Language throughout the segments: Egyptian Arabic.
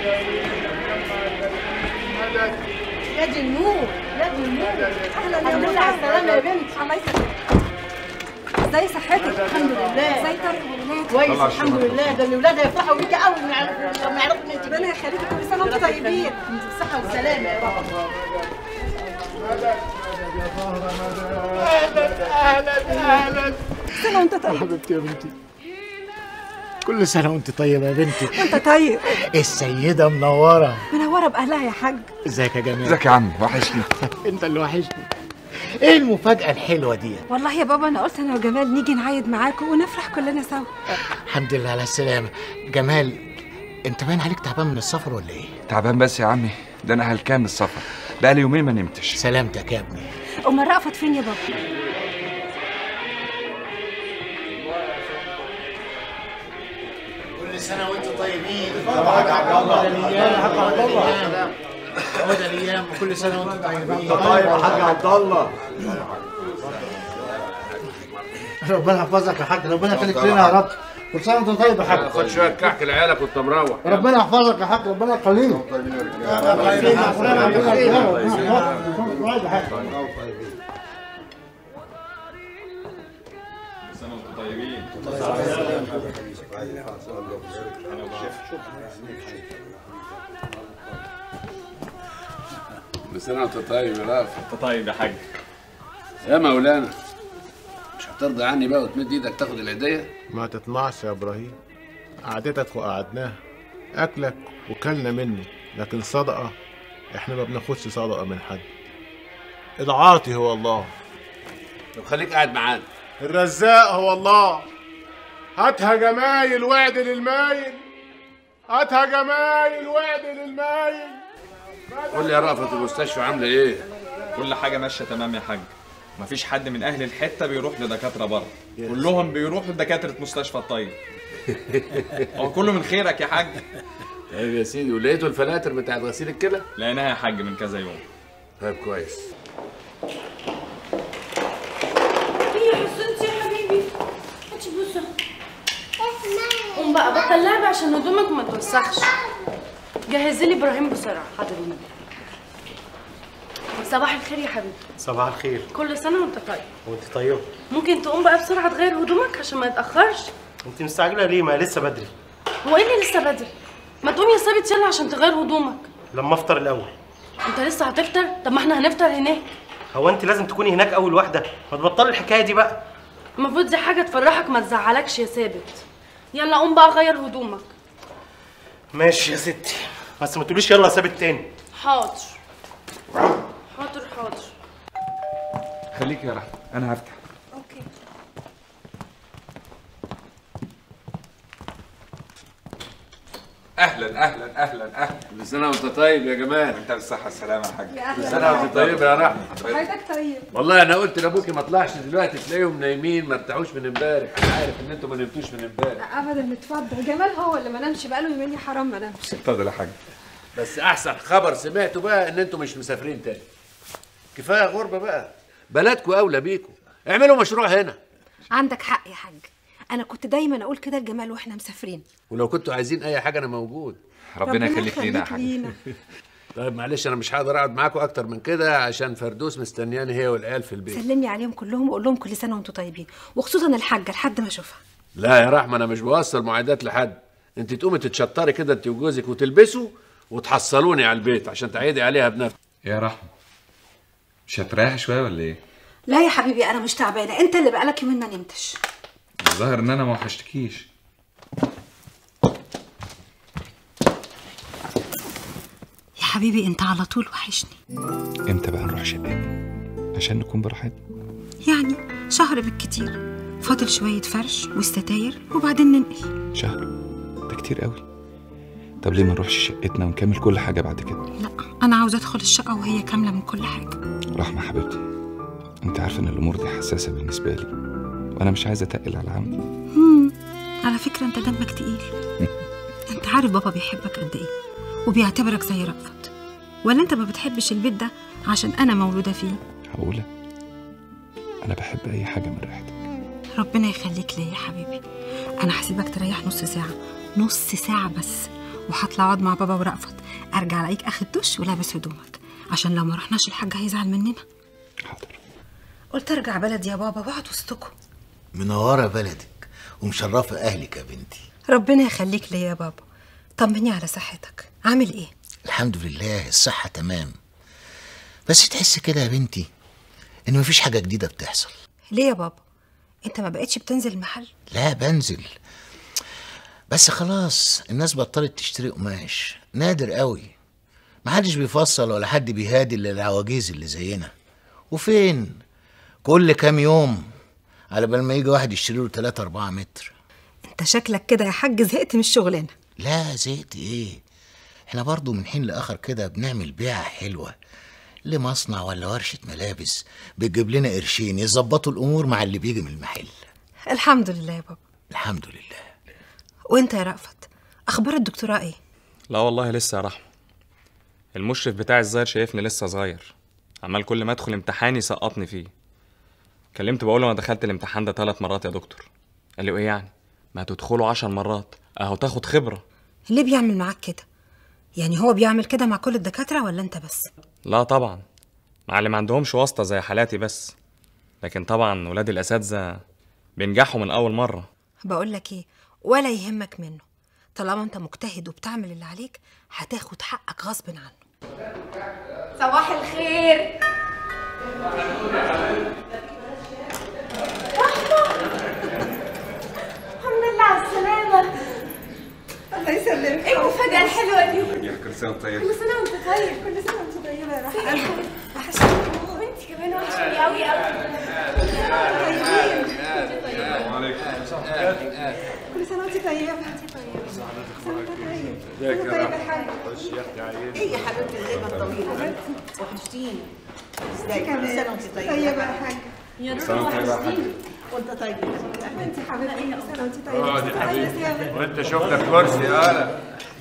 يا دي النور يا دي النور اهلا يا الحمد نور لله على السلامه يا بنت الله يسلمك ازاي صحتك الحمد لله ازاي طارق وولاد كويس الحمد لله ده الولاد هيفرحوا بيكي قوي لما يعرفوا لما يعرفوا ان انت ربنا يخليكي كل سنه وانتم طيبين انت بالصحه والسلامه يا رب سنه وانت طيب حبيبتي يا بنتي كل سنة وانت طيبة يا بنتي وانت طيب السيدة منورة منوره باهلها يا حاج ازيك يا جمال ازيك يا عم وحشني انت اللي وحشني ايه المفاجأة الحلوة دي والله يا بابا انا قلت انا وجمال نيجي نعيد معاكم ونفرح كلنا سوا الحمد لله على السلامة جمال انت باين عليك تعبان من السفر ولا ايه تعبان بس يا عمي ده انا هلكان من السفر بقالي يومين ما نمتش سلامتك يا ابني امال رأفت فين يا بابا كل سنة وانت طيبين طبعا عبد الله الايام عبد الله عود الايام وكل سنة وانت طيبين طيب يا حاج عبد الله ربنا يحفظك يا حاج ربنا يخليك لنا يا رب كل سنه وانت طيب يا حاج خد شويه كحك لعيالك وانت مروح ربنا يحفظك يا حاج ربنا يخليك كل سنه وانت طيب يا رافع انت طيب يا حاج يا مولانا مش هترضى عني بقى وتمد ايدك تاخد الهديه ما تطمعش يا ابراهيم قعدتك وقعدناها اكلك وكلنا منه لكن صدقه احنا ما بناخدش صدقه من حد العاطي هو الله طب خليك قاعد معانا الرزاق هو الله هاتها جمايل وعد للمايل هاتها جمايل وعد للمايل قول لي يا رأفت المستشفى عامله ايه كل حاجه ماشيه تمام يا حاج مفيش حد من اهل الحته بيروح لدكاتره بره كلهم بيروحوا لدكاتره مستشفى الطيب هو كله من خيرك يا حاج طيب يا سيدي ولقيتوا الفلاتر بتاعت غسيل الكلى لقيناها يا حاج من كذا يوم طيب كويس ايه يا حسنتي يا حبيبي هاتي بوسه قوم بقى بطل لعب عشان هدومك ما توسخش جهزي لي ابراهيم بسرعه حاضر يا ماما. صباح الخير يا حبيبي صباح الخير كل سنه وانت طيب وانت طيب ممكن تقوم بقى بسرعه تغير هدومك عشان ما يتاخرش انت مستعجله ليه ما لسه بدري هو ايه اللي لسه بدري ما تقوم يا ثابت يلا عشان تغير هدومك لما افطر الاول انت لسه هتفطر طب ما احنا هنفطر هناك هو انت لازم تكوني هناك اول واحده ما تبطلي الحكايه دي بقى المفروض دي حاجه تفرحك ما تزعلكش يا ثابت يلا قوم بقى غير هدومك ماشي يا ستي بس ما تقوليش يلا ثابت تاني حاضر حاضر حاضر خليك يا رحمة انا هفتح اوكي اهلا اهلا اهلا اهلا كل سنه وانت طيب يا جمال انت بالصحه والسلامه يا حاج يا كل اهلا سنه وانت طيب يا رحمه حضرتك طيب والله انا قلت لابوكي ما طلعش دلوقتي تلاقيهم نايمين ما ارتاحوش من امبارح انا عارف ان انتوا ما نمتوش من امبارح ابدا اتفضل جمال هو اللي ما نامش بقاله يومين يا حرام ما نامش اتفضل يا حاج بس احسن خبر سمعته بقى ان انتوا مش مسافرين تاني كفايه غربه بقى بلدكم اولى بيكم اعملوا مشروع هنا عندك حق يا حاج انا كنت دايما اقول كده لجمال واحنا مسافرين ولو كنتوا عايزين اي حاجه انا موجود ربنا يخليك لينا يا يخليك حاج لينا. طيب معلش انا مش هقدر اقعد معاكم اكتر من كده عشان فردوس مستنياني هي والعيال في البيت سلمي عليهم كلهم وقول لهم كل سنه وانتم طيبين وخصوصا الحاجه لحد ما اشوفها لا يا رحمه انا مش بوصل معايدات لحد انت تقومي تتشطري كده انت وجوزك وتلبسوا وتحصلوني على البيت عشان تعيدي عليها بنفسك يا رحمة مش هتريح شويه ولا ايه لا يا حبيبي انا مش تعبانه انت اللي بقالك يومين ما نمتش الظاهر ان انا ما وحشتكيش يا حبيبي انت على طول وحشني امتى بقى نروح شقتنا عشان نكون براحتنا يعني شهر بالكتير فاضل شويه فرش والستاير وبعدين ننقل شهر ده كتير قوي طب ليه ما نروحش شقتنا ونكمل كل حاجه بعد كده لا انا عاوزه ادخل الشقه وهي كامله من كل حاجه رحمة حبيبتي انت عارفه ان الامور دي حساسه بالنسبه لي وانا مش عايز اتقل على عمي مم. على فكره انت دمك تقيل انت عارف بابا بيحبك قد ايه وبيعتبرك زي رأفت ولا انت ما بتحبش البيت ده عشان انا مولوده فيه هقولك انا بحب اي حاجه من ريحتك ربنا يخليك ليا يا حبيبي انا هسيبك تريح نص ساعه نص ساعه بس وهطلع اقعد مع بابا ورأفت ارجع الاقيك اخد دش ولابس هدومك عشان لو ما رحناش الحاج هيزعل مننا حاضر قلت ارجع بلدي يا بابا واقعد وسطكم منورة بلدك ومشرفة أهلك يا بنتي ربنا يخليك ليا يا بابا طمني على صحتك عامل ايه الحمد لله الصحة تمام بس تحس كده يا بنتي إن مفيش حاجة جديدة بتحصل ليه يا بابا انت ما بقتش بتنزل المحل لا بنزل بس خلاص الناس بطلت تشتري قماش نادر قوي محدش بيفصل ولا حد بيهادي الا العواجيز اللي زينا وفين كل كام يوم على بال ما يجي واحد يشتري له 3 4 متر انت شكلك كده يا حاج زهقت من الشغلانه لا زهقت ايه احنا برضو من حين لاخر كده بنعمل بيعة حلوة لمصنع ولا ورشة ملابس بتجيب لنا قرشين يظبطوا الامور مع اللي بيجي من المحل الحمد لله يا بابا الحمد لله وانت يا رأفت اخبار الدكتوراه ايه لا والله لسه يا رحمة المشرف بتاعي الظاهر شايفني لسه صغير عمال كل ما ادخل امتحان يسقطني فيه كلمت بقول له انا دخلت الامتحان ده ثلاث مرات يا دكتور قال لي ايه يعني ما تدخله عشر مرات اهو تاخد خبرة ليه بيعمل معاك كده يعني هو بيعمل كده مع كل الدكاتره ولا انت بس لا طبعا مع اللي ما عندهمش واسطة زي حالاتي بس لكن طبعا ولاد الاساتذة بينجحوا من اول مرة بقول لك ايه ولا يهمك منه طالما انت مجتهد وبتعمل اللي عليك هتاخد حقك غصب عنه صباح الخير الحمد لله على السلامة الله يسلمك ايه المفاجأة الحلوة دي؟ كل سنه طيب كل سنة وانت طيب كل سنة وانت طيبة يا رحمة وحشتني وانت كمان وحشتني قوي قوي كل سنة وانت طيبة انت طيبة ازيك يا طيبة رحمة يا حاج خش يا اختي عيني ايه يا حبيبتي الغيبه الطويله وحشتيني ازيك كل كمان سنه وانت طيبه طيبة يا حاج وانت طيب انت حبيبتي كل سنة وانت اقعد طيبة يا تعالي حبيبي يا سيادة. وانت شوف لك كرسي يالا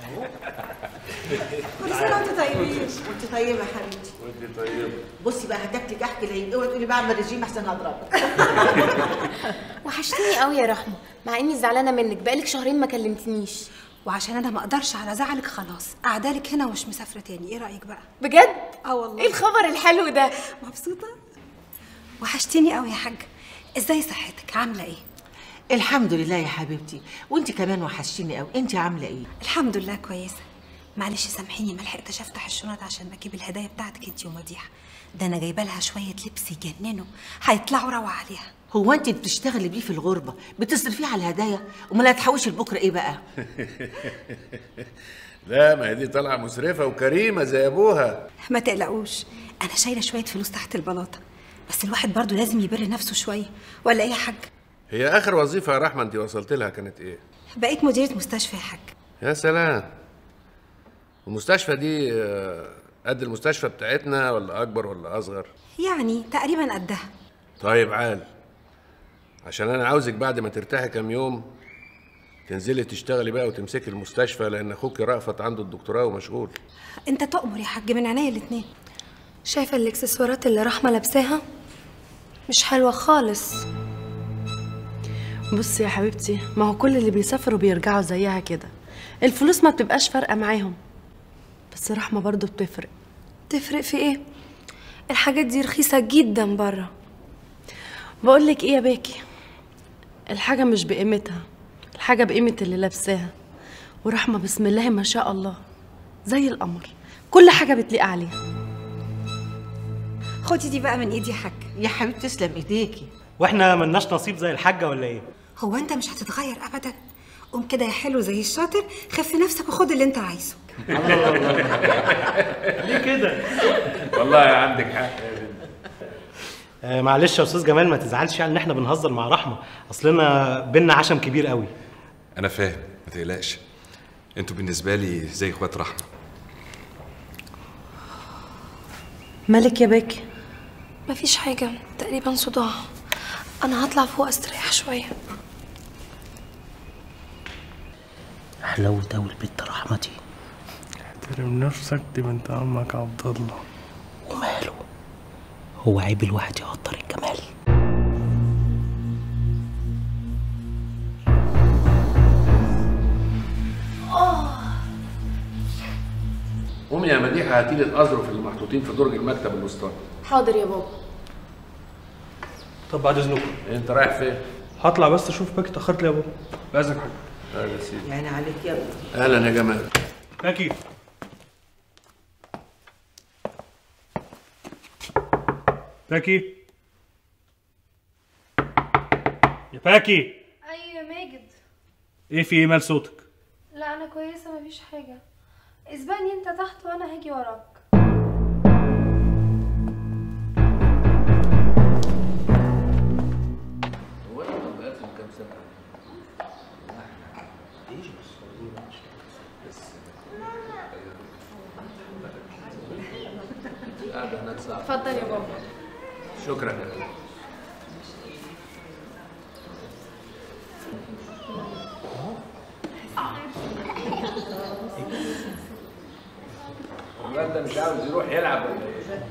كل سنة وانت طيبين وانت طيبه يا حبيبتي وانت طيب بصي بقى هتاكلي كحك العيد اوعي تقولي بعمل رجيم احسن هضربك وحشتني قوي يا رحمه مع اني زعلانه منك بقالك شهرين ما كلمتنيش وعشان انا ما اقدرش على زعلك خلاص قعدالك هنا ومش مسافره تاني ايه رايك بقى بجد اه والله ايه الخبر الحلو ده مبسوطه وحشتيني قوي يا حاج ازاي صحتك عامله ايه الحمد لله يا حبيبتي وانت كمان وحشتيني قوي انت عامله ايه الحمد لله كويسه معلش سامحيني ما لحقتش افتح الشنط عشان اجيب الهدايا بتاعتك انت ومديحه ده انا جايبه لها شويه لبس يجننوا هيطلعوا روعه عليها هو انت بتشتغلي بيه في الغربه بتصرفيه على الهدايا امال هتحوشي لبكره ايه بقى لا ما هي دي طالعه مسرفه وكريمه زي ابوها ما تقلقوش انا شايله شويه فلوس تحت البلاطه بس الواحد برضو لازم يبر نفسه شويه ولا ايه يا حاج هي اخر وظيفه يا رحمه انت وصلت لها كانت ايه بقيت مديره مستشفى يا حاج يا سلام المستشفى دي آه، قد المستشفى بتاعتنا ولا اكبر ولا اصغر يعني تقريبا قدها طيب عال عشان انا عاوزك بعد ما ترتاحي كام يوم تنزلي تشتغلي بقى وتمسكي المستشفى لان اخوك رأفت عنده الدكتوراه ومشغول انت تؤمر يا حاج من عينيا الاتنين شايفه الاكسسوارات اللي رحمه لابساها مش حلوه خالص بصي يا حبيبتي ما هو كل اللي بيسافروا بيرجعوا زيها كده الفلوس ما بتبقاش فارقة معاهم بس رحمة برضو بتفرق تفرق في ايه الحاجات دي رخيصه جدا بره بقولك ايه يا باكي الحاجة مش بقيمتها الحاجة بقيمة اللي لابساها ورحمة بسم الله ما شاء الله زي القمر كل حاجة بتليق عليها خدي دي بقى من ايدي يا حاج يا حبيبتي تسلم ايديكي واحنا ملناش نصيب زي الحاجه ولا ايه هو انت مش هتتغير ابدا قوم كده يا حلو زي الشاطر خف نفسك وخد اللي انت عايزه ليه كده والله عندك حق آه معلش يا استاذ جمال ما تزعلش يعني ان احنا بنهزر مع رحمه اصلنا بينا عشم كبير قوي انا فاهم ما تقلقش انتوا بالنسبه لي زي اخوات رحمه مالك يا باكي مفيش حاجه تقريبا صداع انا هطلع فوق استريح شويه حلاوة أوي البت رحمتي احترم نفسك دي بنت عمك عبد الله وماله هو عيب الواحد يقدر الجمال قومي يا مديحه هاتي لي الاظرف اللي محطوطين في درج المكتب الوسطاني حاضر يا بابا طب بعد اذنكم انت رايح فين؟ هطلع بس اشوف باكي اتاخرت ليه يا بابا باذنك حاجه اهلا يا سيدي يعني عليك يا ابني اهلا يا جمال باكي باكي يا باكي ايوه يا ماجد ايه في ايه مال صوتك لا انا كويسه مفيش حاجه اسبقني انت تحت وانا هاجي وراك هو انا كنت بقالي كام سنه؟ قاعدة هناك صعب اتفضل يا بابا شكرا يا أخي. الواد ده مش عاوز يروح يلعب ولا ايه؟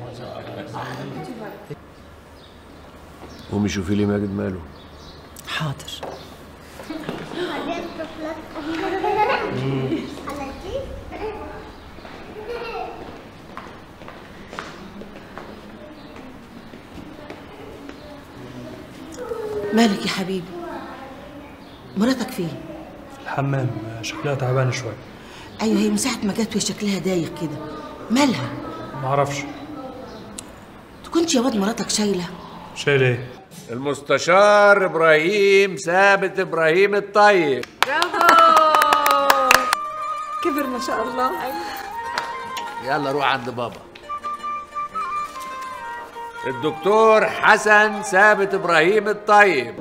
قومي شوفي لي ماجد ماله حاضر مالك يا حبيبي مراتك فين الحمام شكلها تعبانه شويه ايوه هي من ساعه ما جت وهي شكلها دايخ كده مالها معرفش تكونش يا واد مراتك شايله شايل ايه المستشار ابراهيم ثابت ابراهيم الطيب كبر ما شاء الله يلا روح عند بابا الدكتور حسن ثابت ابراهيم الطيب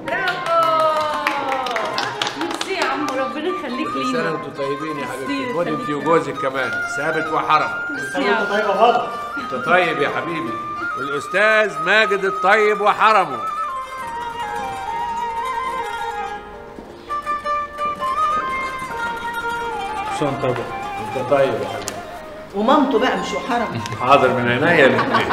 ميرسي يا عم ربنا يخليك كل سنه لينا وانتم طيبين يا حبيبتي ميرسي، خد انت وجوزك كمان ثابت وحرم ميرسي يا عم. طيب يا بابا انت طيب يا حبيبي الاستاذ ماجد الطيب وحرمه سنة طيبة انت طيب يا حبيبي ومامته بقى مش وحرم حاضر من عينيا الاثنين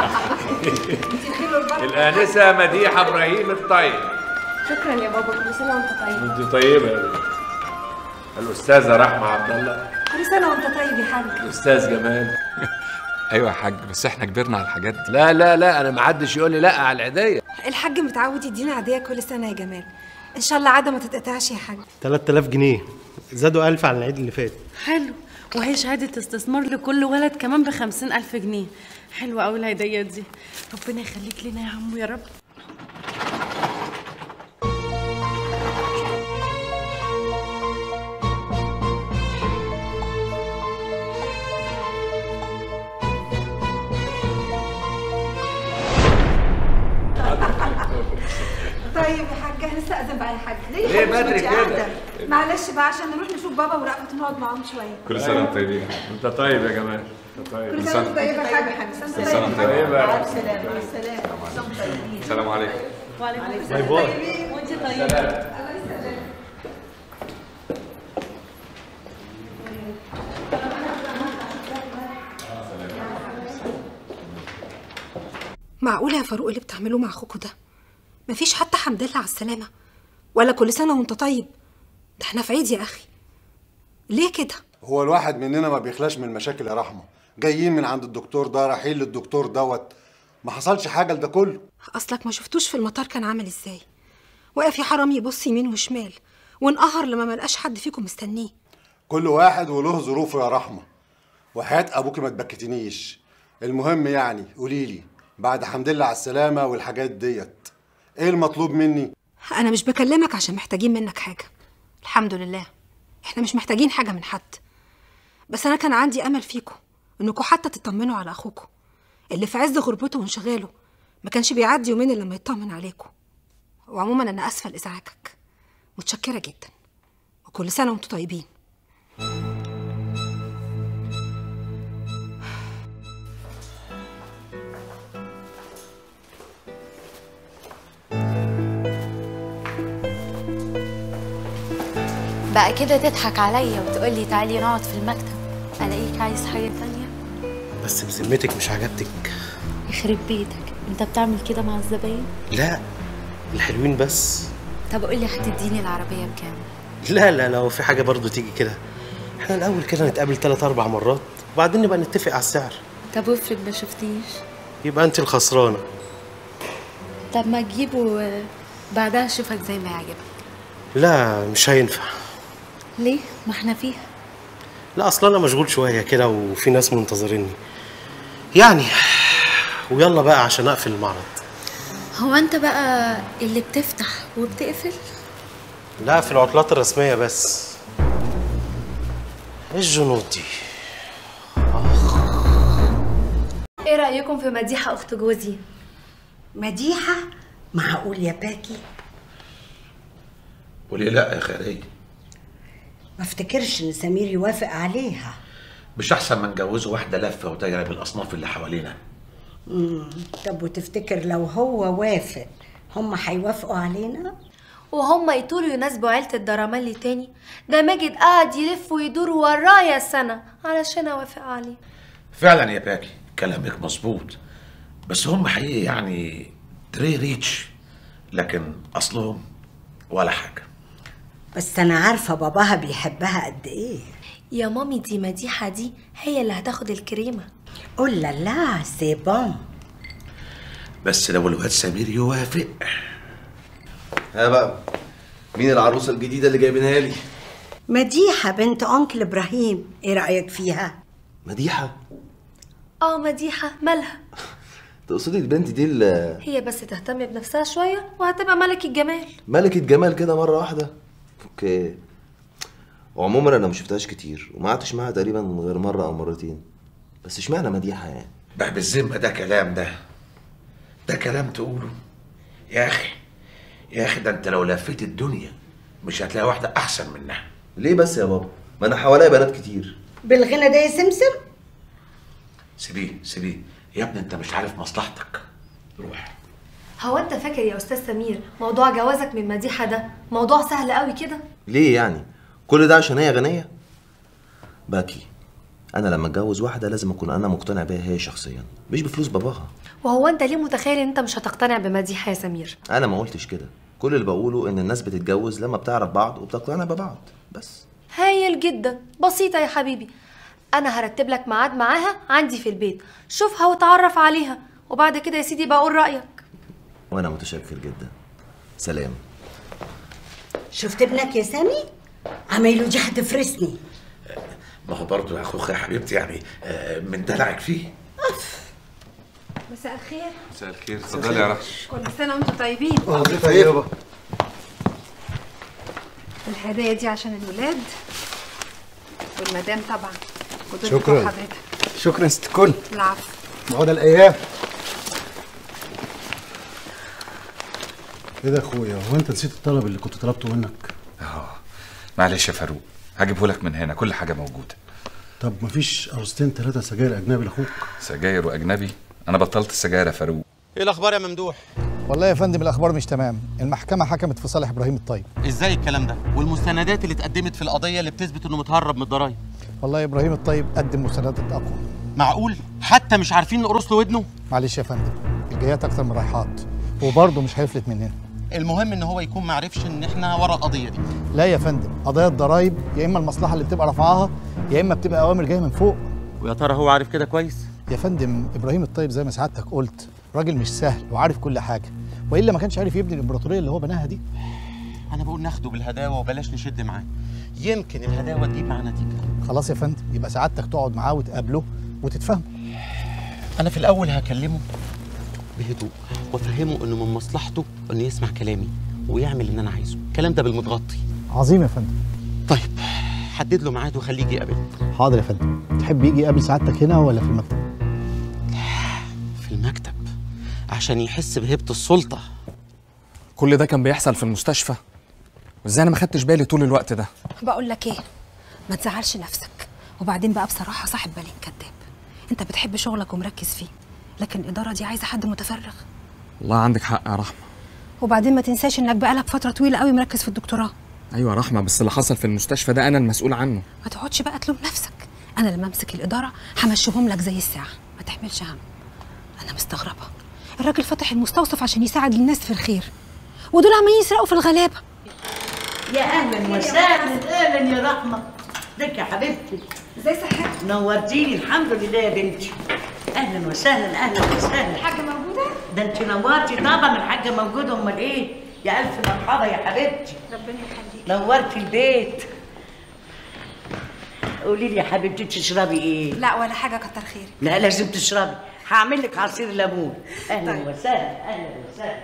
الانسه مديحه ابراهيم الطيب شكرا يا بابا كل سنه وانت طيب انت طيبه يا بنت الاستاذه رحمه عبد الله كل سنه وانت طيب يا حاج الاستاذ جمال ايوه يا حاج بس احنا كبرنا على الحاجات دي لا لا لا انا ما حدش يقول لي لا على العيديه الحاج متعود يدينا عاديه كل سنه يا جمال ان شاء الله عاده ما تتقطعش يا حاج 3000 جنيه زادوا 1000 عن العيد اللي فات حلو وهي شهادة استثمار لكل ولد كمان بخمسين ألف جنيه حلوة أوي الهدية دي ربنا يخليك لنا يا عمو يا رب طيب يا حاجه هنستأذن بقى يا حاج ليه ليه بدري كده؟ معلش بقى عشان نروح نشوف بابا ورأفت ونقعد معاهم شويه كل سنه وانتم طيبين انت طيب يا جمال انت طيب كل سنه وانت طيبه يا حاج كل سنه وانت طيبه يا حبيبي. السلام السلام السلام عليكم وعليكم باي السلام باي وانت طيبة معقوله يا فاروق اللي بتعملوه مع اخوكوا ده مفيش حتى حمد لله على السلامه ولا كل سنه وانت طيب ده احنا في عيد يا اخي ليه كده هو الواحد مننا ما بيخلاش من المشاكل يا رحمه جايين من عند الدكتور ده رايحين للدكتور دوت ما حصلش حاجه لده كله اصلك ما شفتوش في المطار كان عامل ازاي واقف يا حرامي يبص يمين وشمال وانقهر لما ملقاش حد فيكم مستنيه كل واحد وله ظروفه يا رحمه وحياه ابوكي ما تبكتنيش المهم يعني قولي لي بعد حمد لله على السلامه والحاجات ديت ايه المطلوب مني انا مش بكلمك عشان محتاجين منك حاجه الحمد لله احنا مش محتاجين حاجه من حد بس انا كان عندي امل فيكم انكم حتى تطمنوا على اخوكم اللي في عز غربته وانشغاله ما كانش بيعدي يومين الا لما يطمن عليكم وعموما انا اسفه لازعاجك متشكره جدا وكل سنه وانتم طيبين بقى كده تضحك عليا وتقولي تعالي نقعد في المكتب الاقيك عايز حاجه تانية بس بذمتك مش عجبتك يخرب بيتك انت بتعمل كده مع الزباين لا الحلوين بس طب قولي هتديني العربيه بكام لا لا لو في حاجه برضو تيجي كده احنا الاول كده نتقابل ثلاث اربع مرات وبعدين نبقى نتفق على السعر طب وافرض ما شفتيش يبقى انت الخسرانه طب ما تجيبه آه، بعدها اشوفك زي ما يعجبك لا مش هينفع ليه ما احنا فيها لا اصلا انا مشغول شويه كده وفي ناس منتظريني يعني ويلا بقى عشان اقفل المعرض هو انت بقى اللي بتفتح وبتقفل لا في العطلات الرسميه بس ايه الجنود دي ايه رأيكم في مديحة اخت جوزي مديحة معقول يا باكي وليه لا يا خيرية ما افتكرش ان سمير يوافق عليها مش احسن ما نجوزه واحده لفه ودايره بالاصناف اللي حوالينا مم. طب وتفتكر لو هو وافق هم هيوافقوا علينا وهم يطولوا يناسبوا عيلة الدرامالي تاني ده ماجد قاعد يلف ويدور ورايا سنة علشان اوافق عليه فعلا يا باكي كلامك مظبوط بس هم حقيقي يعني تري ريتش لكن اصلهم ولا حاجه بس انا عارفة باباها بيحبها قد ايه يا مامي دي مديحة دي هي اللي هتاخد الكريمة قول لا لا سي بون بس لو الواد سمير يوافق ها بقى مين العروسه الجديده اللي جايبينها لي مديحة بنت أنكل إبراهيم إيه رأيك فيها؟ مديحه اه مديحة مالها تقصدي البنت دي اللي هي بس تهتم بنفسها شوية وهتبقى ملك الجمال ملكة جمال كده مرة واحدة اوكي وعموما انا ما شفتهاش كتير وما قعدتش معاها تقريبا غير مرة او مرتين بس اشمعنى مديحة يعني بقى بالذمه ده كلام ده ده كلام تقوله يا اخي يا اخي ده انت لو لفيت الدنيا مش هتلاقي واحده احسن منها ليه بس يا بابا ما انا حواليا بنات كتير بالغنى ده يا سمسم؟ سيبيه سيبيه يا ابني انت مش عارف مصلحتك روح هو انت فاكر يا استاذ سمير موضوع جوازك من مديحة ده موضوع سهل قوي كده ليه يعني كل ده عشان هي غنية باكي انا لما اتجوز واحدة لازم اكون انا مقتنع بيها هي شخصيا مش بفلوس باباها وهو انت ليه متخيل ان انت مش هتقتنع بمديحة يا سمير انا ما قلتش كده كل اللي بقوله ان الناس بتتجوز لما بتعرف بعض وبتقتنع ببعض بس هايل جدا بسيطة يا حبيبي انا هرتب لك ميعاد معاها عندي في البيت شوفها وتعرف عليها وبعد كده يا سيدي بقول رأيك وانا متشكر جدا سلام شفت ابنك يا سامي؟ عمايله دي هتفرسني ما هو برضه يا اخوك يا حبيبتي يعني آه، من دلعك فيه مساء الخير مساء الخير اتفضلي يا رحمة كل سنة وانتم طيبين طيبة الهدايا دي عشان الولاد والمدام طبعا ودول شكراً. بتوع حضرتك شكرا ست كل العفو بعد الايام ايه ده يا اخويا هو انت نسيت الطلب اللي كنت طلبته منك اه معلش يا فاروق هجيبه لك من هنا كل حاجة موجودة طب مفيش قرصتين ثلاثه سجاير اجنبي لاخوك سجاير وأجنبي أنا بطلت السجاير يا فاروق ايه الاخبار يا ممدوح والله يا فندم الاخبار مش تمام المحكمه حكمت في صالح ابراهيم الطيب ازاي الكلام ده والمستندات اللي اتقدمت في القضيه اللي بتثبت انه متهرب من الضرايب والله ابراهيم الطيب قدم مستندات اقوى معقول حتى مش عارفين نقرص له ودنه معلش يا فندم الجايات اكتر من رايحات وبرضه مش هيفلت مننا المهم ان هو يكون معرفش ان احنا ورا القضيه دي لا يا فندم قضايا الضرايب يا اما المصلحه اللي بتبقى رافعاها يا اما بتبقى اوامر جايه من فوق ويا ترى هو عارف كده كويس يا فندم ابراهيم الطيب زي ما سعادتك قلت راجل مش سهل وعارف كل حاجه والا ما كانش عارف يبني الامبراطوريه اللي هو بناها دي انا بقول ناخده بالهداوه وبلاش نشد معاه يمكن الهداوه تجيب معاه نتيجه خلاص يا فندم يبقى سعادتك تقعد معاه وتقابله وتتفاهموا انا في الاول هكلمه بهدوء وافهمه انه من مصلحته انه يسمع كلامي ويعمل اللي انا عايزه الكلام ده بالمتغطي عظيم يا فندم طيب حدد له ميعاد وخليه يجي يقابلني حاضر يا فندم تحب يجي يقابل سعادتك هنا ولا في المكتب في المكتب عشان يحس بهيبه السلطه كل ده كان بيحصل في المستشفى وازاي انا ما خدتش بالي طول الوقت ده بقول لك ايه ما تزعلش نفسك وبعدين بقى بصراحه صاحب بالين كداب انت بتحب شغلك ومركز فيه لكن الاداره دي عايزه حد متفرغ والله عندك حق يا رحمه وبعدين ما تنساش انك بقالك فتره طويله قوي مركز في الدكتوراه ايوه يا رحمه بس اللي حصل في المستشفى ده انا المسؤول عنه ما تقعدش بقى تلوم نفسك انا لما امسك الاداره همشيهم لك زي الساعه ما تحملش هم انا مستغربه الراجل فتح المستوصف عشان يساعد الناس في الخير ودول عمالين يسرقوا في الغلابه يا اهلا وسهلا اهلا يا رحمه ازيك يا حبيبتي ازاي صحتك نورتيني الحمد لله يا بنتي اهلا وسهلا اهلا وسهلا الحاجه موجوده ده انت نورتي طبعا الحاجه موجوده امال ايه يا الف مرحبا يا حبيبتي ربنا يخليك نورتي البيت قولي لي يا حبيبتي تشربي ايه لا ولا حاجه كتر خيرك لا لازم تشربي هعمل لك عصير ليمون اهلا طيب. وسهلا اهلا وسهلا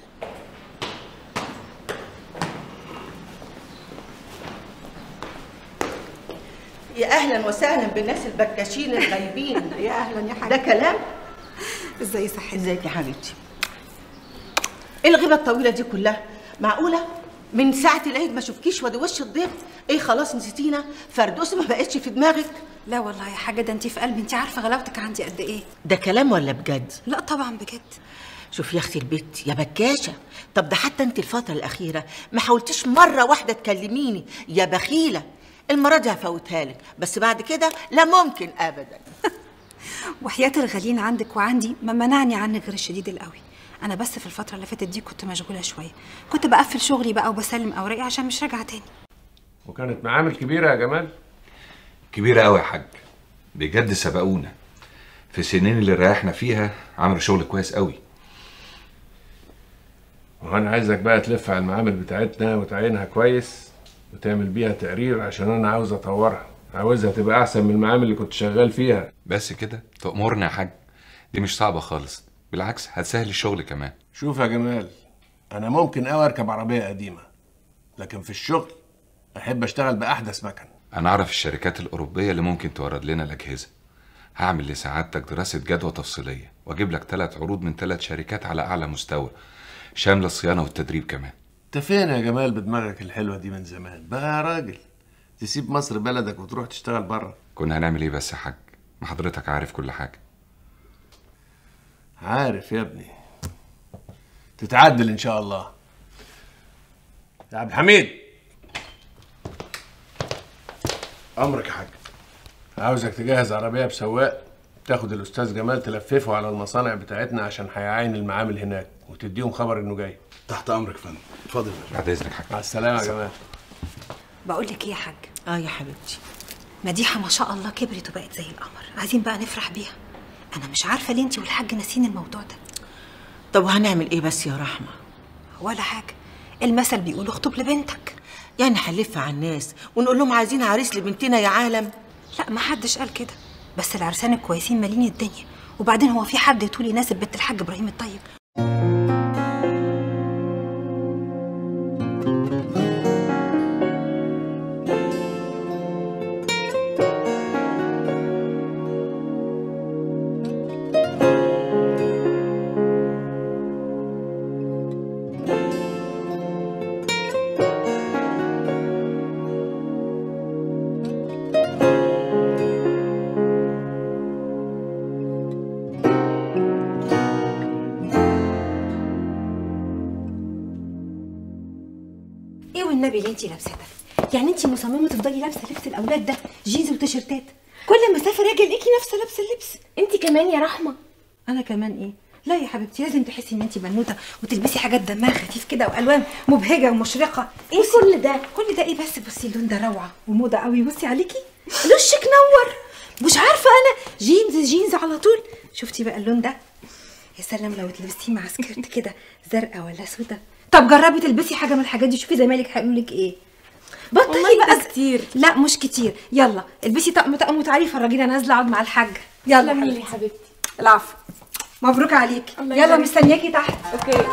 يا اهلا وسهلا بالناس البكاشين الغايبين يا اهلا يا حاج ده كلام ازاي صحتك ازيك يا حبيبتي ايه الغيبه الطويله دي كلها معقوله من ساعه العيد ما شوفكيش وادي وش الضيف ايه خلاص نسيتينا فردوس ما بقتش في دماغك لا والله يا حاجه ده انت في قلبي انت عارفه غلاوتك عندي قد ايه ده كلام ولا بجد لا طبعا بجد شوف يا اختي البت يا بكاشه طب ده حتى انت الفتره الاخيره ما حاولتيش مره واحده تكلميني يا بخيله المره دي هفوتها لك بس بعد كده لا ممكن ابدا وحياة الغاليين عندك وعندي ما منعني عنك غير الشديد القوي انا بس في الفتره اللي فاتت دي كنت مشغوله شويه كنت بقفل شغلي بقى وبسلم اوراقي عشان مش راجعه تاني وكانت معامل كبيرة يا جمال كبيرة قوي يا حاج بجد سبقونا في السنين اللي ريحنا فيها عملوا شغل كويس قوي وأنا عايزك بقى تلف على المعامل بتاعتنا وتعينها كويس وتعمل بيها تقرير عشان أنا عاوز أطورها عاوزها تبقى أحسن من المعامل اللي كنت شغال فيها بس كده تأمرنا يا حاج دي مش صعبة خالص بالعكس هتسهل الشغل كمان شوف يا جمال أنا ممكن أوي أركب عربية قديمة لكن في الشغل أحب أشتغل بأحدث مكن أنا أعرف الشركات الأوروبية اللي ممكن تورد لنا الأجهزة هعمل لسعادتك دراسة جدوى تفصيلية وأجيب لك ثلاث عروض من ثلاث شركات على أعلى مستوى شاملة الصيانة والتدريب كمان أنت فين يا جمال بدماغك الحلوة دي من زمان بقى يا راجل تسيب مصر بلدك وتروح تشتغل بره كنا هنعمل إيه بس يا حاج ما حضرتك عارف كل حاجة عارف يا ابني تتعدل ان شاء الله يا عبد الحميد امرك يا حاج عاوزك تجهز عربيه بسواق تاخد الاستاذ جمال تلففه على المصانع بتاعتنا عشان هيعاين المعامل هناك وتديهم خبر انه جاي تحت امرك يا فندم اتفضل بعد اذنك يا حاج مع السلامه يا جمال بقول لك ايه يا حاج اه يا حبيبتي مديحه ما شاء الله كبرت وبقت زي القمر عايزين بقى نفرح بيها انا مش عارفه ليه انت والحاج ناسين الموضوع ده طب وهنعمل ايه بس يا رحمه ولا حاجه المثل بيقول اخطب لبنتك يعني هنلف على الناس ونقول لهم عايزين عريس لبنتنا يا عالم لا ما حدش قال كده بس العرسان الكويسين مالين الدنيا وبعدين هو في حد يطول يناسب بنت الحاج ابراهيم الطيب ايه والنبي اللي انت لابساه ده يعني انت مصممه تفضلي لابسه لبس الاولاد ده جينز وتيشيرتات كل ما اسافر اجي الاقيكي نفسه لابسه اللبس انت كمان يا رحمه انا كمان ايه لا يا حبيبتي لازم تحسي ان انت بنوته وتلبسي حاجات دمها خفيف كده والوان مبهجه ومشرقه ايه كل ده كل ده ايه بس بصي اللون ده روعه وموضه قوي بصي عليكي وشك نور مش عارفه انا جينز جينز على طول شفتي بقى اللون ده يا سلام لو تلبسيه مع سكيرت كده زرقاء ولا سودا طب جربي تلبسي حاجه من الحاجات دي شوفي زمايلك هيقولوا لك ايه بطلي والله بقى ده كتير. لا مش كتير يلا البسي طقم طقم وتعالي فرجينا نازله اقعد مع الحاج يلا تسلمي لي حبيبتي. حبيبتي العفو مبروك عليكي الله يلا يبارك. مستنياكي تحت اوكي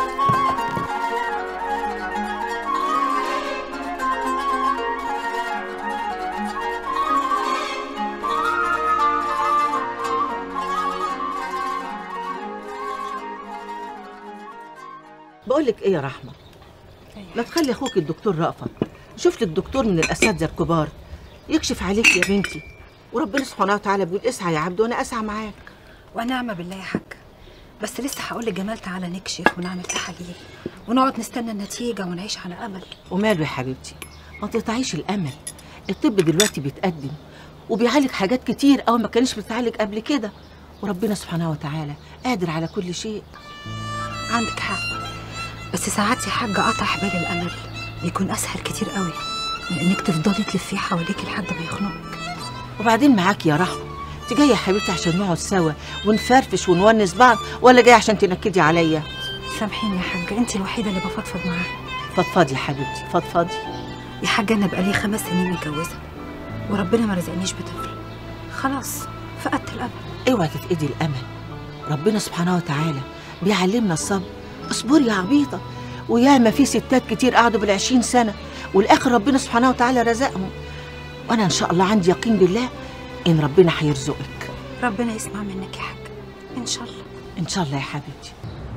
بقول لك ايه يا رحمه ما تخلي اخوك الدكتور رأفت شوف لك دكتور من الاساتذه الكبار يكشف عليك يا بنتي وربنا سبحانه وتعالى بيقول اسعى يا عبد وانا اسعى معاك ونعم بالله يا حاج بس لسه هقول لجمال تعالى نكشف ونعمل تحاليل ونقعد نستنى النتيجه ونعيش على امل وماله يا حبيبتي ما تقطعيش الامل الطب دلوقتي بيتقدم وبيعالج حاجات كتير أوي ما كانش بتعالج قبل كده وربنا سبحانه وتعالى قادر على كل شيء عندك حق بس ساعات يا حاج قطع حبال الامل بيكون اسهل كتير قوي من انك تفضلي تلفيه حواليكي لحد ما يخنقك وبعدين معاك يا رحمه انت جايه يا حبيبتي عشان نقعد سوا ونفرفش ونونس بعض ولا جايه عشان تنكدي عليا سامحيني يا حاجه انت الوحيده اللي بفضفض معاها فضفضي يا حبيبتي فضفضي يا حاجه انا بقالي خمس سنين متجوزه وربنا ما رزقنيش بطفل خلاص فقدت الامل اوعي تفقدي الامل ربنا سبحانه وتعالى بيعلمنا الصبر اصبري يا عبيطه وياما في ستات كتير قعدوا بالعشرين سنه والاخر ربنا سبحانه وتعالى رزقهم وانا ان شاء الله عندي يقين بالله ان ربنا هيرزقك ربنا يسمع منك يا حاجه ان شاء الله ان شاء الله يا حبيبتي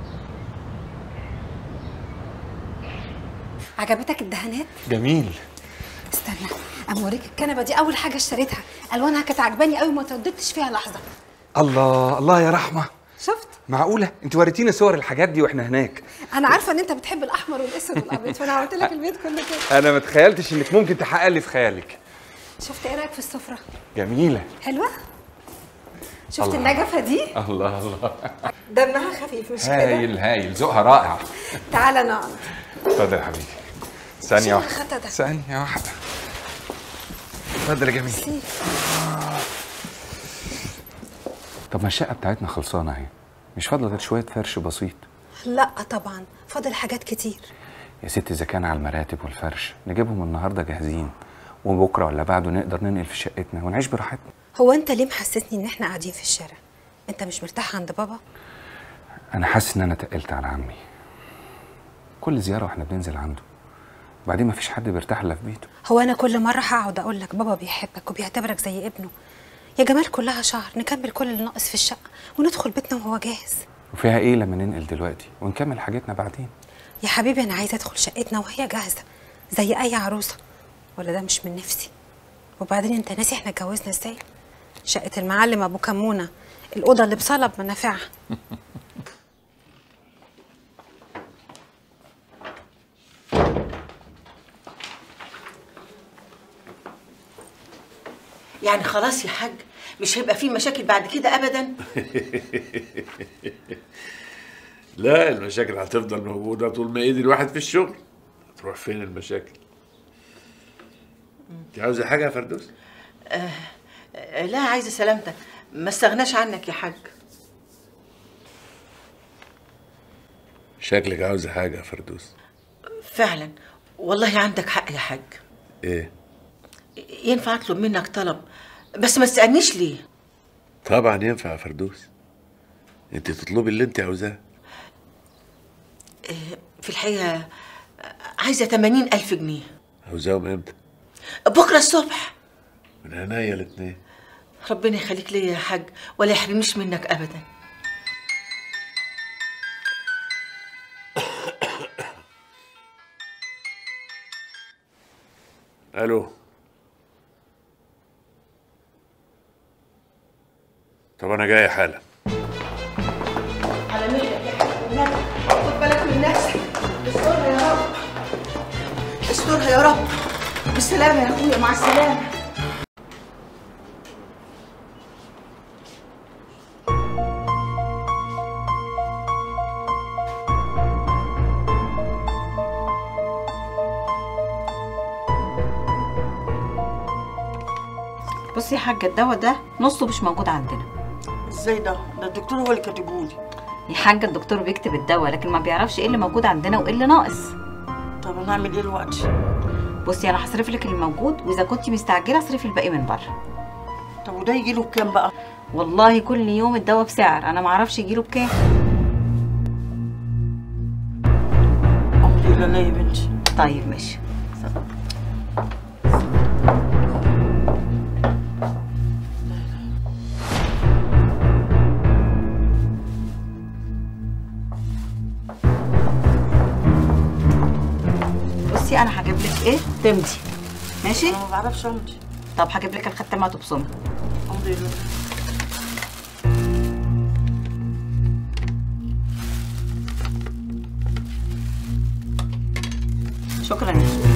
عجبتك الدهانات جميل استنى اما اوريك الكنبه دي اول حاجه اشتريتها الوانها كانت عجباني قوي وما ترددتش فيها لحظه الله الله يا رحمه شفت معقوله انت وريتيني صور الحاجات دي واحنا هناك انا عارفه ان انت بتحب الاحمر والاسود والابيض فانا عملت لك البيت كله كده انا ما تخيلتش انك ممكن تحقق لي في خيالك شفت ايه رايك في السفره جميله حلوه شفت الله. النجفه دي الله الله دمها خفيف مش كده هايل هايل ذوقها رائع تعالى نقعد اتفضل يا حبيبي ثانيه شيل واحده الخطة ده. ثانيه واحده اتفضل يا جميل ميرسي. طب ما الشقه بتاعتنا خلصانه اهي مش فاضله غير شويه فرش بسيط لا طبعا فاضل حاجات كتير يا ست اذا كان على المراتب والفرش نجيبهم النهارده جاهزين وبكره ولا بعده نقدر ننقل في شقتنا ونعيش براحتنا هو انت ليه محسسني ان احنا قاعدين في الشارع انت مش مرتاح عند بابا انا حاسس ان انا تقلت على عمي كل زياره واحنا بننزل عنده وبعدين مفيش حد بيرتاح الا في بيته هو انا كل مره هقعد اقول لك بابا بيحبك وبيعتبرك زي ابنه يا جمال كلها شهر نكمل كل اللي ناقص في الشقه وندخل بيتنا وهو جاهز وفيها ايه لما ننقل دلوقتي ونكمل حاجتنا بعدين يا حبيبي انا عايزه ادخل شقتنا وهي جاهزه زي اي عروسه ولا ده مش من نفسي وبعدين انت ناسي احنا اتجوزنا ازاي شقه المعلم ابو كمونه الاوضه اللي بصلب منافعها يعني خلاص يا حاج مش هيبقى في مشاكل بعد كده ابدا لا المشاكل هتفضل موجودة طول ما ايدي الواحد في الشغل تروح فين المشاكل انت عاوزة حاجة يا فردوس؟ آه آه، لا عايزه سلامتك ما استغناش عنك يا حاج شكلك عاوزة حاجة يا فردوس فعلا والله عندك حق يا حاج ايه؟ ينفع اطلب منك طلب بس ما تسالنيش ليه طبعا ينفع يا فردوس انت تطلبي اللي انت عاوزاه آه، في الحقيقه آه، عايزه 80 ألف جنيه عاوزاهم امتى؟ بكره الصبح من عينيا الاتنين ربنا يخليك ليا يا حاج ولا يحرمنيش منك ابدا الو طب انا جاي حالا على مهلك يا حاج والنبي خد بالك من نفسك استرها يا رب استرها يا رب بالسلامه يا اخويا مع السلامه بصي يا حاجه الدواء ده نصه مش موجود عندنا ازاي ده ده الدكتور هو اللي كاتبهولي يا حاجه الدكتور بيكتب الدواء لكن ما بيعرفش ايه اللي موجود عندنا وايه اللي ناقص طب هنعمل ايه دلوقتي بصي انا هصرف لك اللي موجود واذا كنت مستعجله اصرفي الباقي من بره طب وده يجي له بكام بقى والله كل يوم الدواء بسعر انا ما اعرفش يجي له بكام امري لا يا بنتي طيب ماشي بصي انا هجيب لك ايه تمضي ماشي انا ما بعرفش امضي طب هجيب لك الختامه تبصمي امضي له شكرا يا شيخ.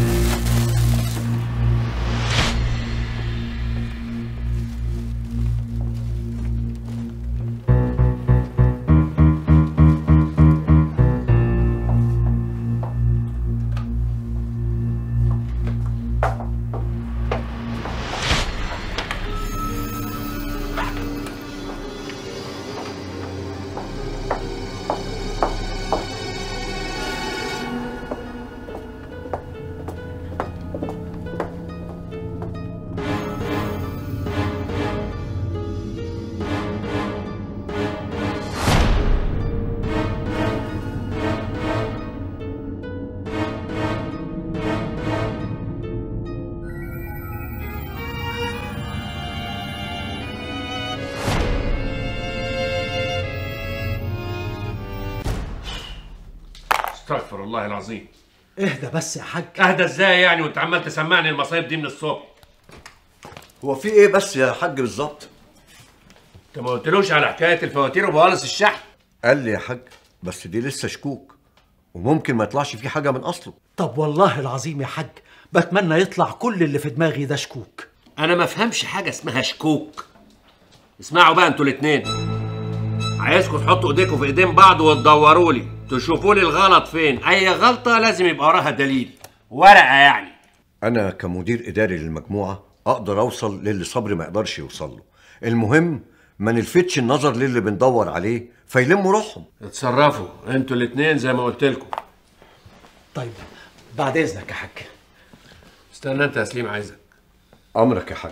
استغفر الله العظيم اهدى بس يا حاج اهدى ازاي يعني وانت عمال تسمعني المصايب دي من الصبح هو في ايه بس يا حاج بالظبط انت ما قلتلوش على حكايه الفواتير وبوالص الشحن قال لي يا حاج بس دي لسه شكوك وممكن ما يطلعش فيه حاجه من اصله طب والله العظيم يا حاج بتمنى يطلع كل اللي في دماغي ده شكوك انا ما افهمش حاجه اسمها شكوك اسمعوا بقى انتوا الاتنين عايزكم تحطوا ايديكم في ايدين بعض وتدوروا لي تشوفوا لي الغلط فين اي غلطه لازم يبقى وراها دليل ورقه يعني انا كمدير اداري للمجموعه اقدر اوصل للي صبري ما يقدرش يوصل له المهم ما نلفتش النظر للي بندور عليه فيلموا روحهم اتصرفوا انتوا الاتنين زي ما قلت لكم طيب بعد اذنك يا حاج استنى انت يا سليم عايزك امرك يا حاج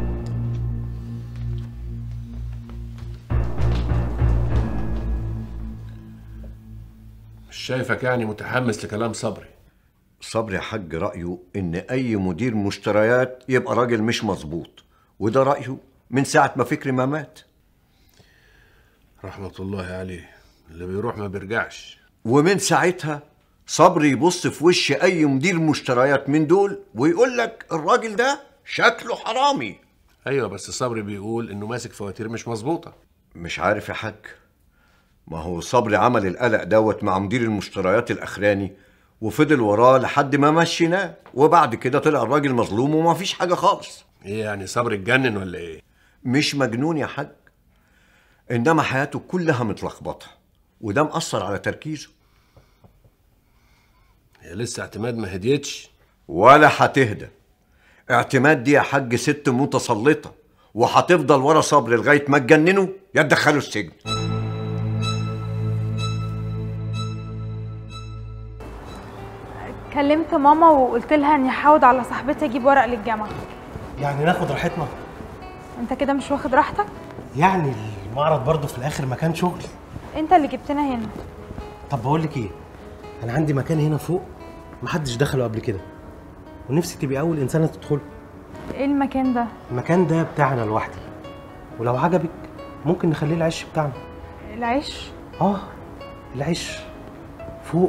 مش شايفك يعني متحمس لكلام صبري صبري يا حاج رايه ان اي مدير مشتريات يبقى راجل مش مظبوط وده رايه من ساعه ما فكري ما مات رحمه الله عليه اللي بيروح ما بيرجعش ومن ساعتها صبري يبص في وش اي مدير مشتريات من دول ويقول لك الراجل ده شكله حرامي ايوه بس صبري بيقول انه ماسك فواتير مش مظبوطه مش عارف يا حاج ما هو صبري عمل القلق دوت مع مدير المشتريات الاخراني وفضل وراه لحد ما مشيناه وبعد كده طلع الراجل مظلوم وما فيش حاجه خالص ايه يعني صبري اتجنن ولا ايه مش مجنون يا حاج انما حياته كلها متلخبطه وده مأثر على تركيزه هي لسه اعتماد ما هديتش ولا هتهدى اعتماد دي يا حاج ست متسلطه وهتفضل ورا صبري لغايه ما تجننه يا تدخله السجن كلمت ماما وقلت لها اني هحاول على صاحبتي اجيب ورق للجامعه يعني ناخد راحتنا انت كده مش واخد راحتك يعني المعرض برضه في الاخر مكان شغل انت اللي جبتنا هنا طب بقول لك ايه انا عندي مكان هنا فوق محدش دخله قبل كده ونفسي تبقي اول انسانه تدخله ايه المكان ده المكان ده بتاعنا لوحدي ولو عجبك ممكن نخليه العش بتاعنا العيش اه العش فوق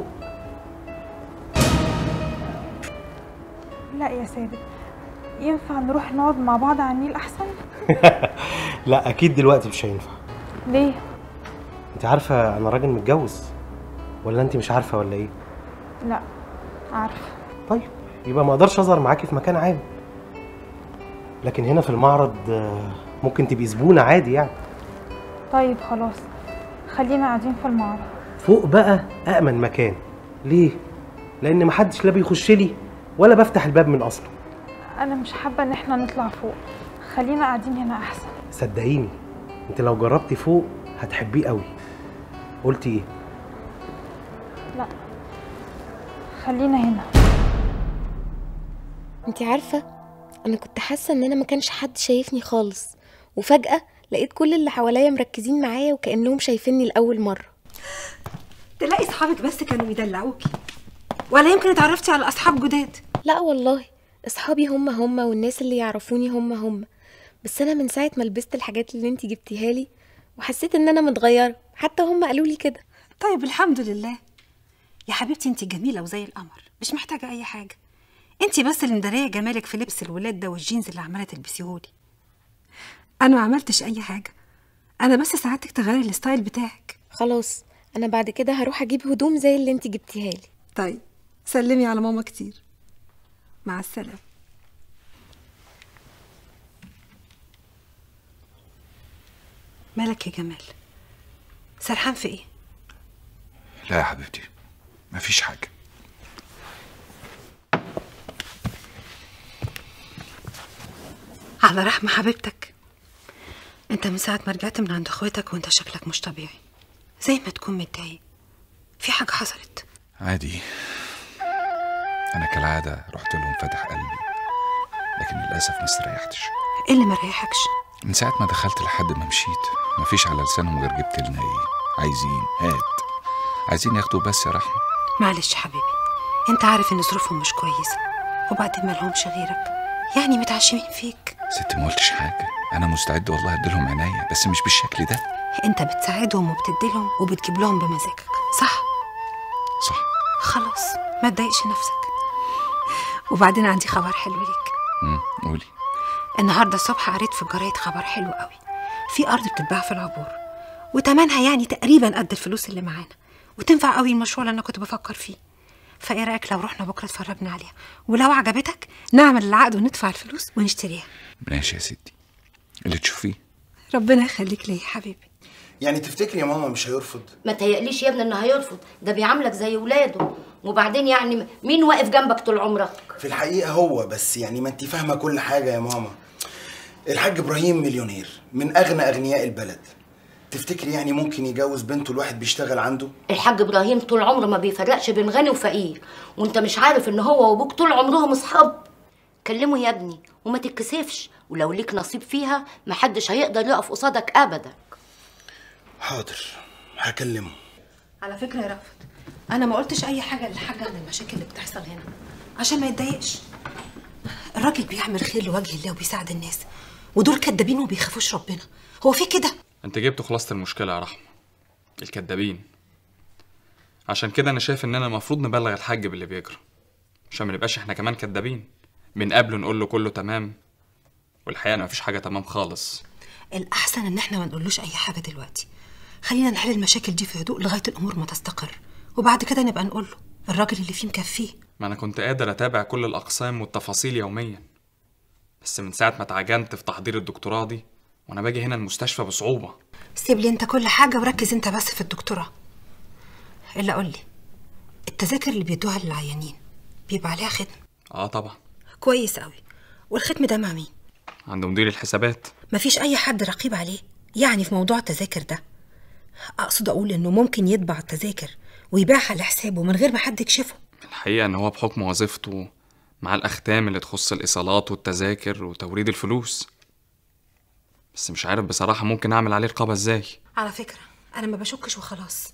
لا يا ثابت ينفع نروح نقعد مع بعض على النيل احسن لا اكيد دلوقتي مش هينفع ليه انت عارفه انا راجل متجوز ولا انت مش عارفه ولا ايه لا عارفه طيب يبقى ما اقدرش اظهر معاكي في مكان عام لكن هنا في المعرض آه، ممكن تبقي زبونه عادي يعني طيب خلاص خلينا قاعدين في المعرض فوق بقى أأمن مكان ليه؟ لأن محدش لا بيخش لي ولا بفتح الباب من أصله انا مش حابه ان احنا نطلع فوق خلينا قاعدين هنا احسن صدقيني انت لو جربتي فوق هتحبيه قوي قلتي ايه؟ لا خلينا هنا انت عارفة انا كنت حاسة ان انا ما كانش حد شايفني خالص وفجأة لقيت كل اللي حواليا مركزين معايا وكأنهم شايفيني لأول مرة تلاقي صحابك بس كانوا يدلعوكي ولا يمكن اتعرفتي على اصحاب جداد لا والله اصحابي هم هم والناس اللي يعرفوني هم هم بس انا من ساعة ما لبست الحاجات اللي انت جبتيها لي وحسيت ان انا متغيرة حتى هم قالوا لي كده طيب الحمد لله يا حبيبتي انت جميله وزي القمر مش محتاجه اي حاجه انت بس اللي مداريه جمالك في لبس الولاد ده والجينز اللي عماله تلبسيهولي انا ما عملتش اي حاجه انا بس ساعدتك تغيري الستايل بتاعك خلاص انا بعد كده هروح اجيب هدوم زي اللي انت جبتيها لي طيب سلمي على ماما كتير مع السلامه مالك يا جمال سرحان في ايه لا يا حبيبتي مفيش حاجة على رحمة حبيبتك انت من ساعة ما رجعت من عند اخواتك وانت شكلك مش طبيعي زي ما تكون متضايق في حاجة حصلت عادي أنا كالعادة رحت لهم فتح قلبي لكن للأسف ما استريحتش ايه اللي ما ريحكش من ساعة ما دخلت لحد ما مشيت مفيش على لسانهم غير جبت لنا ايه عايزين هات عايزين ياخدوا بس يا رحمة معلش حبيبي انت عارف ان ظروفهم مش كويسة وبعدين ما لهمش غيرك يعني متعشمين فيك ست ما قلتش حاجة أنا مستعد والله أديلهم عناية بس مش بالشكل ده انت بتساعدهم وبتديلهم وبتجيب لهم بمزاجك صح صح خلاص ما تضايقش نفسك وبعدين عندي خبر حلو ليك امم قولي النهارده الصبح قريت في الجرايد خبر حلو قوي في ارض بتتباع في العبور وتمنها يعني تقريبا قد الفلوس اللي معانا وتنفع قوي المشروع اللي انا كنت بفكر فيه فايه رايك لو رحنا بكره اتفرجنا عليها ولو عجبتك نعمل العقد وندفع الفلوس ونشتريها ماشي يا ستي اللي تشوفيه ربنا يخليك ليا يا حبيبي يعني تفتكري يا ماما مش هيرفض ما تهيأليش يا ابني انه هيرفض ده بيعاملك زي ولاده وبعدين يعني مين واقف جنبك طول عمرك في الحقيقه هو بس يعني ما انت فاهمه كل حاجه يا ماما الحاج ابراهيم مليونير من اغنى اغنياء البلد تفتكري يعني ممكن يجوز بنته الواحد بيشتغل عنده الحاج ابراهيم طول عمره ما بيفرقش بين غني وفقير وانت مش عارف ان هو وابوك طول عمرهم اصحاب كلمه يا ابني وما تتكسفش ولو ليك نصيب فيها محدش هيقدر يقف قصادك ابدا حاضر هكلمه على فكره يا رأفت انا ما قلتش اي حاجه للحاج عن المشاكل اللي بتحصل هنا عشان ما يتضايقش الراجل بيعمل خير لوجه الله وبيساعد الناس ودول كدابين وما بيخافوش ربنا هو في كده انت جبت خلاصة المشكلة يا رحمة الكدابين عشان كده انا شايف اننا المفروض نبلغ الحاج باللي بيجرى عشان ما نبقاش احنا كمان كدابين من قبل نقول له كله تمام والحقيقة ان مفيش حاجة تمام خالص الاحسن ان احنا ما نقولوش اي حاجه دلوقتي خلينا نحل المشاكل دي في هدوء لغايه الامور ما تستقر وبعد كده نبقى نقول له الراجل اللي فيه مكفيه ما انا كنت قادر اتابع كل الاقسام والتفاصيل يوميا بس من ساعة ما اتعجنت في تحضير الدكتوراه دي وانا باجي هنا المستشفى بصعوبة سيب لي انت كل حاجه وركز انت بس في الدكتوراه الا قول لي التذاكر اللي بيدوها للعيانين بيبقى عليها ختم اه طبعا كويس قوي والختم ده مع مين عند مدير الحسابات مفيش اي حد رقيب عليه يعني في موضوع التذاكر ده اقصد اقول انه ممكن يطبع التذاكر ويبيعها لحسابه من غير ما حد يكشفه الحقيقة ان هو بحكم وظيفته مع الاختام اللي تخص الايصالات والتذاكر وتوريد الفلوس بس مش عارف بصراحة ممكن اعمل عليه رقابة ازاي على فكره انا ما بشكش وخلاص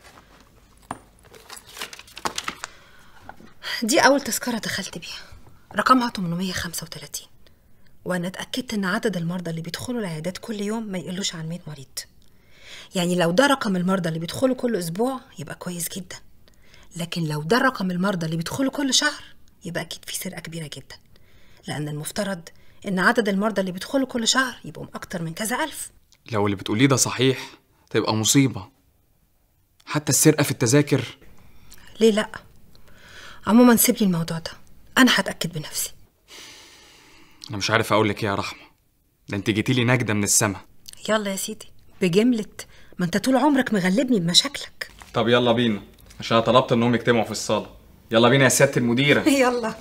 دي اول تذكره دخلت بيها رقمها 835 وانا اتاكدت ان عدد المرضى اللي بيدخلوا العيادات كل يوم ما يقلوش عن 100 مريض يعني لو ده رقم المرضى اللي بيدخلوا كل اسبوع يبقى كويس جدا لكن لو ده رقم المرضى اللي بيدخلوا كل شهر يبقى اكيد في سرقه كبيره جدا لان المفترض ان عدد المرضى اللي بيدخلوا كل شهر يبقوا اكتر من كذا الف لو اللي بتقوليه ده صحيح تبقى مصيبة حتى السرقة في التذاكر ليه لا عموما سيب لي الموضوع ده انا هتاكد بنفسي انا مش عارف اقولك ايه يا رحمة ده انت جيتيلي نجدة من السما يلا يا سيدي بجملة ما انت طول عمرك مغلبني بمشاكلك طب يلا بينا عشان انا طلبت انهم يجتمعوا في الصالة يلا بينا يا سيادة المديرة يلا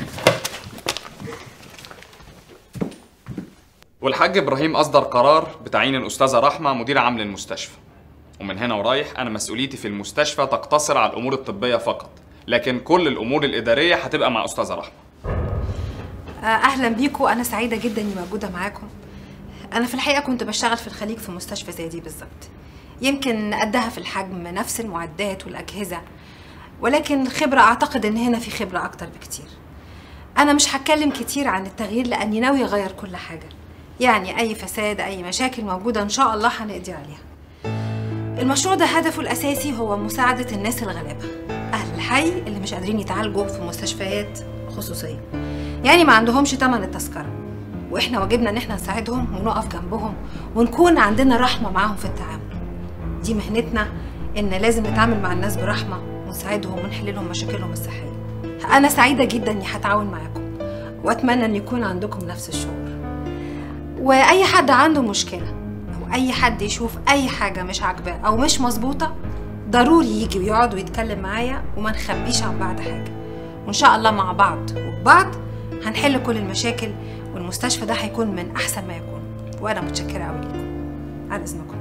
والحاج ابراهيم اصدر قرار بتعيين الاستاذه رحمه مدير عام للمستشفى ومن هنا ورايح انا مسؤوليتي في المستشفى تقتصر على الامور الطبيه فقط لكن كل الامور الاداريه هتبقى مع استاذه رحمه آه، اهلا بيكم انا سعيده جدا اني موجوده معاكم انا في الحقيقه كنت بشتغل في الخليج في مستشفى زي دي بالظبط يمكن قدها في الحجم نفس المعدات والاجهزه ولكن خبره اعتقد ان هنا في خبره اكتر بكتير انا مش هتكلم كتير عن التغيير لاني ناوي اغير كل حاجه يعني اي فساد اي مشاكل موجوده ان شاء الله هنقضي عليها المشروع ده هدفه الاساسي هو مساعده الناس الغلابه اهل الحي اللي مش قادرين يتعالجوا في مستشفيات خصوصيه يعني ما عندهمش تمن التذكره واحنا واجبنا ان احنا نساعدهم ونقف جنبهم ونكون عندنا رحمه معاهم في التعامل دي مهنتنا ان لازم نتعامل مع الناس برحمه ونساعدهم ونحل لهم مشاكلهم الصحيه انا سعيده جدا اني هتعاون معاكم واتمنى ان يكون عندكم نفس الشعور واي حد عنده مشكله او اي حد يشوف اي حاجه مش عاجباه او مش مظبوطه ضروري يجي ويقعد ويتكلم معايا وما نخبيش عن بعض حاجه وان شاء الله مع بعض وببعض هنحل كل المشاكل والمستشفى ده هيكون من احسن ما يكون وانا متشكره قوي ليكم على اذنكم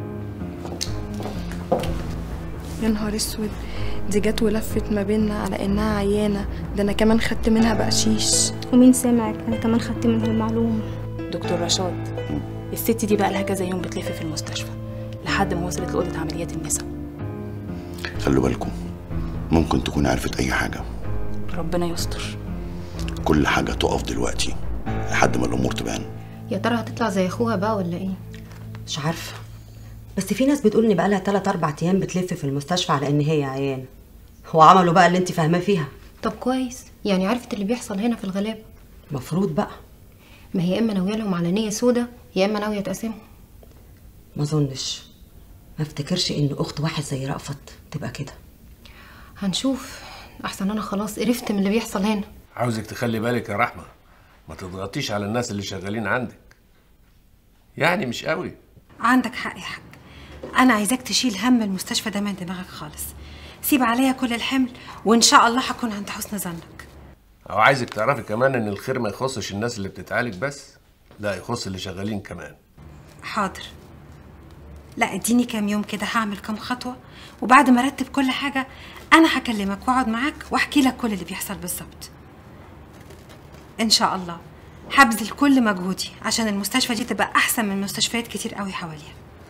يا نهار اسود دي جت ولفت ما بينا على انها عيانه ده انا كمان خدت منها بقشيش ومين سمعك انا كمان خدت منها المعلومه دكتور رشاد الست دي بقى لها كذا يوم بتلف في المستشفى لحد ما وصلت لأوضة عمليات النساء خلوا بالكم ممكن تكون عرفت أي حاجة ربنا يستر كل حاجة تقف دلوقتي لحد ما الأمور تبان يا ترى هتطلع زي اخوها بقى ولا ايه مش عارفه بس في ناس بتقول ان بقالها 3 4 ايام بتلف في المستشفى على ان هي عيانه هو عملوا بقى اللي انت فاهماه فيها طب كويس يعني عرفت اللي بيحصل هنا في الغلابة مفروض بقى ما هي يا اما ناويه لهم على نيه سودا يا اما ناويه تقسمهم ما اظنش ما افتكرش ان اخت واحد زي رأفت تبقى كده هنشوف احسن انا خلاص قرفت من اللي بيحصل هنا عاوزك تخلي بالك يا رحمه ما تضغطيش على الناس اللي شغالين عندك يعني مش قوي عندك حق يا حاج انا عايزاك تشيل هم المستشفى ده من دماغك خالص سيب عليا كل الحمل وان شاء الله هكون عند حسن ظنك او عايزك تعرفي كمان ان الخير ما يخصش الناس اللي بتتعالج بس لا يخص اللي شغالين كمان حاضر لا اديني كام يوم كده هعمل كام خطوه وبعد ما ارتب كل حاجه انا هكلمك واقعد معاك واحكي لك كل اللي بيحصل بالظبط ان شاء الله هبذل كل مجهودي عشان المستشفى دي تبقى احسن من مستشفيات كتير قوي حواليها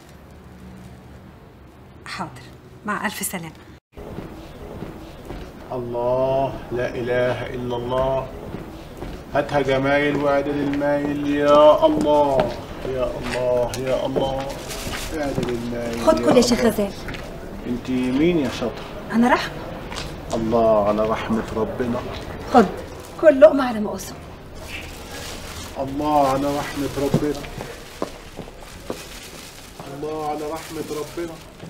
حاضر مع الف سلامه الله لا إله إلا الله هاتها جمايل وعدل المايل يا الله يا الله يا الله اعدل المايل خد كل يا شيخ غزال انت مين يا شاطر انا رحمه الله على رحمة ربنا خد كل لقمه على ما اسم الله على رحمة ربنا الله على رحمة ربنا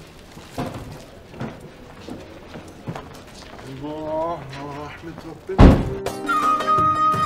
الله على رحمة ربنا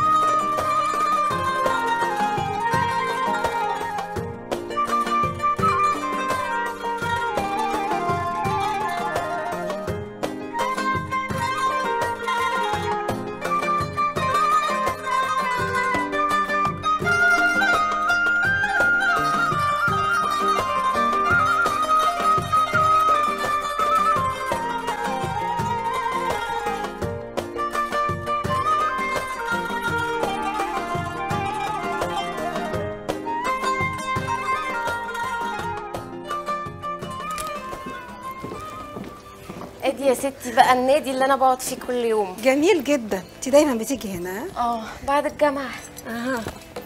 ادي يا ستي بقى النادي اللي انا بقعد فيه كل يوم جميل جدا انت دايما بتيجي هنا اه بعد الجامعه اها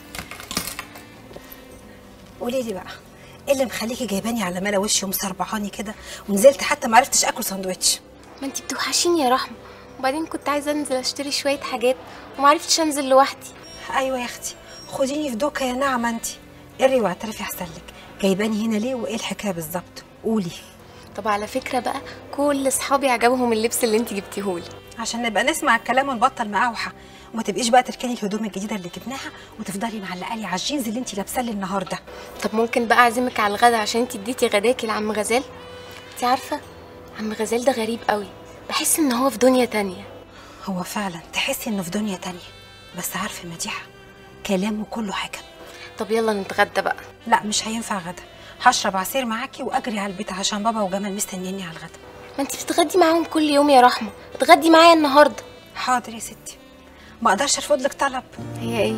قولي لي بقى ايه اللي مخليكي جايباني على ملا وشي ومسربعاني كده ونزلت حتى ما عرفتش اكل ساندوتش ما انتي بتوحشيني يا رحمه وبعدين كنت عايزه انزل اشتري شويه حاجات ومعرفتش انزل لوحدي ايوه يا اختي خديني في دوكا يا نعمه انت قري واعترفي احسن لك جايباني هنا ليه وايه الحكايه بالظبط قولي طب على فكره بقى كل اصحابي عجبهم اللبس اللي انتي جبتيهولي عشان نبقى نسمع الكلام ونبطل مقاوحه وما تبقيش بقى تركني الهدوم الجديده اللي جبناها وتفضلي معلقه لي على الجينز اللي انت لابساه لي النهارده طب ممكن بقى اعزمك على الغدا عشان انتي اديتي غداكي لعم غزال انتي عارفه عم غزال ده غريب قوي بحس ان هو في دنيا تانية هو فعلا تحسي انه في دنيا تانية بس عارفه مديحه كلامه كله حكم طب يلا نتغدى بقى لا مش هينفع غدا هشرب عصير معاكي واجري على البيت عشان بابا وجمال مستنيني على الغدا ما انتي بتتغدي معاهم كل يوم يا رحمه اتغدي معايا النهارده حاضر يا ستي ما اقدرش ارفض لك طلب هي ايه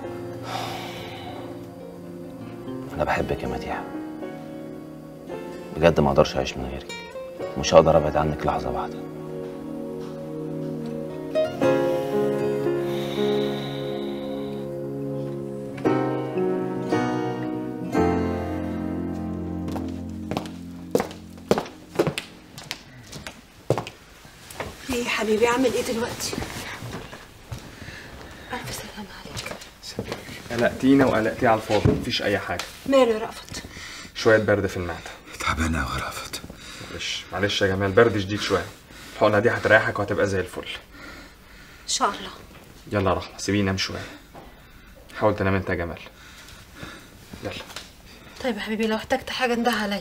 انا بحبك يا مديحه بجد ما اقدرش اعيش من غيرك مش هقدر ابعد عنك لحظه واحده ايه يا حبيبي عامل ايه دلوقتي الف سلامه عليك قلقتينا وقلقتيه على الفاضي مفيش اي حاجه ماله يا رأفت شويه برد في المعده تعبانه يا غرفت معلش معلش يا جمال برد شديد شويه الحقنه دي هتريحك وهتبقى زي الفل ان شاء الله يلا يا رحمه سيبيني انام شويه حاول تنام انت يا جمال يلا طيب يا حبيبي لو احتجت حاجه انده عليا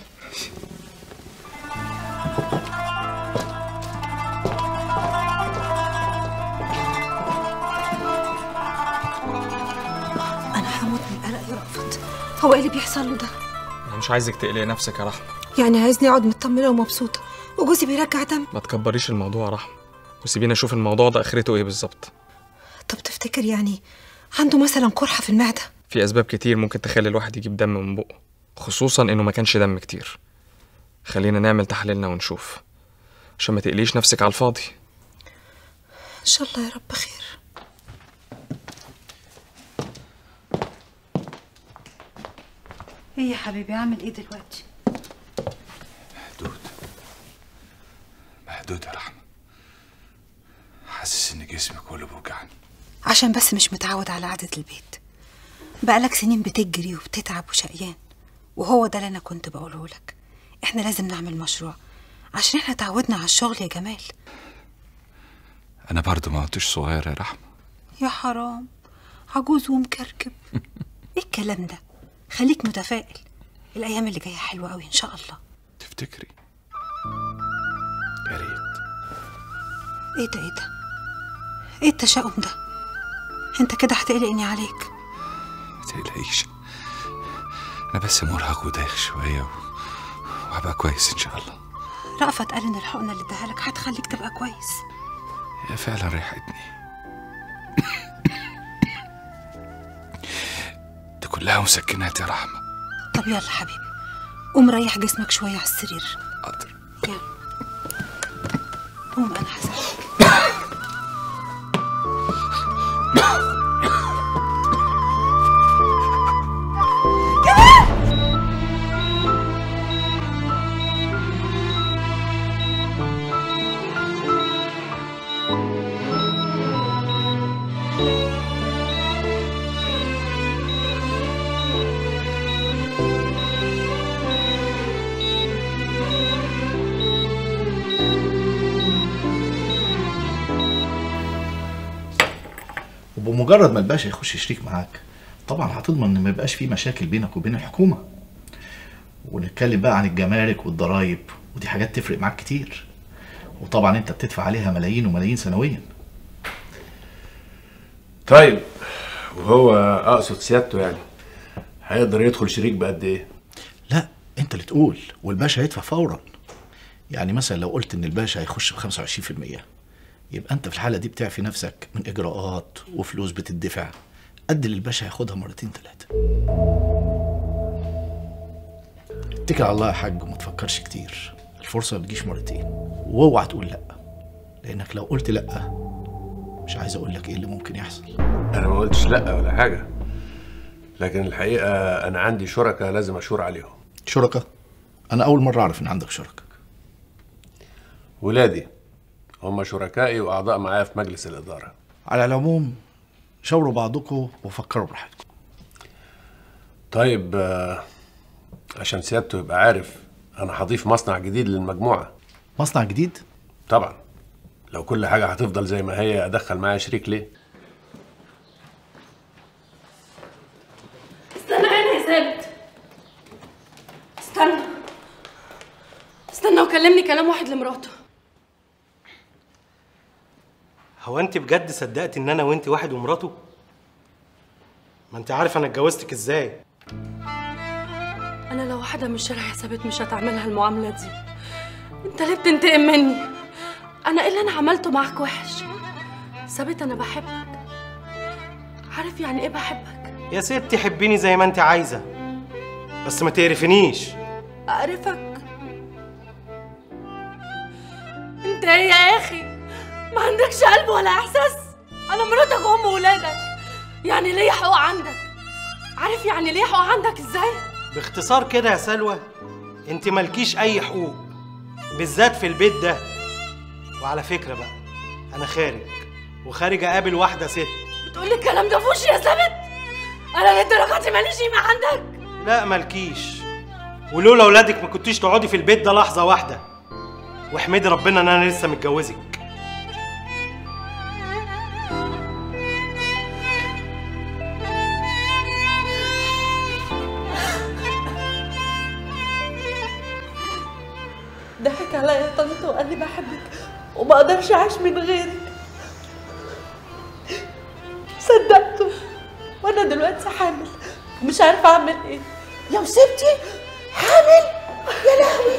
انا هموت من القلق يا رأفت هو ايه اللي بيحصل له ده انا مش عايزك تقلقي نفسك يا رحمه يعني عايزني اقعد مطمنه ومبسوطه وجوزي بيرجع دم ما تكبريش الموضوع يا رحمه وسيبيني اشوف الموضوع ده اخرته ايه بالظبط طب تفتكر يعني عنده مثلا قرحه في المعده في اسباب كتير ممكن تخلي الواحد يجيب دم من بقه خصوصا انه ما كانش دم كتير خلينا نعمل تحليلنا ونشوف عشان ما تقليش نفسك على الفاضي ان شاء الله يا رب خير ايه يا حبيبي عامل ايه دلوقتي محدود محدود يا رحمة جسمي كله بيوجعني عشان بس مش متعود على قعدة البيت بقالك سنين بتجري وبتتعب وشقيان وهو ده اللي انا كنت بقوله لك احنا لازم نعمل مشروع عشان احنا تعودنا على الشغل يا جمال انا برضه ما عدتش صغير يا رحمه يا حرام عجوز ومكركب ايه الكلام ده خليك متفائل الايام اللي جايه حلوه قوي ان شاء الله تفتكري يا ريت ايه ده ايه ده ايه التشاؤم ده انت كده هتقلقني عليك ما تقلقيش انا بس مرهق ودايخ شويه و... وهبقى كويس ان شاء الله رأفت قال ان الحقنه اللي اداها لك هتخليك تبقى كويس هي فعلا ريحتني دي كلها مسكنات يا رحمه طب يلا حبيبي قوم ريح جسمك شويه على السرير حاضر يلا قوم انا هساعدك وبمجرد ما الباشا يخش شريك معاك طبعا هتضمن ان ما يبقاش في مشاكل بينك وبين الحكومه ونتكلم بقى عن الجمارك والضرايب ودي حاجات تفرق معاك كتير وطبعا انت بتدفع عليها ملايين وملايين سنويا طيب وهو اقصد سيادته يعني هيقدر يدخل شريك بقد ايه لا انت اللي تقول والباشا هيدفع فورا يعني مثلا لو قلت ان الباشا هيخش ب 25% يبقى انت في الحاله دي بتعفي نفسك من اجراءات وفلوس بتدفع قد اللي الباشا هياخدها مرتين ثلاثه اتكل على الله يا حاج وما تفكرش كتير الفرصه ما بتجيش مرتين واوعى تقول لا لانك لو قلت لا مش عايز اقول لك ايه اللي ممكن يحصل انا ما قلتش لا ولا حاجه لكن الحقيقه انا عندي شركاء لازم اشور عليهم شركاء انا اول مره اعرف ان عندك شركاء ولادي هم شركائي واعضاء معايا في مجلس الاداره على العموم شاوروا بعضكم وفكروا براحتكم طيب آه، عشان سيادته يبقى عارف انا هضيف مصنع جديد للمجموعه مصنع جديد طبعا لو كل حاجه هتفضل زي ما هي ادخل معايا شريك ليه استنى هنا يا ثابت استنى استنى وكلمني كلام واحد لمراته هو انت بجد صدقت ان انا وانت واحد ومراته ما انت عارف انا اتجوزتك ازاي انا لو واحده من الشارع يا ثابت مش هتعملها المعامله دي انت ليه بتنتقم مني انا ايه اللي انا عملته معاك وحش ثابت انا بحبك عارف يعني ايه بحبك يا ستي حبيني زي ما انت عايزه بس ما تقرفنيش اعرفك انت ايه يا اخي ما عندكش قلب ولا احساس انا مراتك وام ولادك يعني ليا حقوق عندك عارف يعني ليا حقوق عندك ازاي باختصار كده يا سلوى انت مالكيش اي حقوق بالذات في البيت ده وعلى فكره بقى انا خارج وخارج اقابل واحده ست بتقولي الكلام ده في وشي يا ثابت انا للدرجه دي ماليش قيمه عندك لا مالكيش ولولا ولادك ما كنتيش تقعدي في البيت ده لحظه واحده واحمدي ربنا ان انا لسه متجوزك ضحك عليا يا طنط وقال لي بحبك وما اقدرش اعيش من غيرك صدقته وانا دلوقتي حامل ومش عارفه اعمل ايه لو سبتي حامل يا لهوي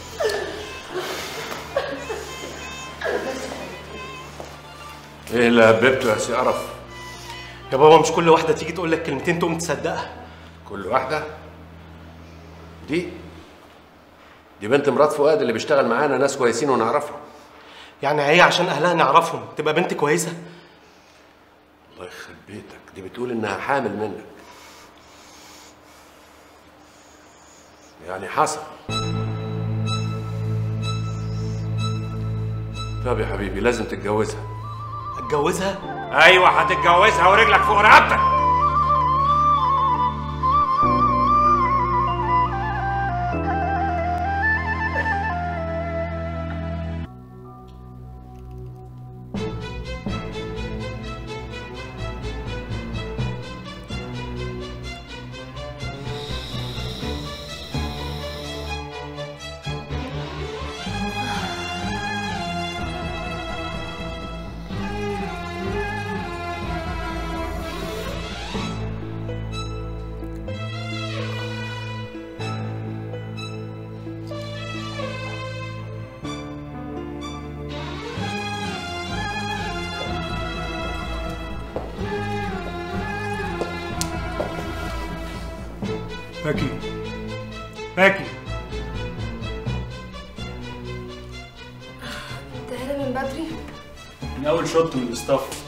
ايه اللي هببته يا سي قرف يا بابا مش كل واحده تيجي تقول لك كلمتين تقوم تصدقها كل واحده دي دي بنت مرات فؤاد اللي بيشتغل معانا ناس كويسين ونعرفهم يعني هي عشان اهلها نعرفهم تبقى بنت كويسه الله يخرب بيتك دي بتقول انها حامل منك يعني حصل طب يا حبيبي لازم تتجوزها هتتجوزها ايوه هتتجوزها ورجلك فوق رقبتك باكي باكي انت هنا من بدري من اول شوط من الاستاف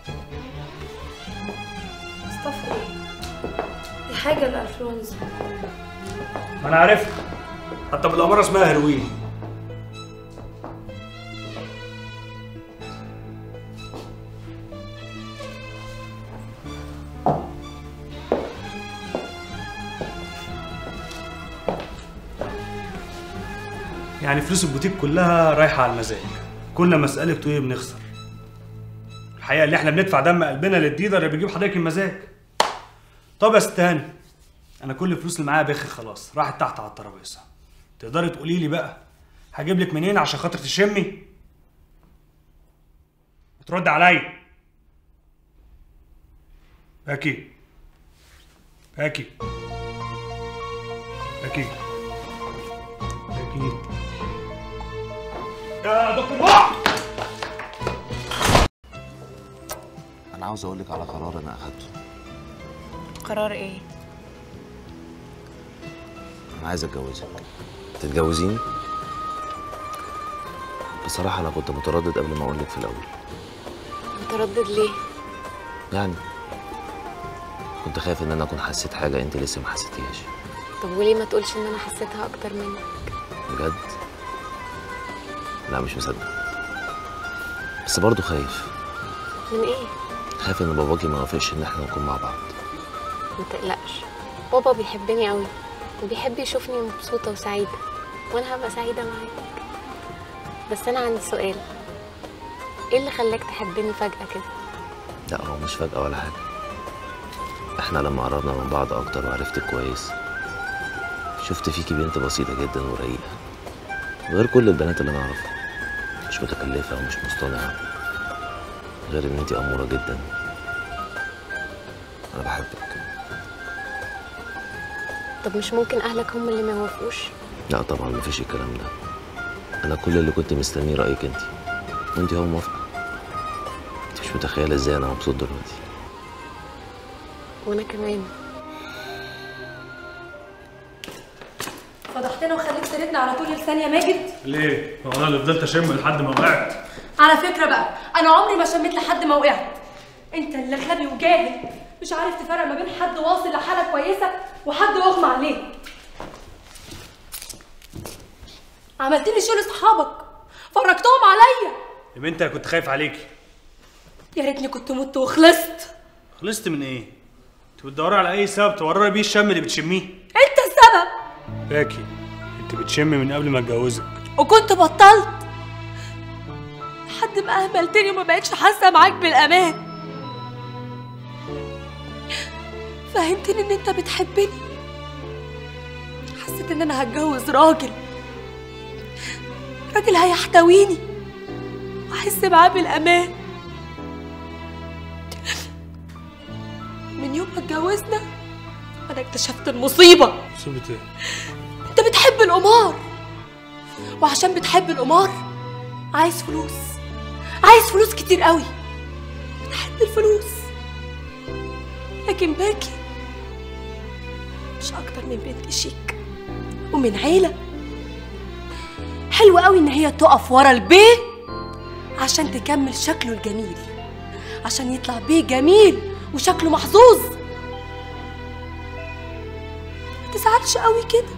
اصطف ايه دي حاجه الانفلونزا ما انا عارفها حتى بالاماره اسمها هيروين يعني فلوس البوتيك كلها رايحه على المزاج كل ما اسالك تقولي بنخسر الحقيقه اللي احنا بندفع دم قلبنا للديلر اللي بيجيب حضرتك المزاج طب يا ست هاني انا كل الفلوس اللي معايا بخ خلاص راحت تحت على الترابيزه تقدري تقولي لي بقى هجيب لك منين عشان خاطر تشمي ترد عليا باكي باكي باكي باكي يا دكتور بقى انا عاوز اقول لك على قرار انا اخدته قرار ايه انا عايز اتجوزك تتجوزيني بصراحه انا كنت متردد قبل ما اقول لك في الاول متردد ليه يعني كنت خايف ان انا اكون حسيت حاجه انت لسه ما حسيتيهاش طب وليه ما تقولش ان انا حسيتها اكتر منك بجد لا مش مصدق بس برضه خايف من ايه خايف ان باباكي ما يوافقش ان احنا نكون مع بعض ما تقلقش بابا بيحبني قوي وبيحب يشوفني مبسوطه وسعيده وانا هبقى سعيده معاك بس انا عندي سؤال ايه اللي خلاك تحبني فجاه كده لا هو مش فجأة ولا حاجة احنا لما قربنا من بعض اكتر وعرفتك كويس شفت فيكي بنت بسيطة جدا ورقيقة غير كل البنات اللي انا اعرفها مش متكلفة ومش مصطنعة غير ان انتي امورة جدا انا بحبك طب مش ممكن اهلك هم اللي ما يوافقوش لا طبعا مفيش الكلام ده انا كل اللي كنت مستنيه رايك انت وانت هو موافقه انت مش متخيله ازاي انا مبسوط دلوقتي وانا كمان فضحتنا وخليك سيرتنا على طول لسان يا ماجد ليه؟ هو انا اللي فضلت اشم لحد ما وقعت على فكره بقى انا عمري ما شميت لحد ما وقعت انت اللي غبي وجاهل مش عارف تفرق ما بين حد واصل لحاله كويسه وحد واغمى عليه عملت لي شغل اصحابك فرجتهم عليا يا بنت انا كنت خايف عليكي يا ريتني كنت مت وخلصت خلصت من ايه؟ انت بتدوري على اي سبب تورري بيه الشم اللي بتشميه انت السبب باكي انت بتشمي من قبل ما اتجوزك وكنت بطلت لحد ما اهملتني وما بقتش حاسه معاك بالامان فهمتني ان انت بتحبني حسيت ان انا هتجوز راجل راجل هيحتويني واحس معاه بالامان من يوم ما اتجوزنا انا اكتشفت المصيبه مصيبة ايه؟ انت بتحب القمار وعشان بتحب القمار عايز فلوس عايز فلوس كتير قوي بتحب الفلوس لكن باكي مش اكتر من بنت شيك ومن عيله حلوة قوي ان هي تقف ورا البيه عشان تكمل شكله الجميل عشان يطلع بيه جميل وشكله محظوظ ما تزعلش قوي كده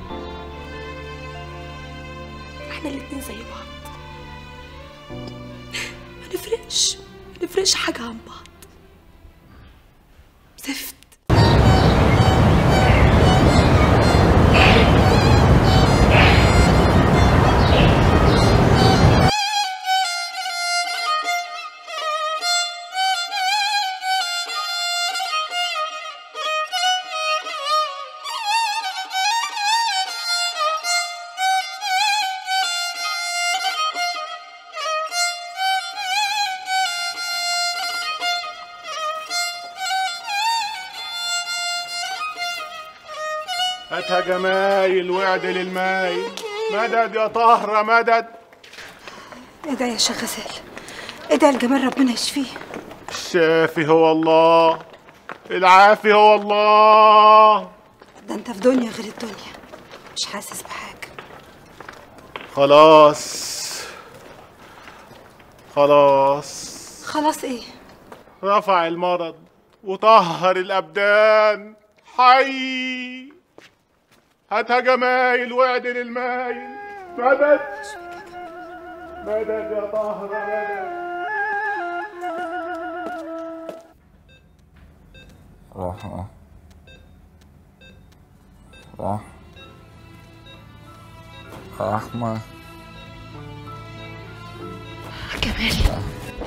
احنا الاتنين زي بعض ما نفرقش ما نفرقش حاجة عن بعض زفت هاتها جمايل واعدل المايل مدد يا طهرة مدد ادعي يا شيخ غزال ادعي الجمال ربنا يشفيه الشافي هو الله العافي هو الله ده انت في دنيا غير الدنيا مش حاسس بحاجة خلاص خلاص خلاص ايه رفع المرض وطهر الأبدان حي هاتها جمايل واعدل المايل مدد مدد يا طهر مدد رحمة رح رحمة جمال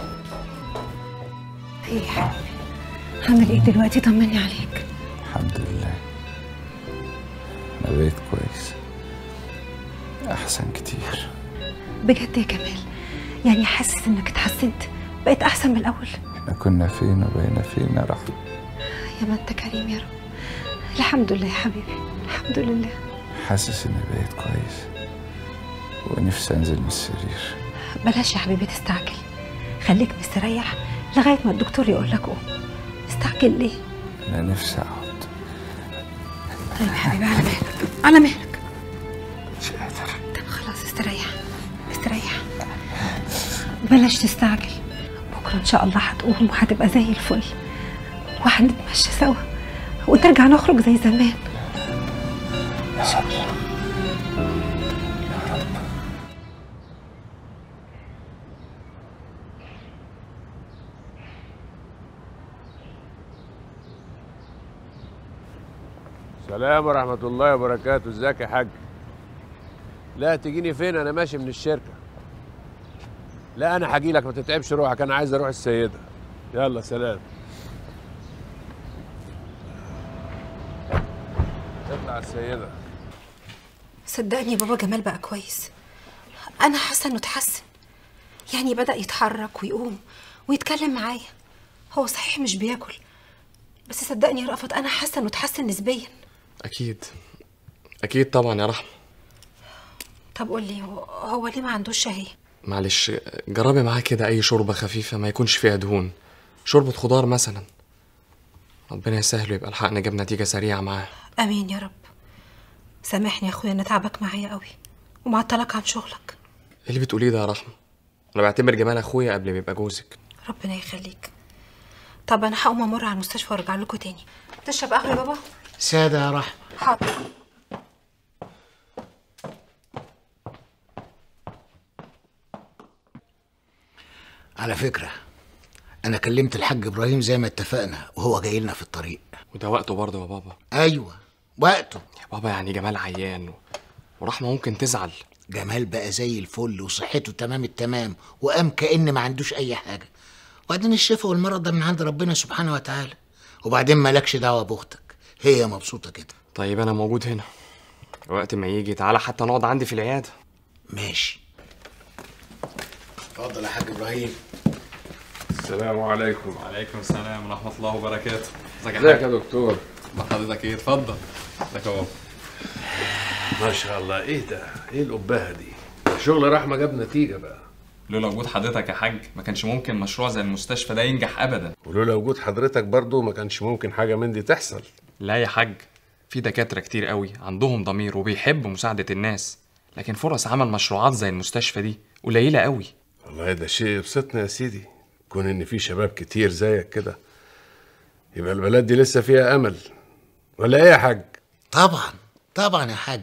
ايه يا حبيبي عامل ايه دلوقتي طمني عليك الحمد لله أنا بقيت كويس أحسن كتير بجد يا جمال يعني حاسس انك اتحسنت بقيت احسن من الاول احنا كنا فين وبقينا فين يا رحمة يا ما انت كريم يا رب الحمد لله يا حبيبي الحمد لله حاسس إني بقيت كويس ونفسي أنزل من السرير بلاش يا حبيبي تستعجل خليك مستريح لغايه ما الدكتور يقول لك قوم مستعجل ليه أنا نفسي أقعد طيب يا حبيبي على مهلك على مهلك مش قادر طب خلاص استريح استريح بلاش تستعجل بكره ان شاء الله هتقوم وهتبقى زي الفل وهنتمشى سوا وترجع نخرج زي زمان ان شاء الله السلام ورحمة الله وبركاته ازيك يا حاج لا تجيني فين انا ماشي من الشركة لا انا هاجي لك ما تتعبش روحك انا عايز اروح السيدة يلا سلام اطلع السيدة صدقني بابا جمال بقى كويس انا حاسه انه اتحسن يعني بدا يتحرك ويقوم ويتكلم معايا هو صحيح مش بياكل بس صدقني يا رأفت انا حاسه انه اتحسن نسبيا اكيد اكيد طبعا يا رحمه طب قول لي هو, هو ليه ما عندوش شهيه معلش جربي معاه كده اي شوربه خفيفه ما يكونش فيها دهون شوربه خضار مثلا ربنا يسهل ويبقى الحق نجيب نتيجه سريعه معاه امين يا رب سامحني يا اخويا ان تعبك معايا قوي ومعطلك عن شغلك ايه اللي بتقوليه ده يا رحمه انا بعتبر جمال اخويا قبل ما يبقى جوزك ربنا يخليك طب انا هقوم امر على المستشفى وارجع لكم تاني تشرب قهوه يا بابا سادة يا رحمة حاضر على فكرة أنا كلمت الحاج إبراهيم زي ما اتفقنا وهو جاي لنا في الطريق وده وقته برضه يا بابا أيوة وقته يا بابا يعني جمال عيان و... ورحمه ممكن تزعل جمال بقى زي الفل وصحته تمام التمام وقام كأن ما عندوش أي حاجة وبعدين الشفا والمرض ده من عند ربنا سبحانه وتعالى وبعدين مالكش دعوة بأختك هي مبسوطة كده طيب انا موجود هنا وقت ما يجي تعالى حتى نقعد عندي في العياده ماشي اتفضل يا حاج إبراهيم السلام عليكم وعليكم السلام ورحمه الله وبركاته ازيك ازيك يا دكتور حضرتك ايه اتفضل ازيك يا بابا ما شاء الله ايه ده ايه القباهة دي شغل رحمة جاب نتيجة بقى لولا وجود حضرتك يا حاج ما كانش ممكن مشروع زي المستشفى ده ينجح ابدا ولولا وجود حضرتك برضو ما كانش ممكن حاجة من دي تحصل لا يا حاج في دكاتره كتير قوي عندهم ضمير وبيحبوا مساعده الناس لكن فرص عمل مشروعات زي المستشفى دي قليله قوي والله ده شيء يبسطنا يا سيدي كون ان في شباب كتير زيك كده يبقى البلد دي لسه فيها امل ولا ايه يا حاج طبعا طبعا يا حاج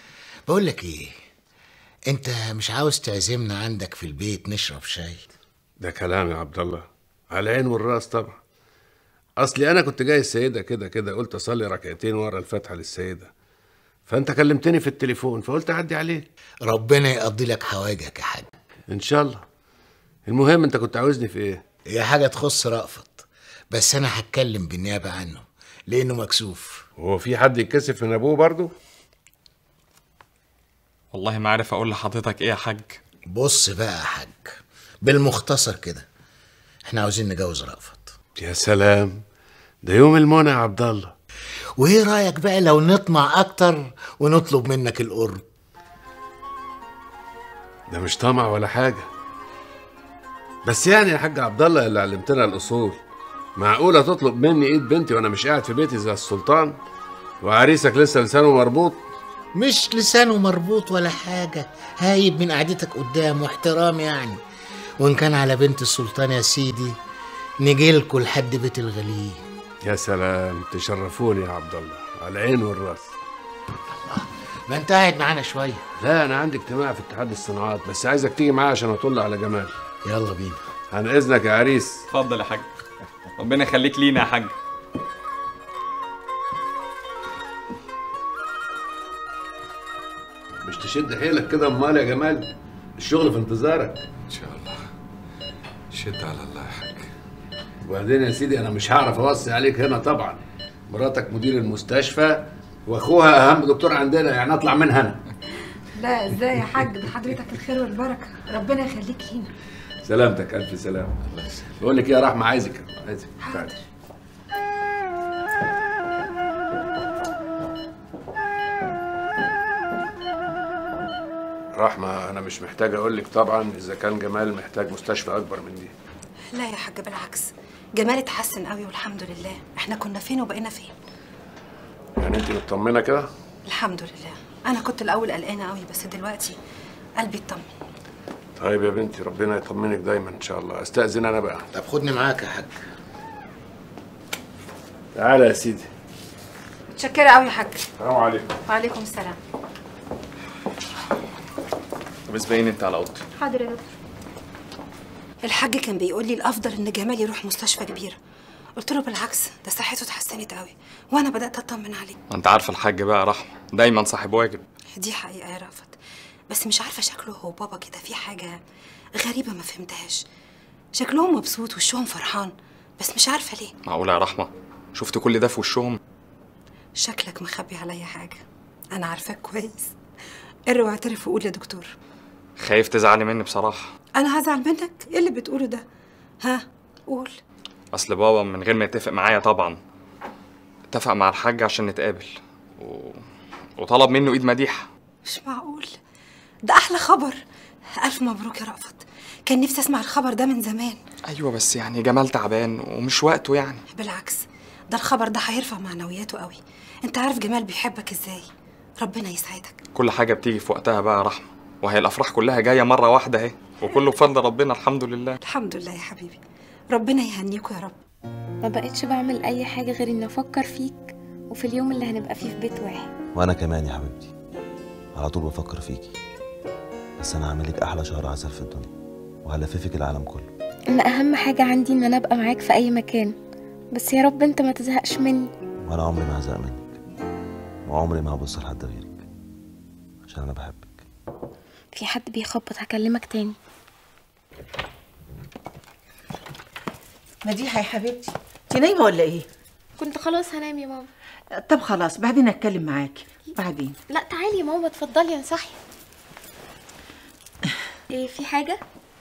بقول لك ايه انت مش عاوز تعزمنا عندك في البيت نشرب شاي ده كلام يا عبد الله على العين والراس طبعا اصلي انا كنت جاي السيده كده كده قلت اصلي ركعتين ورا الفاتحه للسيده فانت كلمتني في التليفون فقلت اعدي عليك ربنا يقضي لك حواجك يا حاج ان شاء الله المهم انت كنت عاوزني في ايه هي حاجه تخص رأفت بس انا هتكلم بالنيابه عنه لانه مكسوف هو في حد يتكسف من ابوه برضه والله ما عارف اقول لحضرتك ايه يا حاج بص بقى يا حاج بالمختصر كده احنا عاوزين نجوز رأفت يا سلام ده يوم المنى يا عبد الله وايه رايك بقى لو نطمع اكتر ونطلب منك القرب ده مش طمع ولا حاجه بس يعني يا حاج عبد الله اللي علمتنا الاصول معقوله تطلب مني ايد بنتي وانا مش قاعد في بيتي زي السلطان وعريسك لسه لسانه مربوط مش لسانه مربوط ولا حاجة هايب من قعدتك قدام واحترام يعني وإن كان على بنت السلطان يا سيدي نجيلكوا لحد بيت الغليل يا سلام تشرفوني يا عبد الله على العين والراس ما انت قاعد معانا شوية لا انا عندي اجتماع في اتحاد الصناعات بس عايزك تيجي معايا عشان اطل على جمال يلا بينا عن اذنك يا عريس اتفضل يا حاج ربنا يخليك لينا يا حاج مش تشد حيلك كده امال يا جمال الشغل في انتظارك ان شاء الله شد على الله يا حاج وبعدين يا سيدي انا مش هعرف اوصي عليك هنا طبعا مراتك مدير المستشفى واخوها اهم دكتور عندنا يعني اطلع منها انا لا ازاي يا حاج ده حضرتك الخير والبركه ربنا يخليك لينا سلامتك الف سلامه بقول لك ايه يا رحمه عايزك عايزك تعالي رحمه انا مش محتاج اقول لك طبعا اذا كان جمال محتاج مستشفى اكبر من دي لا يا حاج بالعكس جمال اتحسن قوي والحمد لله احنا كنا فين وبقينا فين يعني انت مطمنه كده الحمد لله انا كنت الاول قلقانه قوي بس دلوقتي قلبي اطمن طيب يا بنتي ربنا يطمنك دايما ان شاء الله استاذن انا بقى طب خدني معاك يا حاج تعالى يا سيدي متشكره قوي يا حاج السلام عليكم وعليكم السلام طب اسبقيني انت على اوضتي حاضر يا دكتور الحاج كان بيقول لي الافضل ان جمال يروح مستشفى كبيره قلت له بالعكس ده صحته اتحسنت قوي وانا بدات اطمن عليه انت عارفه الحاج بقى يا رحمه دايما صاحب واجب دي حقيقه يا رافت بس مش عارفه شكله هو بابا كده في حاجه غريبه ما فهمتهاش شكلهم مبسوط وشهم فرحان بس مش عارفه ليه معقوله يا رحمه شفت كل ده في وشهم شكلك مخبي عليا حاجه انا عارفاك كويس اري واعترف وقول يا دكتور خايف تزعلي مني بصراحه انا هزعل منك ايه اللي بتقوله ده ها قول اصل بابا من غير ما يتفق معايا طبعا اتفق مع الحاج عشان نتقابل و... وطلب منه ايد مديحه مش معقول ده احلى خبر الف مبروك يا رأفت كان نفسي اسمع الخبر ده من زمان ايوه بس يعني جمال تعبان ومش وقته يعني بالعكس ده الخبر ده هيرفع معنوياته قوي انت عارف جمال بيحبك ازاي ربنا يسعدك كل حاجه بتيجي في وقتها بقى يا رحمه وهي الافراح كلها جايه مره واحده اهي وكله بفضل ربنا الحمد لله الحمد لله يا حبيبي ربنا يهنيكوا يا رب ما بقتش بعمل اي حاجه غير اني افكر فيك وفي اليوم اللي هنبقى فيه في بيت واحد وانا كمان يا حبيبتي على طول بفكر فيكي بس انا هعملك احلى شهر عسل في الدنيا وهلففك العالم كله انا اهم حاجه عندي ان انا ابقى معاك في اي مكان بس يا رب انت ما تزهقش مني وانا عمري ما هزهق منك وعمري ما هبص لحد غيرك عشان انا بحبك في حد بيخبط هكلمك تاني مديحه يا حبيبتي انت نايمه ولا ايه كنت خلاص هنام يا ماما طب خلاص بعدين اتكلم معاكي بعدين لا تعالي يا ماما اتفضلي انا صاحيه ايه في حاجه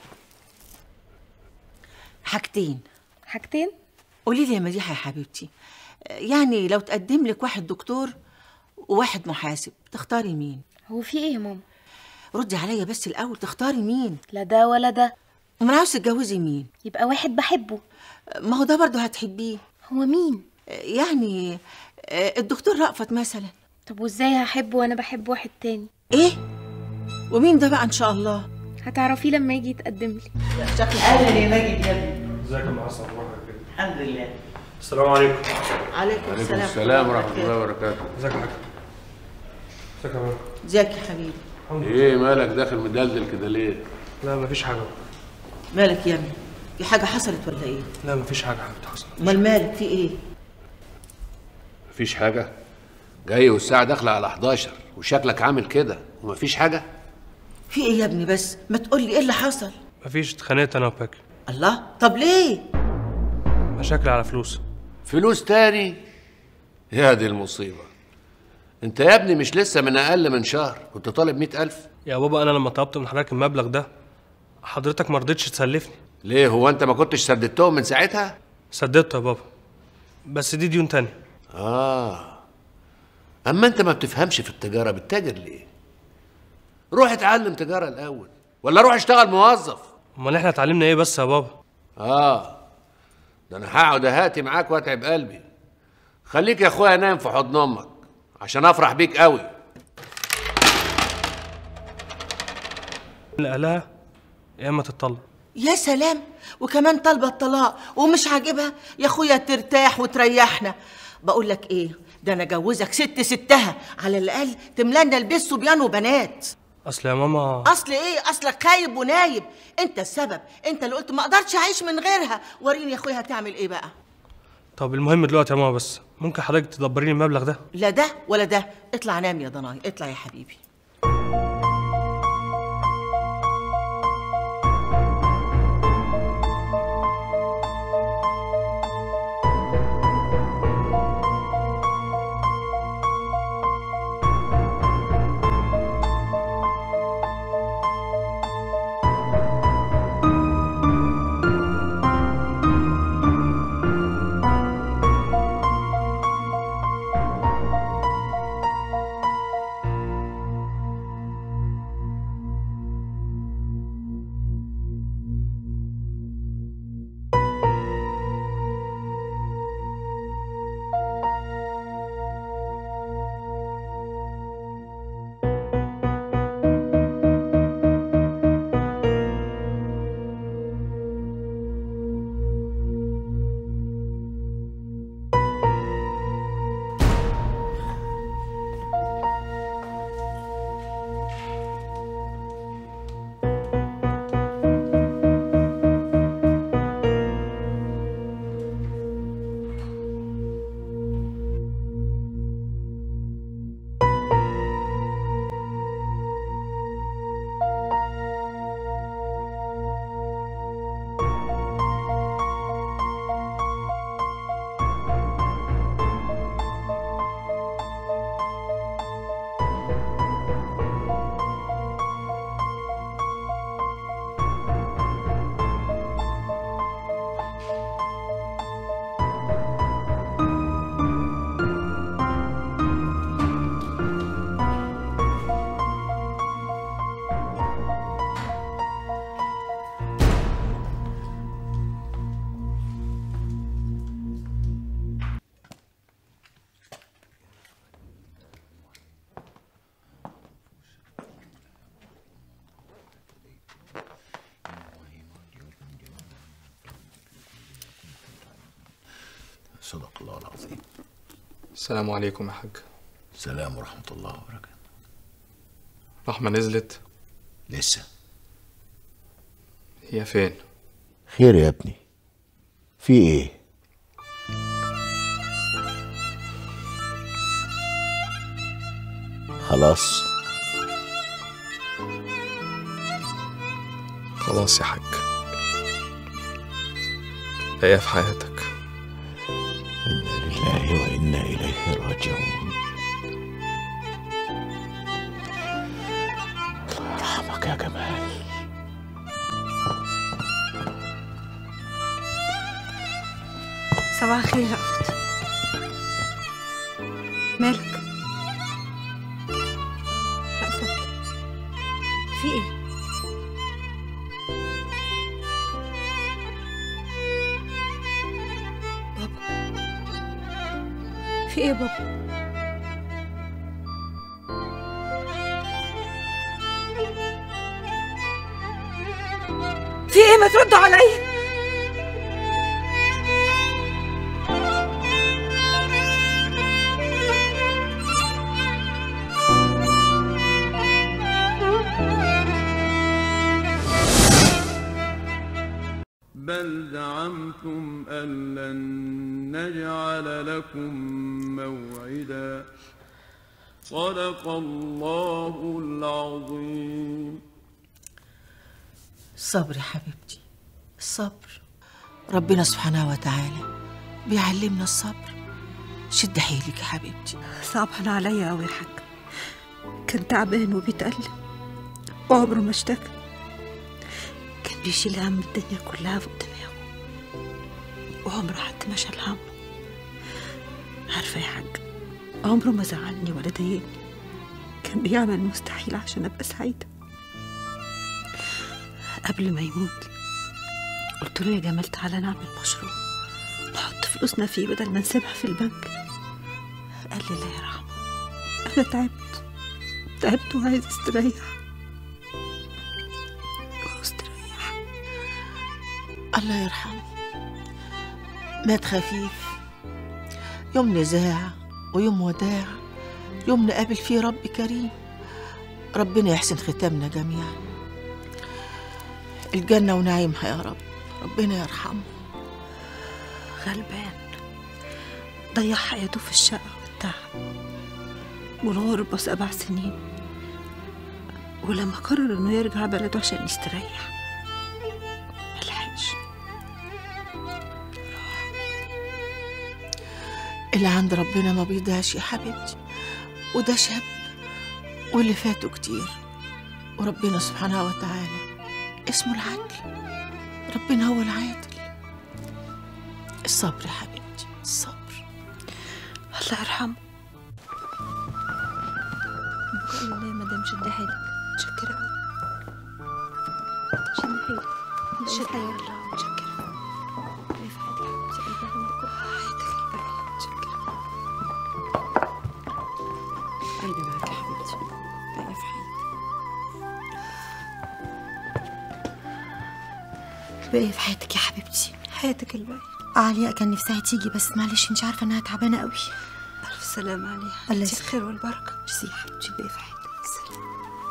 حاجتين حاجتين قولي لي يا مديحه يا حبيبتي يعني لو تقدم لك واحد دكتور وواحد محاسب تختاري مين هو في ايه يا ماما ردي عليا بس الاول تختاري مين لا ده ولا ده امال عاوز تتجوزي مين يبقى واحد بحبه ما هو ده برضه هتحبيه هو مين يعني الدكتور رأفت مثلا طب وازاي هحبه وانا بحب واحد تاني ايه ومين ده بقى ان شاء الله هتعرفيه لما يجي يتقدم لي اهلا يا ماجد يا ابني ازيك يا ام حسن اخبارك ايه الحمد لله السلام عليكم عليكم عليكم السلام السلام ورحمه الله وبركاته ازيك يا حاج ازيك يا ماما ازيك يا حبيبي ايه مالك داخل مدلدل كده ليه لا مفيش حاجه مالك يا ابني في حاجه حصلت ولا ايه لا مفيش حاجه حبيبتي حصلت امال مالك في ايه مفيش حاجة جاي والساعة داخلة على 11 وشكلك عامل كده ومفيش حاجة في ايه يا ابني بس ما تقول لي ايه اللي حصل مفيش اتخانقت انا وباكي الله طب ليه مشاكل على فلوس فلوس تاني يا دي المصيبة انت يا ابني مش لسه من اقل من شهر كنت طالب مئة الف يا بابا انا لما طلبت من حضرتك المبلغ ده حضرتك ما رضيتش تسلفني ليه هو انت ما كنتش سددتهم من ساعتها سددت يا بابا بس دي ديون تانية اه اما انت ما بتفهمش في التجارة بتتاجر ليه روح اتعلم تجارة الاول ولا روح اشتغل موظف امال احنا اتعلمنا ايه بس يا بابا اه ده انا هقعد اهاتي معاك واتعب قلبي خليك يا اخويا نايم في حضن امك عشان افرح بيك قوي اللي قالها يا اما تتطلق يا سلام وكمان طالبه الطلاق ومش عاجبها يا اخويا ترتاح وتريحنا بقول لك ايه ده انا جوزك ست ستها على الاقل تملانا البيت صبيان وبنات اصل يا ماما اصل ايه اصلك خايب ونايب انت السبب انت اللي قلت ما اقدرش اعيش من غيرها وريني يا اخويا هتعمل ايه بقى طب المهم دلوقتي يا ماما بس ممكن حضرتك تدبريني المبلغ ده لا ده ولا ده اطلع نام يا ضناي اطلع يا حبيبي صدق الله العظيم السلام عليكم يا حاج السلام ورحمة الله وبركاته رحمة نزلت لسه هي فين خير يا ابني في ايه خلاص خلاص يا حاج هي في حياتك إنا لله وإنا إليه راجعون الله يرحمك يا جمال صباح الخير يا رأفت مالك رأفت في ايه بابا في ايه يا بابا في ايه ما تردوا عليا بل زعمتم أن لن نجعل لكم موعدا صدق الله العظيم الصبر يا حبيبتي الصبر ربنا سبحانه وتعالى بيعلمنا الصبر شد حيلك يا حبيبتي صعبان عليا أوي يا حاج كان تعبان وبيتألم وعمره ما اشتكى كان بيشيل هم الدنيا كلها فوق دماغه وعمره حتى ما شال همه عارفة يا حاج عمره ما زعلني ولا ضايقني كان بيعمل المستحيل عشان أبقى سعيدة قبل ما يموت قلت له يا جمال تعالى نعمل مشروع نحط فلوسنا فيه بدل ما نسيبها في البنك قال لي لا يا رحمة أنا تعبت تعبت وعايز استريح الله يرحمه مات خفيف يوم نزاع ويوم وداع يوم نقابل فيه رب كريم ربنا يحسن ختامنا جميعا الجنة ونعيمها يا رب ربنا يرحمه غلبان ضيع حياته في الشقة والتعب والغربة سبع سنين ولما قرر انه يرجع بلده عشان يستريح ملحقش اللي عند ربنا ما بيضيعش يا حبيبتي وده شاب واللي فاته كتير وربنا سبحانه وتعالى اسمه العدل ربنا هو العادل الصبر يا حبيبتي الصبر الله يرحمه بقول الله يا مدام شد حيلك متشكرة شد حيلك شد حيلك متشكرة قلبي معاك يا حبيبتي باقي في حياتي باقي في حياتك يا حبيبتي حياتك الباقي علياء كان نفسها تيجي بس معلش انت عارفه انها تعبانه قوي ألف سلامة عليها الله انتي يسلمك. الخير والبركة ميرسي يا حبيبتي باقي في حياتك سلام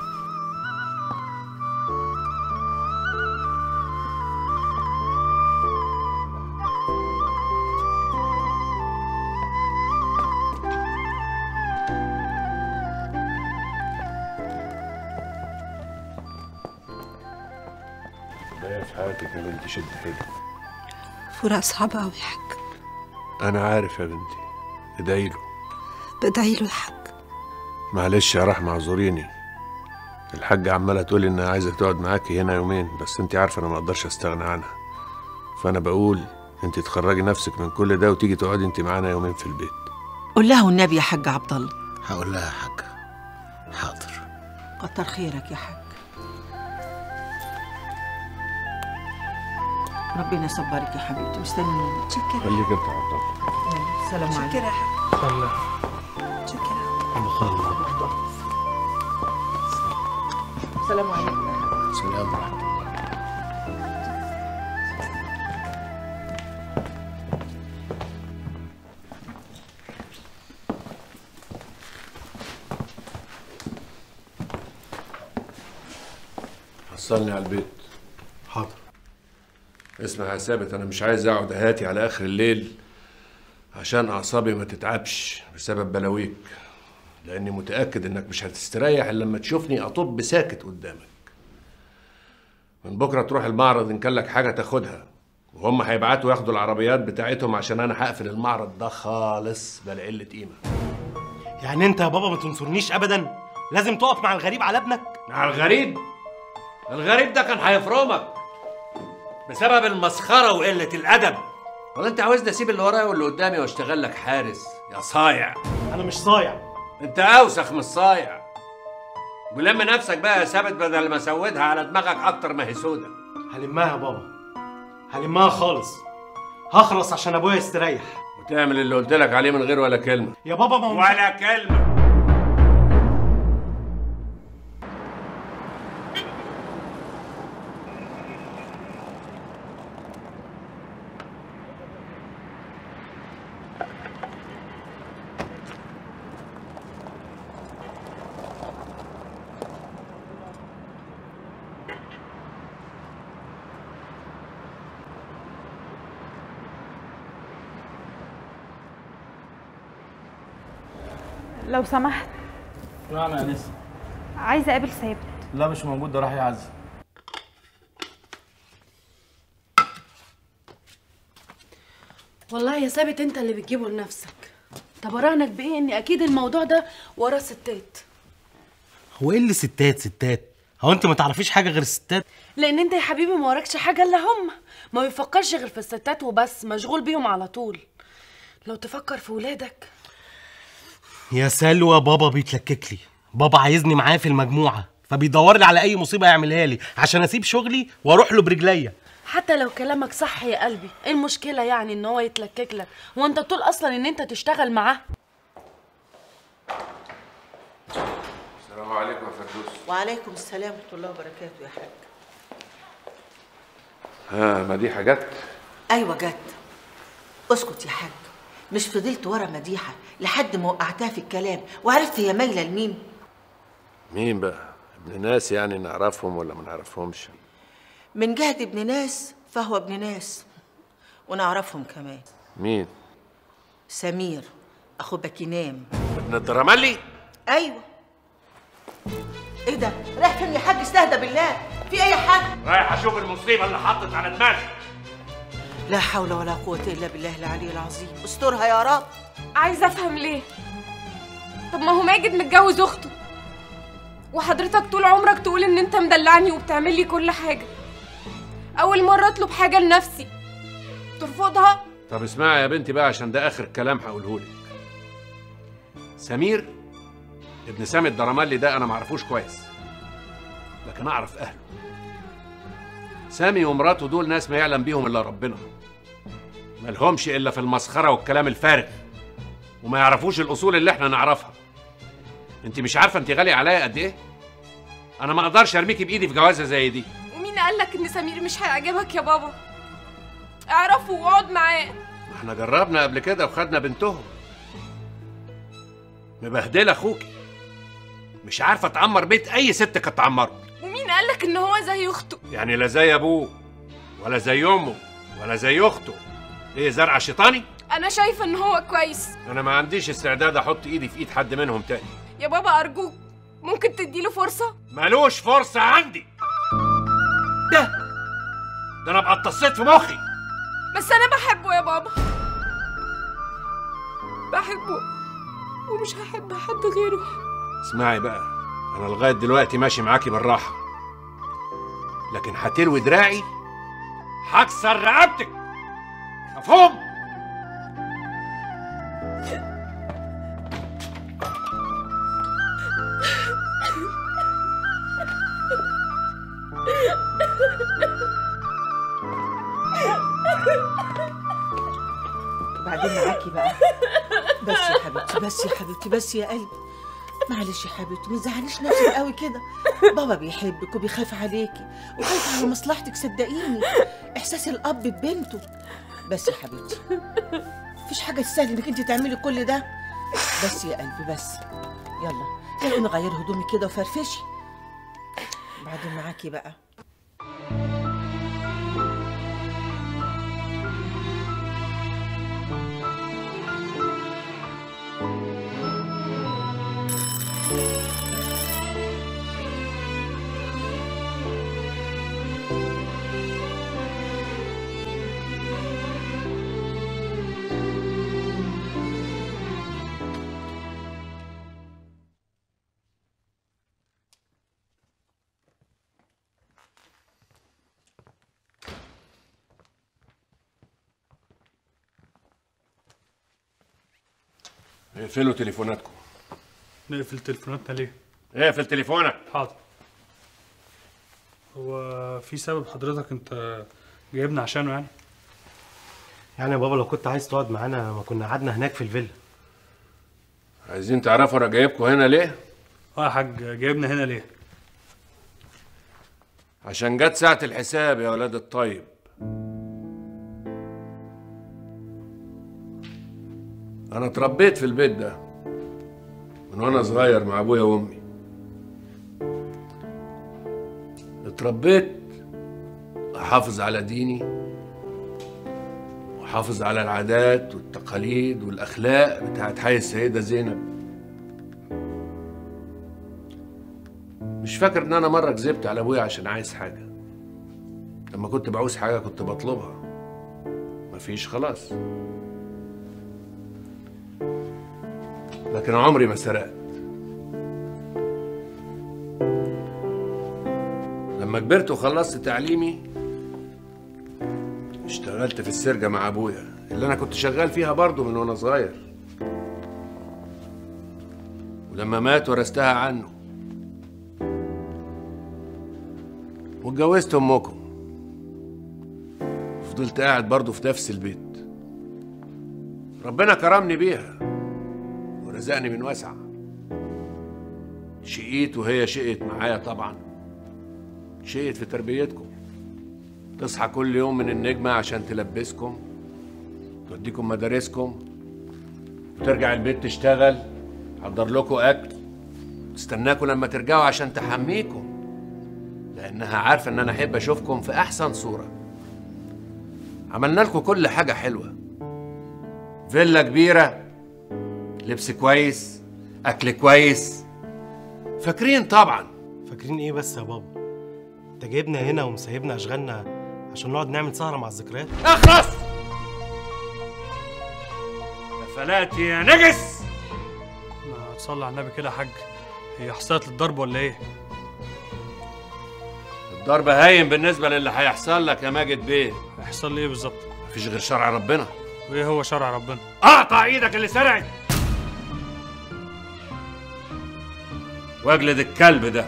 باقي في حياتك يا بنتي شد حيلك فراق صعبة أوي يا حاج انا عارف يا بنتي ادعي له بدعي له يا حاج معلش يا رحمة اعذريني الحاجة عمالة تقولي انها عايزة تقعد معاكي هنا يومين بس انت عارفة انا ما اقدرش استغنى عنها فانا بقول انت تخرجي نفسك من كل ده وتيجي تقعدي انت معانا يومين في البيت قول لها والنبي يا حاج عبد الله هقول لها يا حاجة حاضر كتر خيرك يا حاج ربنا يصبرك يا حبيبتي مستنيين متشكرة خليك انت عبد الله سلام عليكم متشكرة يا حاج خلى متشكرة سلام عليكم سلام ورحمة حصلني على البيت حاضر اسمع يا ثابت انا مش عايز اقعد اهاتي على اخر الليل عشان اعصابي ما تتعبش بسبب بلاويك لاني متاكد انك مش هتستريح الا لما تشوفني اطب ساكت قدامك من بكره تروح المعرض ان كان لك حاجه تاخدها وهم هيبعتوا ياخدوا العربيات بتاعتهم عشان انا هقفل المعرض ده خالص بلا قله قيمه يعني انت يا بابا ما تنصرنيش ابدا لازم تقف مع الغريب على ابنك مع الغريب الغريب ده كان هيفرمك بسبب المسخره وقله الادب ولا انت عاوزني اسيب اللي ورايا واللي قدامي واشتغل لك حارس يا صايع انا مش صايع انت اوسخ من الصايع ولم نفسك بقى يا ثابت بدل ما اسودها على دماغك اكتر ما هي سودة هلمها يا بابا هلمها خالص هخلص عشان ابويا يستريح وتعمل اللي قلت لك عليه من غير ولا كلمه يا بابا ما هو مش- ولا كلمه لو سمحت لا انا انسه عايزه اقابل ثابت لا مش موجود ده راح يعزي والله يا ثابت انت اللي بتجيبه لنفسك طب اراهنك بايه ان اكيد الموضوع ده وراه ستات هو ايه اللي ستات ستات هو انت ما تعرفيش حاجه غير الستات لان انت يا حبيبي ما وراكش حاجه الا هم ما بيفكرش غير في الستات وبس مشغول بيهم على طول لو تفكر في ولادك يا سلوى بابا بيتلكك لي بابا عايزني معاه في المجموعه فبيدور لي على اي مصيبه يعملها لي عشان اسيب شغلي واروح له برجليا حتى لو كلامك صح يا قلبي ايه المشكله يعني ان هو يتلكك لك هو انت بتقول اصلا ان انت تشتغل معاه السلام عليكم يا فردوس وعليكم السلام ورحمه الله وبركاته يا حاج ها مديحه جت ايوه جت اسكت يا حاج مش فضلت ورا مديحه لحد ما وقعتها في الكلام وعرفت هي مايله لمين مين بقى ابن ناس يعني نعرفهم ولا ما نعرفهمش من جهه ابن ناس فهو ابن ناس ونعرفهم كمان مين سمير اخو باكينام ابن الدرملي ايوه ايه ده رايح فين يا حاج استهدى بالله في اي حاجه رايح اشوف المصيبه اللي حطت على دماغي لا حول ولا قوه الا بالله العلي العظيم استرها يا رب عايزه افهم ليه طب ما هو ماجد متجوز اخته وحضرتك طول عمرك تقول ان انت مدلعني وبتعمل لي كل حاجه اول مره اطلب حاجه لنفسي ترفضها طب اسمعي يا بنتي بقى عشان ده اخر كلام هقوله لك سمير ابن سامي الدرملي ده انا معرفوش كويس لكن اعرف اهله سامي ومراته دول ناس ما يعلم بيهم الا ربنا مالهمش الا في المسخره والكلام الفارغ وما يعرفوش الاصول اللي احنا نعرفها انت مش عارفه انت غاليه عليا قد ايه انا ما اقدرش ارميكي بايدي في جوازه زي دي ومين قالك ان سمير مش هيعجبك يا بابا اعرفه واقعد معاه احنا جربنا قبل كده وخدنا بنتهم مبهدله اخوكي مش عارفه تعمر بيت اي ست كانت تعمره ومين قالك ان هو زي اخته يعني لا زي ابوه ولا زي امه ولا زي اخته ايه زرع شيطاني انا شايفه ان هو كويس انا ما عنديش استعداد احط ايدي في ايد حد منهم تاني يا بابا ارجوك ممكن تديله فرصه ملوش فرصه عندي ده ده انا ابقى اتصيت في مخي بس انا بحبه يا بابا بحبه ومش هحب حد غيره اسمعي بقى انا لغايه دلوقتي ماشي معاكي بالراحه لكن هتلوي دراعي هكسر رقبتك مفهوم وبعدين معاكي بقى بس يا حبيبتي بس يا حبيبتي بس يا قلبي معلش يا حبيبتي ما تزعليش نفسك قوي كده بابا بيحبك وبيخاف عليكي وخايف على مصلحتك صدقيني احساس الاب ببنته بس يا حبيبتي مفيش حاجه تستاهل انك انت تعملي كل ده بس يا قلبي بس يلا يلا قومي غيري هدومي كده وفرفشي بعدين معاكي بقى اقفلوا تليفوناتكم نقفل تليفوناتنا ليه؟ اقفل تليفونك حاضر هو في سبب حضرتك انت جايبنا عشانه يعني؟ يعني يا بابا لو كنت عايز تقعد معانا ما كنا قعدنا هناك في الفيلا عايزين تعرفوا انا جايبكم هنا ليه اه يا حاج جايبنا هنا ليه؟ عشان جت ساعه الحساب يا ولاد الطيب انا اتربيت في البيت ده من وانا صغير مع ابويا وامي اتربيت احافظ على ديني واحافظ على العادات والتقاليد والاخلاق بتاعت حي السيده زينب مش فاكر ان انا مره كذبت على ابويا عشان عايز حاجه لما كنت بعوز حاجه كنت بطلبها مفيش خلاص لكن عمري ما سرقت لما كبرت وخلصت تعليمي اشتغلت في السرجة مع ابويا اللي انا كنت شغال فيها برضه من وانا صغير ولما مات ورثتها عنه واتجوزت امكم فضلت قاعد برضه في نفس البيت ربنا كرمني بيها ورزقني من واسعة شقيت وهي شقت معايا طبعا شقت في تربيتكم تصحى كل يوم من النجمة عشان تلبسكم توديكم مدارسكم وترجع البيت تشتغل تحضر لكم أكل تستناكم لما ترجعوا عشان تحميكم لأنها عارفة إن أنا أحب أشوفكم في أحسن صورة عملنا لكم كل حاجة حلوة فيلا كبيرة لبس كويس أكل كويس فاكرين طبعا فاكرين ايه بس يا بابا انت جايبنا هنا ومسيبنا اشغالنا عشان نقعد نعمل سهره مع الذكريات اخلص فلاتي يا نجس ما تصلي على النبي كده يا حاج هي حصلت للضرب ولا ايه الضرب هاين بالنسبة للي هيحصل لك يا ماجد بيه هيحصل لي ايه بالظبط مفيش غير شرع ربنا وايه هو شرع ربنا اقطع ايدك اللي سرقت واجلد الكلب ده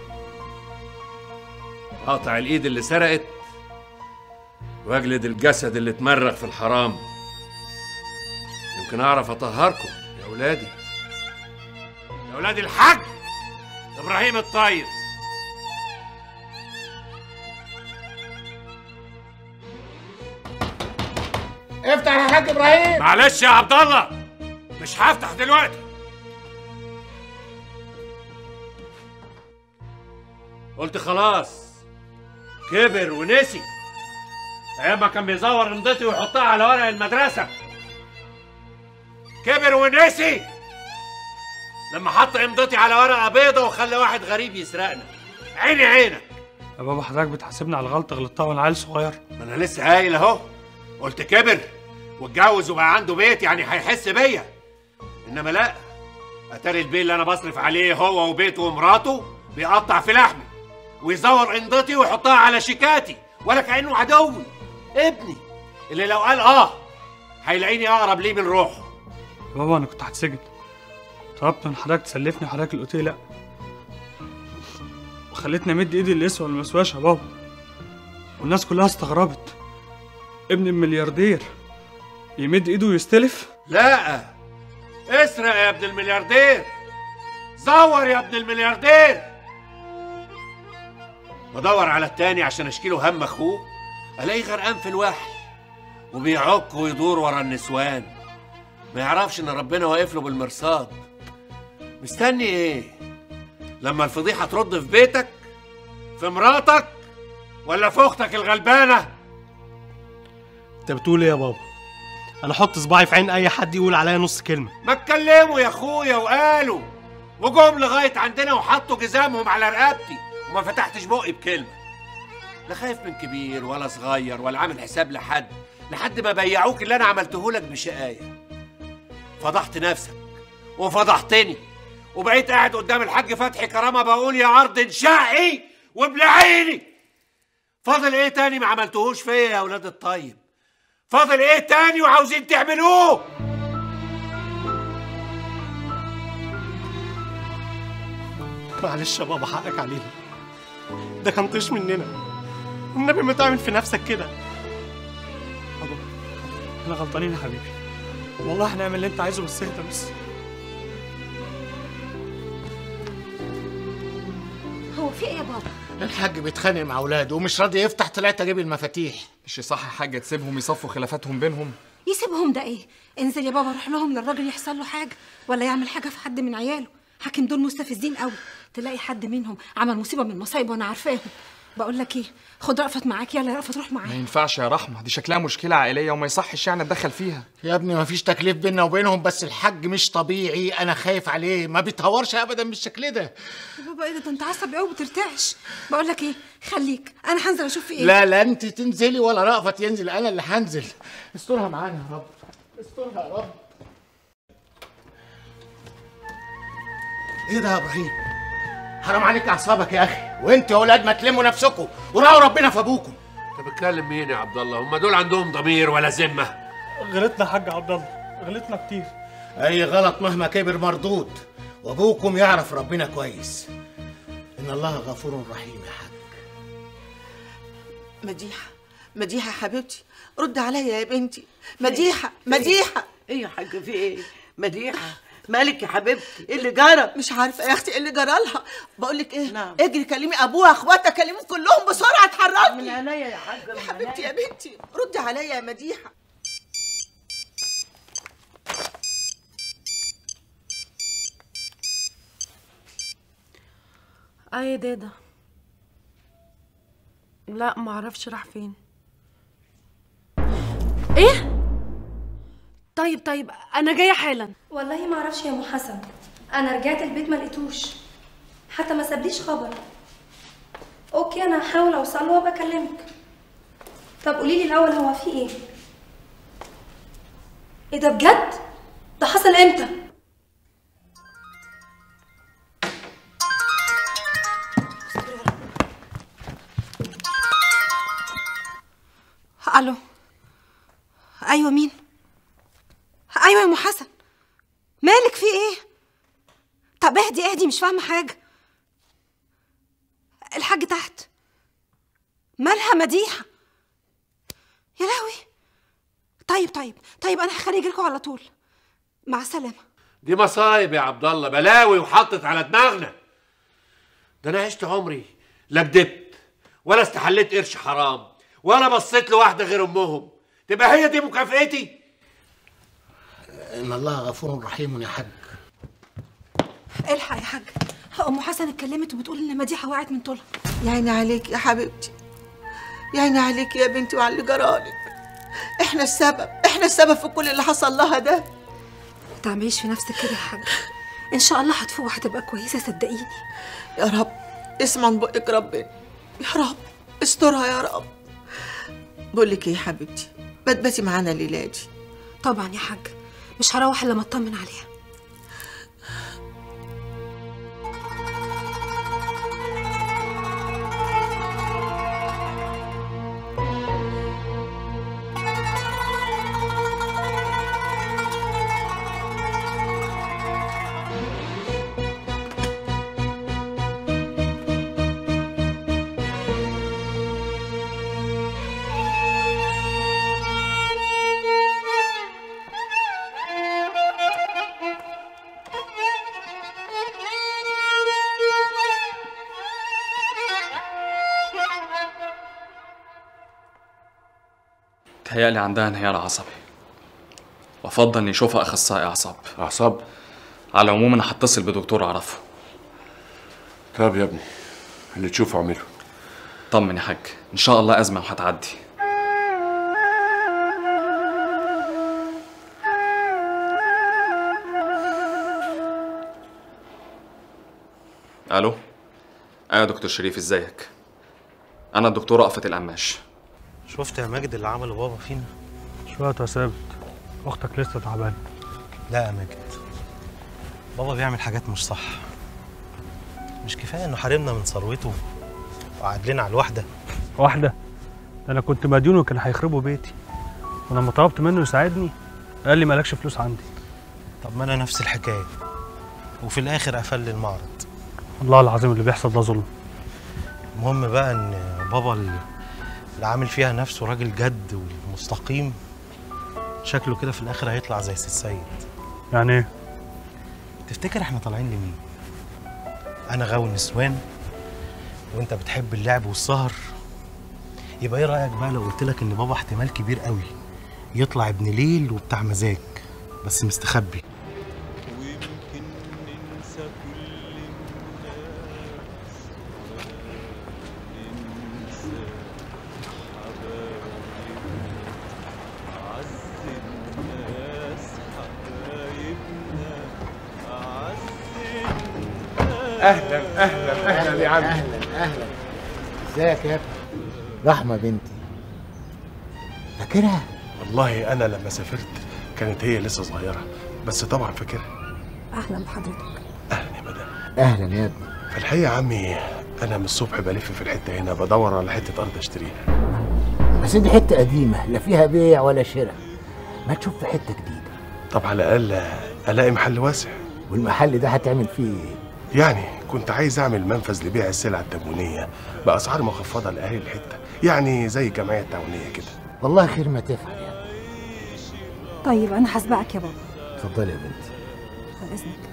اقطع الايد اللي سرقت واجلد الجسد اللي اتمرغ في الحرام يمكن اعرف اطهركم يا اولادي يا اولادي الحاج ابراهيم الطيب افتح يا حاج ابراهيم معلش يا عبد الله مش هفتح دلوقتي قلت خلاص كبر ونسي ايام ما كان بيزور امضتي ويحطها على ورق المدرسه كبر ونسي لما حط امضتي على ورقه بيضه وخلى واحد غريب يسرقنا عيني عينك يا بابا حضرتك بتحاسبني على الغلطه غلطتها وانا عيل صغير ما انا لسه قايل اهو قلت كبر واتجوز وبقى عنده بيت يعني هيحس بيا انما لا اتاري البيت اللي انا بصرف عليه هو وبيته ومراته بيقطع في لحمي ويزور امضتي ويحطها على شيكاتي ولا كانه عدوي ابني اللي لو قال اه هيلاقيني اقرب ليه من روحه يا بابا انا كنت هتسجن طلبت من حضرتك تسلفني وحضرتك اللي قلت لي لا وخليتني امد ايدي اللي يسوى المسواش يا بابا والناس كلها استغربت ابن الملياردير يمد ايده ويستلف لا اسرق يا ابن الملياردير زور يا ابن الملياردير بدور على التاني عشان اشكيله هم اخوه الاقيه غرقان في الوحل وبيعك ويدور ورا النسوان ما يعرفش ان ربنا واقف له بالمرصاد مستني ايه لما الفضيحه ترد في بيتك في مراتك ولا في اختك الغلبانه انت بتقول ايه يا بابا انا احط صباعي في عين اي حد يقول عليا نص كلمه ما اتكلموا يا اخويا وقالوا وجم لغايه عندنا وحطوا جزامهم على رقبتي وما فتحتش بقي بكلمه لا خايف من كبير ولا صغير ولا عامل حساب لحد لحد ما بيعوك اللي انا عملته لك بشقايه فضحت نفسك وفضحتني وبقيت قاعد قدام الحاج فتحي كرامه بقول يا عرض شقي وبلعيني فاضل ايه تاني ما عملتهوش فيا يا اولاد الطيب فاضل ايه تاني وعاوزين تعملوه معلش يا بابا حقك علينا ده كان طيش مننا والنبي ما تعمل في نفسك كده احنا غلطانين يا حبيبي والله هنعمل اللي انت عايزه بس اهدى بس هو في ايه يا بابا الحاج بيتخانق مع اولاده ومش راضي يفتح طلعت اجيب المفاتيح مش صح يا حاجه تسيبهم يصفوا خلافاتهم بينهم يسيبهم ده ايه انزل يا بابا روح لهم للراجل يحصل له حاجه ولا يعمل حاجه في حد من عياله حاكم دول مستفزين قوي تلاقي حد منهم عمل مصيبه من المصايب وانا عارفاهم بقول لك ايه خد رأفت معاك يلا يا رأفت روح ما معايا ينفعش يا رحمه دي شكلها مشكله عائليه وما يصحش يعني اتدخل فيها يا ابني مفيش تكليف بيننا وبينهم بس الحاج مش طبيعي انا خايف عليه ما بيتهورش ابدا بالشكل ده يا بابا ايه ده ده انت عصبي قوي بترتعش بقول لك ايه خليك انا هنزل اشوف في ايه لا لا انت تنزلي ولا رأفت ينزل انا اللي هنزل استرها معانا يا رب استرها يا رب ايه ده يا ابراهيم حرام عليك اعصابك يا اخي وانت يا اولاد ما تلموا نفسكم وراعوا ربنا في ابوكم انت بتكلم مين يا عبد الله هم دول عندهم ضمير ولا ذمه غلطنا يا حاج عبد الله غلطنا كتير اي غلط مهما كبر مردود وابوكم يعرف ربنا كويس ان الله غفور رحيم يا حاج مديحة مديحة حبيبتي رد عليا يا بنتي مديحة مديحة ايه يا حاجة في ايه؟ مديحة مالك يا حبيبتي ايه اللي جرى؟ مش عارفة يا اختي ايه اللي جرى لها بقول لك ايه نعم. اجري كلمي ابوها اخواتها كلميهم كلهم بسرعة اتحركي من عينيا يا حاجة من حبيبتي يا بنتي ردي عليا يا مديحة اه يا دادا لا معرفش راح فين ايه طيب طيب انا جايه حالا والله ما اعرفش يا ام حسن انا رجعت البيت ما لقيتوش حتى ما سابليش خبر اوكي انا هحاول اوصل له وابقى اكلمك طب قولي لي الاول هو في ايه ايه ده بجد ده حصل امتى الو ايوه مين ايوه يا ام حسن مالك في ايه طب اهدي اهدي مش فاهمه حاجه الحاج تحت مالها مديحه يا لهوي طيب طيب طيب انا هخليه يجيلكوا على طول مع السلامه دي مصايب يا عبد الله بلاوي وحطت على دماغنا ده انا عشت عمري لا كدبت ولا استحليت قرش حرام ولا بصيت لواحده غير امهم تبقى هي دي مكافئتي ان الله غفور رحيم يا حاج الحق يا حاج ام حسن اتكلمت وبتقول ان مديحه وقعت من طولها يا عيني عليك يا حبيبتي يا عيني عليك يا بنتي وعلى اللي جرالك احنا السبب احنا السبب في كل اللي حصل لها ده ما تعمليش في نفسك كده يا حاج ان شاء الله هتفوق وهتبقى كويسه صدقيني يا رب اسمع من بقك ربنا يا رب استرها يا رب بقول لك ايه يا حبيبتي بتباتي معانا الليله دي طبعا يا حاج مش هروح الا لما اطمن عليها تهيألي عندها انهيار عصبي وافضل اني اشوفها اخصائي اعصاب اعصاب على العموم انا هتصل بدكتور اعرفه طب يا ابني اللي تشوفه اعمله طمن يا حاج ان شاء الله ازمه وهتعدي الو ايوه يا دكتور شريف ازيك انا الدكتور رأفت القماش شفت يا ماجد اللي عمله بابا فينا شوية يا ثابت اختك لسه تعبانه لا يا ماجد بابا بيعمل حاجات مش صح مش كفايه انه حارمنا من ثروته وقعد لنا على الواحده واحده ده انا كنت مديون وكان هيخربوا بيتي ولما طلبت منه يساعدني قال لي مالكش فلوس عندي طب ما انا نفس الحكايه وفي الاخر قفل لي المعرض والله العظيم اللي بيحصل ده ظلم المهم بقى ان بابا اللي اللي عامل فيها نفسه راجل جد ومستقيم شكله كده في الاخر هيطلع زي سي السيد يعني ايه تفتكر احنا طالعين لمين انا غاوي نسوان وانت بتحب اللعب والسهر يبقى ايه رايك بقى لو قلت لك ان بابا احتمال كبير قوي يطلع ابن ليل وبتاع مزاج بس مستخبي عم اهلا اهلا ازيك يا ابني رحمه بنتي فاكرها والله انا لما سافرت كانت هي لسه صغيره بس طبعا فاكرها اهلا بحضرتك اهلا يا ابني في الحقيقه يا عمي انا من الصبح بلف في الحته هنا بدور على حته ارض اشتريها بس دي حته قديمه لا فيها بيع ولا شراء ما تشوف في حته جديده طب على الاقل الاقي محل واسع والمحل ده هتعمل فيه ايه يعني كنت عايز اعمل منفذ لبيع السلع التموينيه باسعار مخفضه لاهالي الحته يعني زي الجمعيه التعاونيه كده والله خير ما تفعل يعني طيب انا هسبقك يا بابا اتفضلي يا بنتي على اذنك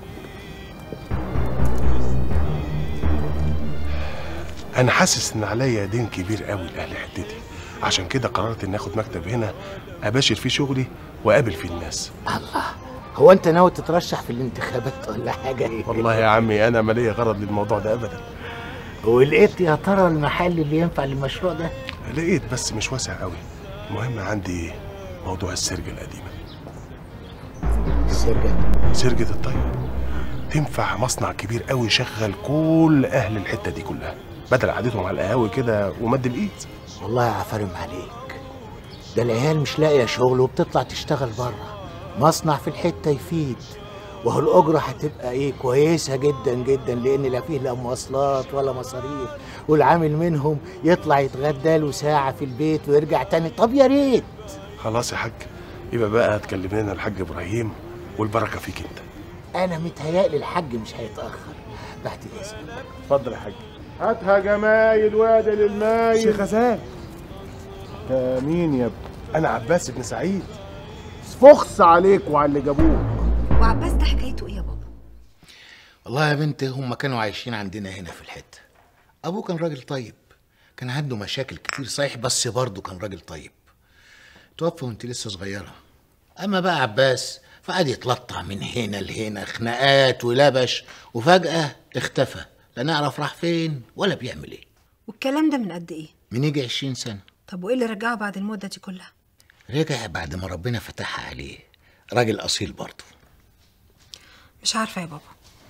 انا حاسس ان عليا دين كبير قوي لاهل حتتي عشان كده قررت اني اخد مكتب هنا اباشر فيه شغلي واقابل فيه الناس الله هو انت ناوي تترشح في الانتخابات ولا حاجه والله يا عمي انا ما ليا غرض للموضوع ده ابدا ولقيت يا ترى المحل اللي ينفع للمشروع ده لقيت بس مش واسع قوي المهم عندي موضوع السرجه القديمه السرجه سرجه الطيب تنفع مصنع كبير قوي يشغل كل اهل الحته دي كلها بدل قعدتهم على القهاوي كده ومد الايد والله يا عفارم عليك ده العيال مش لاقيه شغل وبتطلع تشتغل بره مصنع في الحته يفيد وهو الاجره هتبقى ايه كويسه جدا جدا لان لا فيه لا مواصلات ولا مصاريف والعامل منهم يطلع يتغدى له ساعه في البيت ويرجع تاني طب يا ريت خلاص يا حاج يبقى بقى تكلم لنا الحاج ابراهيم والبركه فيك انت انا متهيألي الحاج مش هيتاخر بعد اذنك اتفضل يا حاج هاتها جمايل وادي للمايل شيخ غزال ده مين يا ابني انا عباس بن سعيد فخس عليك وعلى اللي جابوك وعباس ده حكايته ايه يا بابا والله يا بنتي هم كانوا عايشين عندنا هنا في الحته ابوه كان راجل طيب كان عنده مشاكل كتير صحيح بس برضه كان راجل طيب توفى وانت لسه صغيره اما بقى عباس فقعد يتلطع من هنا لهنا خناقات ولبش وفجاه اختفى لا نعرف راح فين ولا بيعمل ايه والكلام ده من قد ايه من يجي 20 سنه طب وايه اللي رجعه بعد المده دي كلها رجع بعد ما ربنا فتحها عليه راجل اصيل برضه مش عارفه يا بابا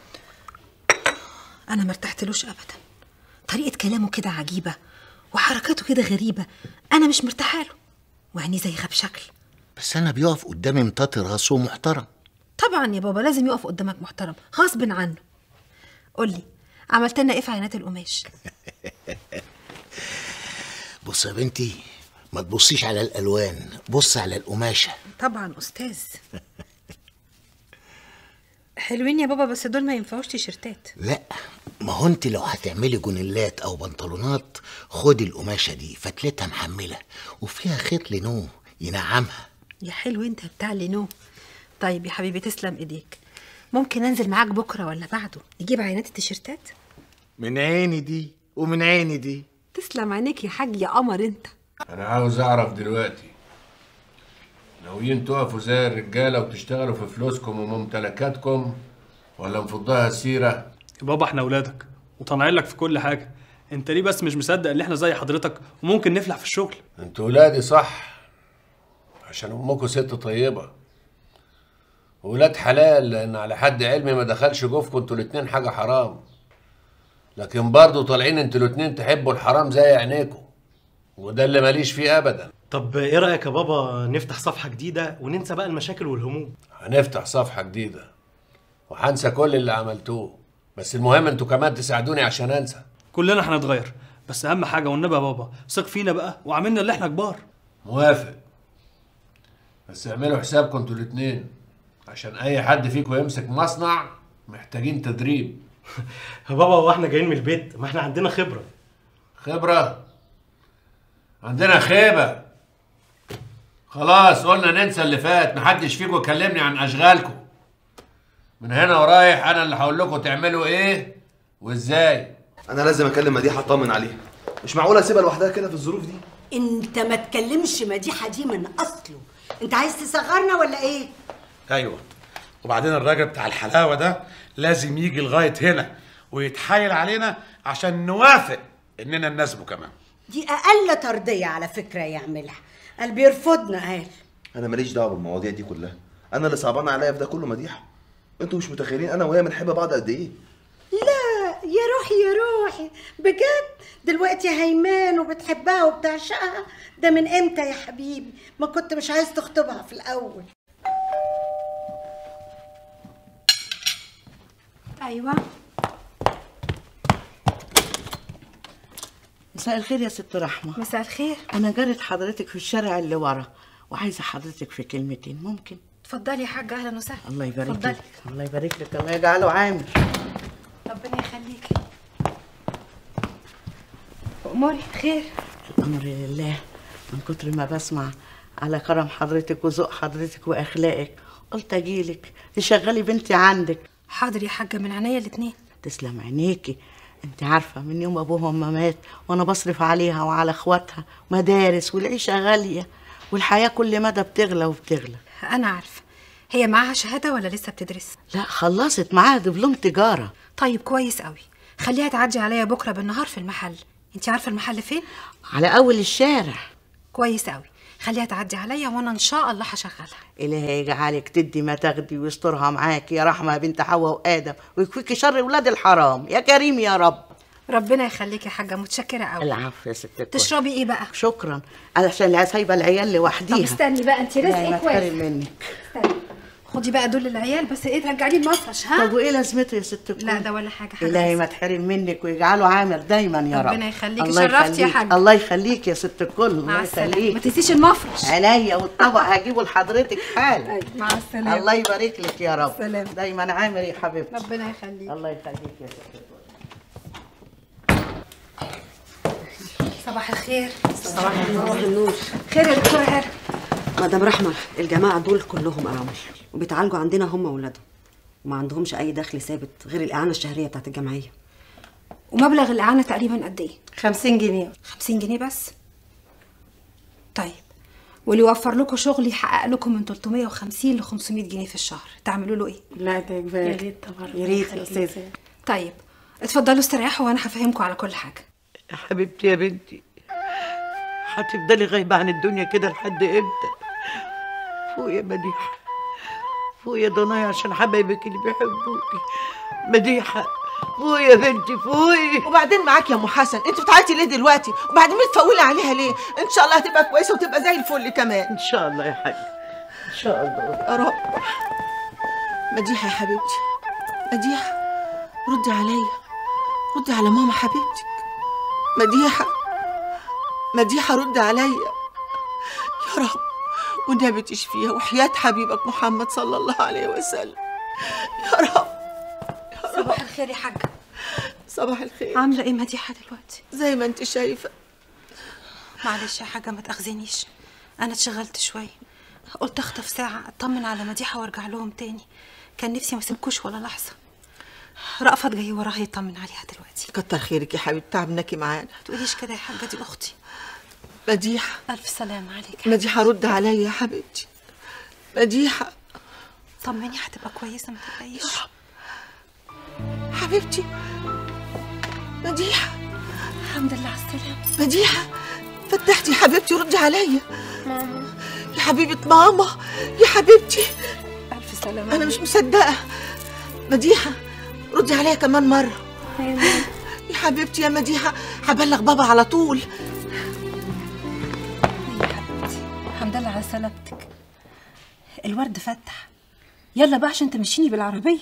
انا ما ارتحتلوش ابدا طريقه كلامه كده عجيبه وحركاته كده غريبه انا مش مرتاحه له وعينيه زي غاب شكل بس انا بيقف قدامي مطاطي راسه محترم طبعا يا بابا لازم يقف قدامك محترم غصب عنه قولي عملت لنا ايه في عينات القماش بص يا بنتي ما تبصيش على الالوان بص على القماشه طبعا استاذ حلوين يا بابا بس دول ما ينفعوش تيشرتات لا ما هو انت لو هتعملي جونيلات او بنطلونات خدي القماشه دي فتلتها محمله وفيها خيط لينو ينعمها يا حلو انت بتاع لينو طيب يا حبيبي تسلم ايديك ممكن انزل معاك بكره ولا بعده نجيب عينات التيشيرتات من عيني دي ومن عيني دي تسلم عينيك يا حاج يا قمر انت انا عاوز اعرف دلوقتي ناويين تقفوا زي الرجاله وتشتغلوا في فلوسكم وممتلكاتكم ولا مفضها سيره بابا احنا اولادك وطالعين لك في كل حاجه انت ليه بس مش مصدق ان احنا زي حضرتك وممكن نفلح في الشغل انتوا ولادي صح عشان امكم ست طيبه ولاد حلال لان على حد علمي ما دخلش جوفكم انتوا الاتنين حاجه حرام لكن برضه طالعين انتوا الاتنين تحبوا الحرام زي عينيكم وده اللي ماليش فيه ابدا طب ايه رايك يا بابا نفتح صفحه جديده وننسى بقى المشاكل والهموم هنفتح صفحه جديده وهنسى كل اللي عملتوه بس المهم انتوا كمان تساعدوني عشان انسى كلنا هنتغير بس اهم حاجه والنبي يا بابا ثق فينا بقى وعاملنا اللي احنا كبار موافق بس اعملوا حسابكم انتوا الاتنين عشان اي حد فيكم يمسك مصنع محتاجين تدريب يا بابا هو احنا جايين من البيت ما احنا عندنا خبره خبرة عندنا خيبة خلاص قلنا ننسى اللي فات محدش فيكم يكلمني عن أشغالكم من هنا ورايح أنا اللي هقول لكم تعملوا إيه وإزاي انا لازم اكلم مديحه اطمن عليها مش معقول اسيبها لوحدها كده في الظروف دي انت ما تكلمش مديحه دي من اصله انت عايز تصغرنا ولا ايه ايوه وبعدين الراجل بتاع الحلاوه ده لازم يجي لغايه هنا ويتحايل علينا عشان نوافق اننا نناسبه كمان دي اقل ترضيه على فكره يعملها قال بيرفضنا قال انا ماليش دعوه بالمواضيع دي كلها انا اللي صعبان عليا في ده كله مديحه انتوا مش متخيلين انا وهي بنحب بعض قد ايه لا يا روحي يا روحي بجد دلوقتي هيمان وبتحبها وبتعشقها ده من امتى يا حبيبي ما كنت مش عايز تخطبها في الاول ايوه مساء الخير يا ست رحمة مساء الخير أنا جارة حضرتك في الشارع اللي ورا وعايزة حضرتك في كلمتين ممكن اتفضلي يا حاجه اهلا وسهلا الله يبارك اتفضلي. لك الله يبارك لك الله يجعله عامر ربنا يخليكي اموري خير الأمر لله من كتر ما بسمع على كرم حضرتك وذوق حضرتك وأخلاقك قلت أجيلك تشغلي بنتي عندك حاضر يا حاجه من عينيا الاتنين تسلم عينيكي انت عارفة من يوم أبوهم ما مات وأنا بصرف عليها وعلى إخواتها مدارس والعيشة غالية والحياة كل مدى بتغلى وبتغلى انا عارفه هي معاها شهاده ولا لسه بتدرس لا خلصت معاها دبلوم تجارة طيب كويس قوي خليها تعدي عليا بكره بالنهار في المحل انت عارفه المحل فين على أول الشارع كويس قوي خليها تعدي عليا وانا ان شاء الله هشغلها إلهي يجعلك تدي ما تاخدي ويسترها معاك يا رحمة يا بنت حواء وآدم ويكفيكي شر ولاد الحرام يا كريم يا رب ربنا يخليكي يا حاجه متشكره قوي العفو يا ست الكل. تشربي ايه بقى شكرا عشان لا سايبة العيال لوحديها طب استني بقى انت لا، ما رزقك تحرم واقف منك استني خدي بقى دول العيال بس ايه ترجعي لي المفرش ها طب وايه لازمته يا ست الكل لا ده ولا حاجه حاجه إلهي بس. ما تحرم منك ويجعله عامر دايما يا رب ربنا يخليكي. الله شرفتي يا يخليك. حاج. الله يخليك يا ست الكل مع الله السلامه يخليك ما تنسيش المفرش عينيا والطبق هجيبه لحضرتك حالا مع السلامه الله يبارك لك يا رب سلام. دايما عامر يا حبيبتي ربنا يخليك الله يخليك يا ست الكل صباح الخير صباح النور خير يا دكتوره هاله مدام رحمة الجماعة دول كلهم أرامل وبيتعالجوا عندنا هم وولادهم وما عندهمش أي دخل ثابت غير الإعانة الشهرية بتاعت الجمعية ومبلغ الاعانه تقريبا قد ايه 50 جنيه 50 جنيه بس طيب واللي يوفر لكم شغل يحقق لكم من 350 ل 500 جنيه في الشهر تعملوا له ايه لا ده اجباري يا ريت طبعا يا ريت يا استاذه طيب اتفضلوا استريحوا وانا هفهمكم على كل حاجه يا حبيبتي يا بنتي هتفضلي غايبة عن الدنيا كده لحد امتى فوق يا مديحة فوق يا ضنايا عشان حبايبك اللي بيحبوكي مديحة فوق يا بنتي فوقي وبعدين معاك يا ام حسن انت بتعيطي ليه دلوقتي وبعدين بتفولي عليها ليه ان شاء الله هتبقى كويسه وتبقى زي الفل كمان ان شاء الله يا حاج ان شاء الله يا رب مديحه يا حبيبتي مديحه ردي عليا ردي على ماما حبيبتك مديحه مديحه ردي عليا يا رب والنبي تشفيها وحياة حبيبك محمد صلى الله عليه وسلم يا رب صباح الخير يا حاجه صباح الخير عامله ايه مديحه دلوقتي زي ما انت شايفه معلش يا حاجه ما تاخذنيش انا اتشغلت شويه قلت اخطف ساعه اطمن على مديحه وارجع لهم تاني كان نفسي ما اسيبكوش ولا لحظه رأفت جاي وراها يطمن عليها دلوقتي كتر خيرك يا حبيبتي تعبناكي معانا ما تقوليش كده يا حاجه دي اختي مديحه الف سلامه عليك مديحه رد عليا يا حبيبتي مديحه طمني هتبقى كويسه ما تقلقيش حبيبتي مديحه الحمد لله على السلامه مديحه فتحتي يا حبيبتي ردي عليا ماما يا حبيبه ماما يا حبيبتي الف سلامه انا مش مصدقه مديحه ردي عليا كمان مره يا حبيبتي يا مديحه هبلغ بابا على طول الحمد لله على سلامتك الورد فتح يلا بقى عشان تمشيني بالعربيه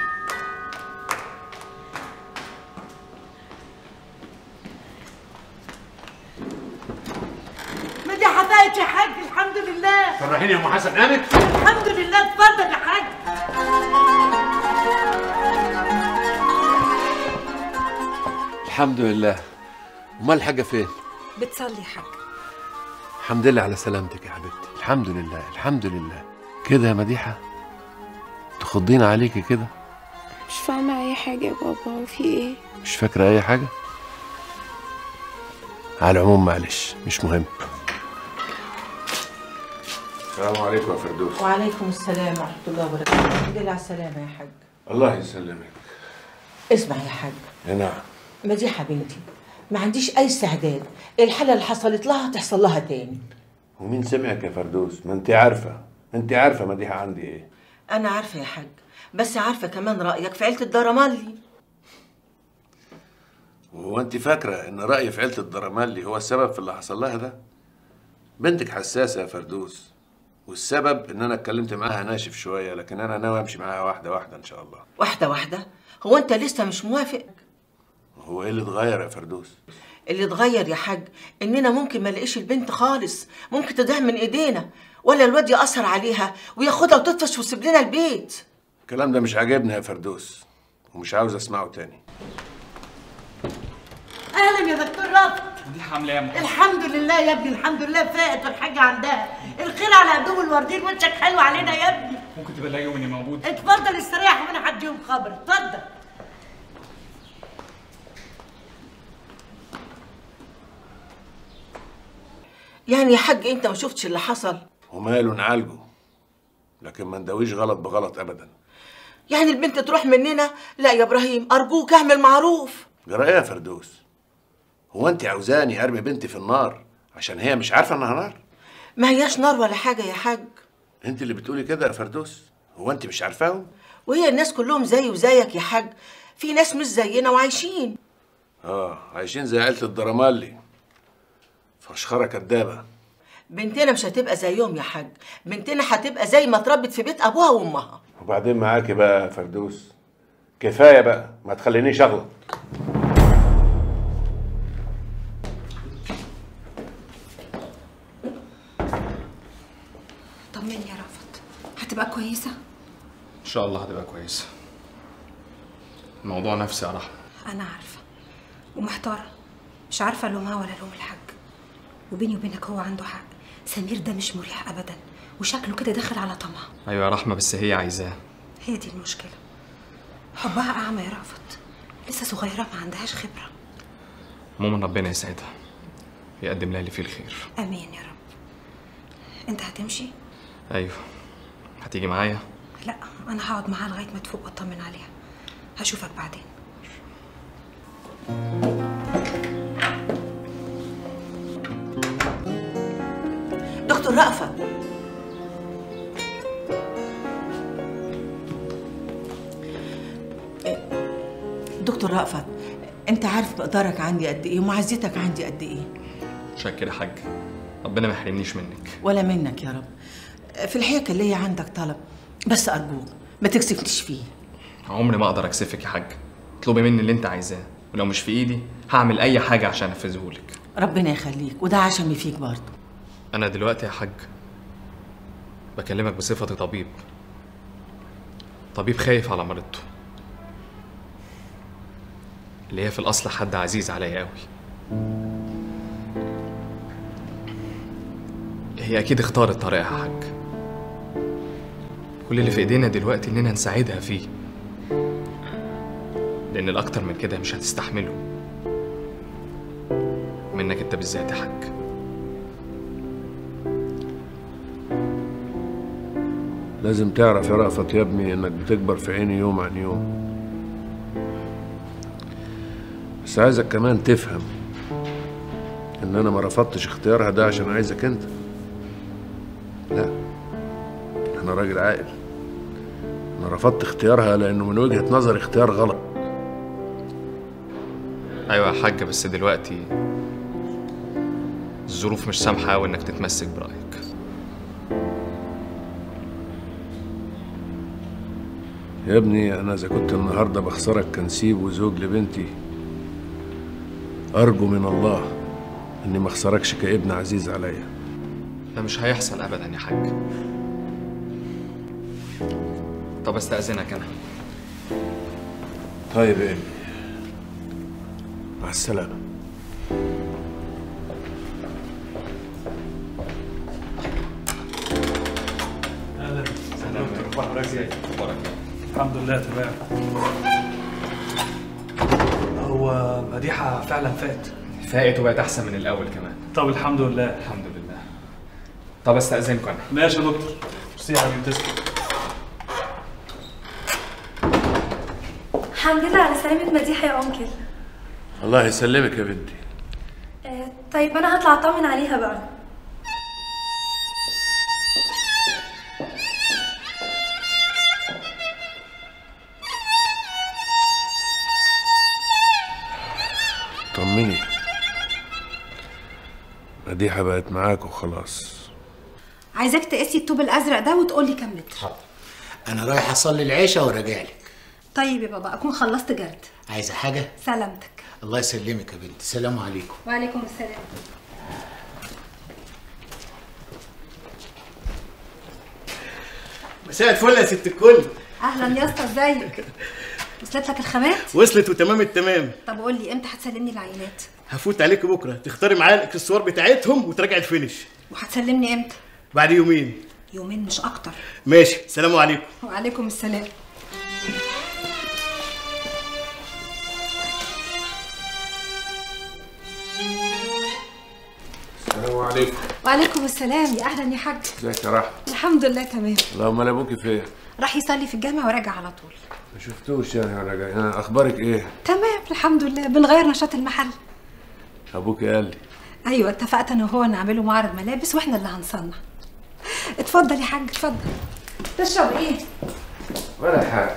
مديحة فايت يا حاج الحمد لله فرحيني يا ام حسن قامت الحمد لله اتفضل يا حاج الحمد لله امال الحاجه فين بتصلي يا حاج الحمد لله على سلامتك يا حبيبتي الحمد لله الحمد لله كده يا مديحه تخضين عليكي كده مش فاهمة أي حاجة يا بابا وفي إيه مش فاكره اي حاجه على العموم معلش مش مهم السلام عليكم يا فردوس وعليكم السلام ورحمه الله وبركاته الحمد لله على السلامه يا حاج الله يسلمك اسمع يا حاج يا نعم مديحه بنتي ما عنديش اي استعداد الحاله اللي حصلت لها تحصل لها تاني ومين سمعك يا فردوس ما انت عارفه انت عارفه مديحه عندي ايه انا عارفه يا حاج بس عارفه كمان رايك في عيله الدرمالي وهو انت فاكره ان رايي في عيله الدرمالي هو السبب في اللي حصل لها ده بنتك حساسه يا فردوس والسبب ان انا اتكلمت معاها ناشف شويه لكن انا ناوي امشي معاها واحده واحده ان شاء الله واحده واحده هو انت لسه مش موافق هو ايه اللي اتغير يا فردوس اللي اتغير يا حاج اننا ممكن ما نلاقيش البنت خالص ممكن تضيع من ايدينا ولا الواد ياثر عليها وياخدها وتطفش ويسيب لنا البيت الكلام ده مش عاجبني يا فردوس ومش عاوز اسمعه تاني اهلا يا دكتور رفض دي حمله يا محمد الحمد لله يا ابني الحمد لله فاقت والحاجه عندها الخير على قدوم الوردين وشك حلو علينا يا ابني ممكن تبلغيهم اني موجود اتفضل استريح وانا هديهم خبر اتفضل يعني يا حاج انت ما شفتش اللي حصل وماله نعالجه لكن ما نداويش غلط بغلط ابدا يعني البنت تروح مننا لا يا ابراهيم ارجوك اعمل معروف جرى ايه يا فردوس هو انت عاوزاني ارمي بنتي في النار عشان هي مش عارفه انها نار ما هياش نار ولا حاجه يا حاج انت اللي بتقولي كده يا فردوس هو انت مش عارفاهم وهي الناس كلهم زي وزيك يا حاج في ناس مش زينا وعايشين اه عايشين زي عيله الدرمالي فشخره كدابه بنتنا مش هتبقى زيهم يا حاج بنتنا هتبقى زي ما اتربت في بيت ابوها وامها وبعدين معاكي بقى يا فردوس كفايه بقى ما تخلينيش اغلط طمني يا رأفت هتبقى كويسة ان شاء الله هتبقى كويسه الموضوع نفسي يا رحمه أنا عارفة ومحتارة مش عارفة ألومها ولا ألوم الحاج وبيني وبينك هو عنده حق سمير ده مش مريح أبدا وشكله كده داخل على طمع ايوه يا رحمه بس هي عايزاه هي دي المشكلة حبها أعمى يا رأفت لسه صغيرة ما عندهاش خبرة عموما ربنا يسعدها يقدم لها اللي فيه الخير آمين يا رب أنت هتمشي؟ ايوه هتيجي معايا لا أنا هقعد معاها لغاية ما تفوق وأطمن عليها هشوفك بعدين دكتور رأفت إيه، دكتور رأفت انت عارف مقدارك عندي قد ايه ومعزتك عندي قد ايه شكر يا حاج ربنا ما يحرمنيش منك ولا منك يا رب في الحقيقه كان ليا عندك طلب بس ارجوك ما تكسفنيش فيه عمري ما اقدر اكسفك يا حاج اطلبي مني اللي انت عايزاه ولو مش في ايدي هعمل اي حاجه عشان انفذهولك ربنا يخليك وده عشمي فيك برضه انا دلوقتي يا حاج بكلمك بصفتي طبيب طبيب خايف على مريضته اللي هي في الاصل حد عزيز عليا قوي هي اكيد اختارت طريقها يا حاج كل اللي في ايدينا دلوقتي اننا نساعدها فيه لان الاكتر من كده مش هتستحمله منك انت بالذات يا حاج لازم تعرف يا رأفت يا ابني انك بتكبر في عيني يوم عن يوم بس عايزك كمان تفهم ان انا ما رفضتش اختيارها ده عشان عايزك انت لا انا راجل عاقل انا رفضت اختيارها لانه من وجهة نظري اختيار غلط ايوه يا حاج بس دلوقتي الظروف مش سامحه قوي انك تتمسك برايك يا ابني انا اذا كنت النهارده بخسرك كنسيب وزوج لبنتي ارجو من الله اني ما اخسركش كابن عزيز عليا ده مش هيحصل ابدا يا حاج طب استاذنك انا طيب يا ابني مع السلامه اهلا دكتور اخبارك ايه؟ الحمد لله تمام هو مديحه فعلا فات فاقت وبقت احسن من الاول كمان طب الحمد لله الحمد لله طب استاذنكم انا ماشي يا دكتور ميرسي يا حبيبي تسلم الحمد لله على سلامة مديحة يا أنكل الله يسلمك يا بنتي آه، طيب أنا هطلع أطمن عليها بقى مديحة بقت معاك وخلاص عايزاك تقيسي الطوب الازرق ده وتقولي كام متر انا رايح اصلي العشاء وراجع لك طيب يا بابا اكون خلصت جرد عايزه حاجه سلامتك الله يسلمك يا بنتي السلام عليكم وعليكم السلام مساء الفل يا ست الكل اهلا يا اسطى ازيك وصلت لك الخامات وصلت وتمام التمام طب قول لي امتى هتسلمني العينات هفوت عليك بكره تختاري معايا الاكسسوار بتاعتهم وتراجع الفينش وهتسلمني امتى بعد يومين يومين مش اكتر ماشي سلام عليكم وعليكم السلام السلام عليكم وعليكم السلام يا اهلا يا حاج ازيك يا رحمة الحمد لله تمام اللهم لا ابوكي فين راح يصلي في الجامع وراجع على طول ما شفتوش يعني وانا جاي ها، اخبارك ايه تمام الحمد لله بنغير نشاط المحل ابوكي قال لي ايوه اتفقت انا وهو نعمله معرض ملابس واحنا اللي هنصنع اتفضل يا حاج اتفضل تشرب ايه ولا حاجة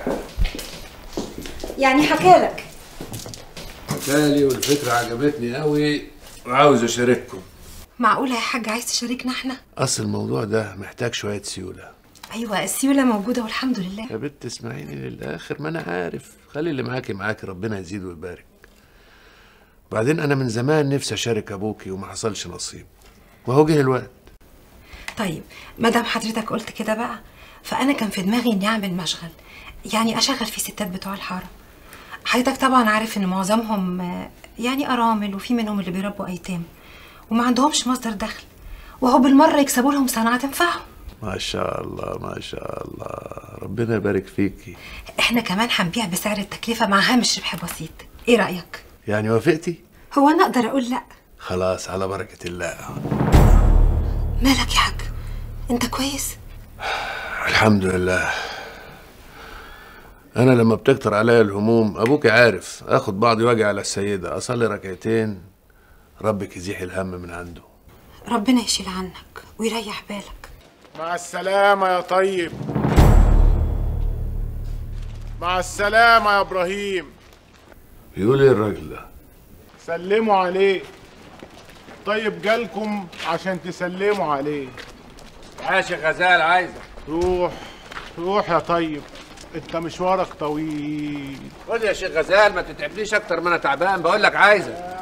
يعني حكالك حكالي والفكرة عجبتني قوي وعاوز اشارككم معقوله يا حاج عايز تشاركنا احنا اصل الموضوع ده محتاج شوية سيولة ايوه السيوله موجوده والحمد لله يا بنت اسمعيني للاخر ما انا عارف خلي اللي معاكي معاكي ربنا يزيد ويبارك بعدين انا من زمان نفسي اشارك ابوكي وما حصلش نصيب وهو جه الوقت طيب ما دام حضرتك قلت كده بقى فانا كان في دماغي اني اعمل مشغل يعني اشغل فيه ستات بتوع الحاره حضرتك طبعا عارف ان معظمهم آه، يعني ارامل وفي منهم اللي بيربوا ايتام وما عندهمش مصدر دخل وهو بالمره يكسبوا لهم صنعه تنفعهم ما شاء الله ما شاء الله ربنا يبارك فيكي احنا كمان هنبيع بسعر التكلفه مع هامش ربح بسيط ايه رايك يعني وافقتي هو انا اقدر اقول لا خلاص على بركة الله مالك يا حاج انت كويس الحمد لله انا لما بتكتر عليا الهموم ابوك عارف اخد بعضي واجي على السيدة اصلي ركعتين ربك يزيح الهم من عنده ربنا يشيل عنك ويريح بالك مع السلامة يا طيب مع السلامة يا إبراهيم يقول ايه الراجل ده سلموا عليه طيب جالكم عشان تسلموا عليه عاش غزال عايزك روح روح يا طيب انت مشوارك طويل خد يا شيخ غزال ما تتعبنيش اكتر ما انا تعبان بقول لك عايزك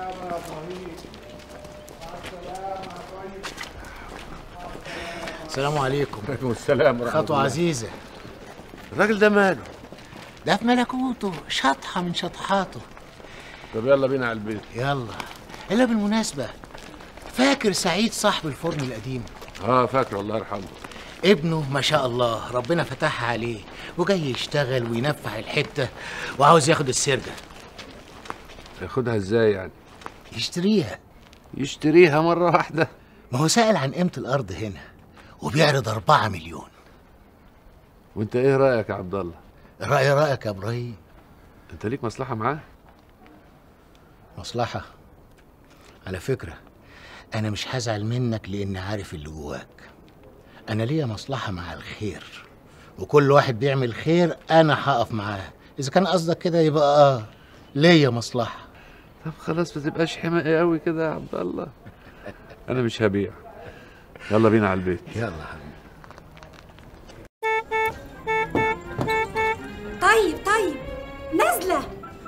السلام عليكم وعليكم السلام ورحمة خطوة الله. عزيزة الراجل ده ماله ده في ملكوته شطحة من شطحاته طب يلا بينا على البيت يلا إلا بالمناسبة فاكر سعيد صاحب الفرن القديم اه فاكر الله يرحمه ابنه ما شاء الله ربنا فتحها عليه وجاي يشتغل وينفع الحتة وعاوز ياخد السرجة ياخدها ازاي يعني يشتريها يشتريها مرة واحدة ما هو سأل عن قيمة الأرض هنا وبيعرض أربعة مليون وانت ايه رايك يا عبد الله رأي رأيك يا إبراهيم انت ليك مصلحة معاه مصلحة على فكرة أنا مش هزعل منك لأني عارف اللي جواك أنا ليا مصلحة مع الخير وكل واحد بيعمل خير أنا هقف معاه إذا كان قصدك كده يبقى آه ليا مصلحة طب خلاص ما تبقاش حماقي قوي كده يا عبد الله انا مش هبيع يلا بينا على البيت يلا طيب طيب نازله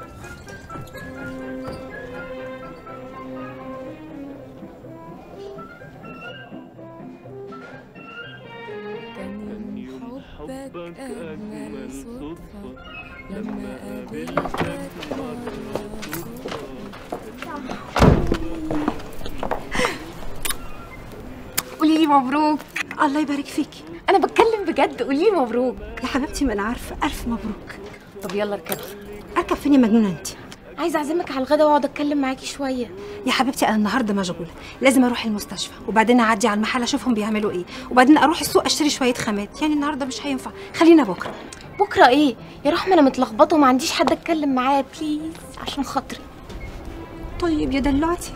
كان حبك أجمل صدفة لما قابلتك قولي لي مبروك الله يبارك فيكي انا بتكلم بجد قولي لي مبروك يا حبيبتي ما انا عارفه الف مبروك طب يلا اركبي اركب فين يا مجنونه انت عايزه اعزمك على الغدا واقعد اتكلم معاكي شويه يا حبيبتي انا النهارده مشغوله لازم اروح المستشفى وبعدين اعدي على المحل اشوفهم بيعملوا ايه وبعدين اروح السوق اشتري شويه خامات يعني النهارده مش هينفع خلينا بكره بكره ايه يا رحمه انا متلخبطه وما عنديش حد اتكلم معاه بليز عشان خاطري طيب يا دلوعتي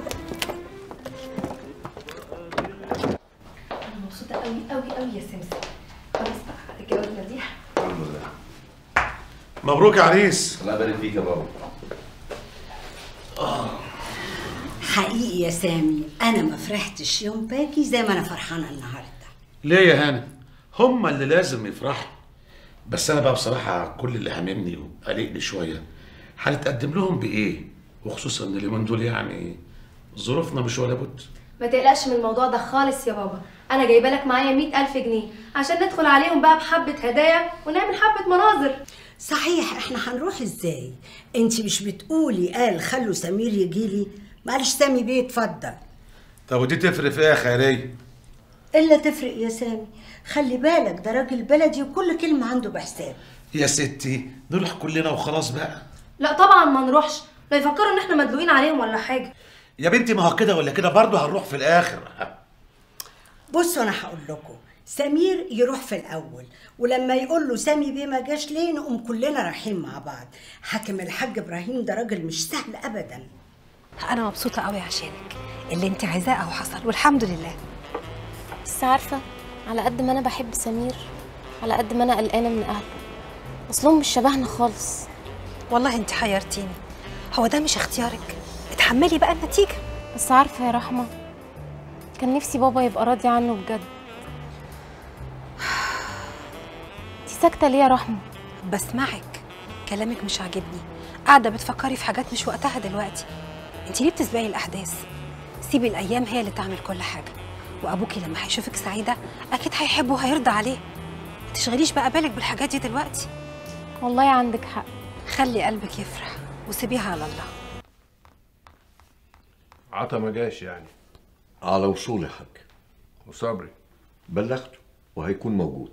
انا مبسوطه قوي قوي قوي يا سمسم خلاص بقى الجواز مديح مبروك يا عريس الله يبارك فيك يا بابا حقيقي حقيقي يا سامي انا ما فرحتش يوم باكي زي ما انا فرحانه النهارده ليه يا هانم هما اللي لازم يفرحوا بس انا بقى بصراحه كل اللي هاممني وقلقني شويه هنتقدم لهم بايه وخصوصا ان اليومين دول يعني ظروفنا مش ولا بد ما تقلقش من الموضوع ده خالص يا بابا انا جايبه لك معايا مئة ألف جنيه عشان ندخل عليهم بقى بحبة هدايا ونعمل حبة مناظر صحيح احنا هنروح ازاي انت مش بتقولي قال خلوا سمير يجيلي معلش سامي بيه اتفضل طب ودي تفرق في ايه يا خيريه الا تفرق يا سامي خلي بالك ده راجل بلدي وكل كلمه عنده بحساب يا ستي نروح كلنا وخلاص بقى لا طبعا ما نروحش لا يفكروا ان احنا مدلوقين عليهم ولا حاجة يا بنتي ما هو كده ولا كده برضه هنروح في الاخر بصوا انا هقول لكم سمير يروح في الاول ولما يقول له سامي بيه ما جاش ليه نقوم كلنا رايحين مع بعض حاكم الحاج ابراهيم ده راجل مش سهل ابدا انا مبسوطه قوي عشانك اللي انت عايزاه اهو حصل والحمد لله بس عارفة على قد ما أنا بحب سمير على قد ما أنا قلقانة من أهله أصلهم مش شبهنا خالص والله انت حيرتيني هو ده مش اختيارك اتحملي بقى النتيجه بس عارفة يا رحمة كان نفسي بابا يبقى راضي عنه بجد انتي ساكتة ليه يا رحمة؟ بسمعك كلامك مش عاجبني قاعده بتفكري في حاجات مش وقتها دلوقتي انت ليه بتسبقي الاحداث سيبي الايام هي اللي تعمل كل حاجه وابوكي لما هيشوفك سعيده اكيد هيحبه وهيرضى عليه ما تشغليش بقى بالك بالحاجات دي دلوقتي والله عندك حق خلي قلبك يفرح وسيبيها على الله عطا ما جاش يعني على وصول يا حاج وصبري بلغته وهيكون موجود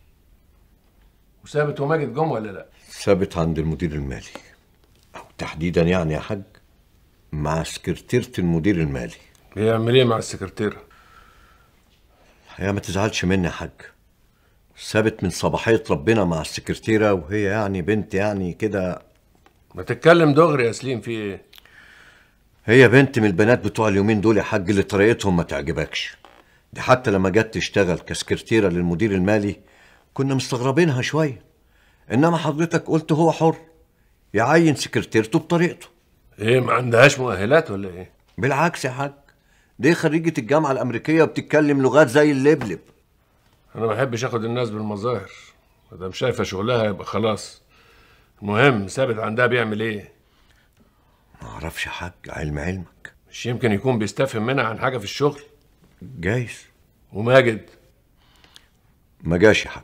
وثابت وماجد جم ولا لا ثابت عند المدير المالي أو تحديدا يعني يا حاج مع سكرتيرة المدير المالي بيعمل ايه مع السكرتيرة هي ما تزعلش مني يا حاج ثابت من صباحية ربنا مع السكرتيرة وهي يعني بنت يعني كده ما تتكلم دغري يا سليم في ايه هي بنت من البنات بتوع اليومين دول يا حاج اللي طريقتهم ما تعجبكش دي حتى لما جت تشتغل كسكرتيرة للمدير المالي كنا مستغربينها شوية إنما حضرتك قلت هو حر يعين سكرتيرته بطريقته ايه ما عندهاش مؤهلات ولا ايه بالعكس يا حاج دي خريجة الجامعة الأمريكية وبتتكلم لغات زي اللبلب انا ما بحبش اخد الناس بالمظاهر ما دام شايفه شغلها يبقى خلاص المهم ثابت عندها بيعمل ايه ما اعرفش يا حاج علم علمك مش يمكن يكون بيستفهم منها عن حاجه في الشغل جايز وماجد ما جاش يا حاج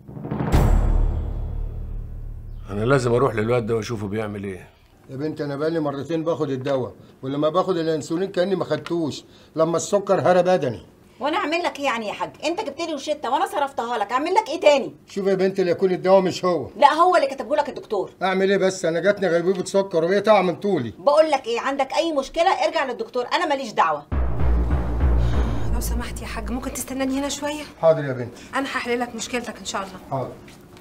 انا لازم اروح للواد ده واشوفه بيعمل ايه يا بنتي انا بقالي مرتين باخد الدواء ولما باخد الانسولين كاني ما خدتوش لما السكر هرى بدني وانا اعمل لك ايه يعني يا حاج انت جبت لي روشته وانا صرفتها لك اعمل لك ايه تاني شوف يا بنتي اللي يكون الدواء مش هو لا هو اللي كتبه لك الدكتور اعمل ايه بس انا جاتني غيبوبه سكر وهي تقع من طولي بقول لك ايه عندك اي مشكله ارجع للدكتور انا ماليش دعوه لو سمحت يا حاج ممكن تستناني هنا شويه حاضر يا بنتي انا هحل لك مشكلتك ان شاء الله حاضر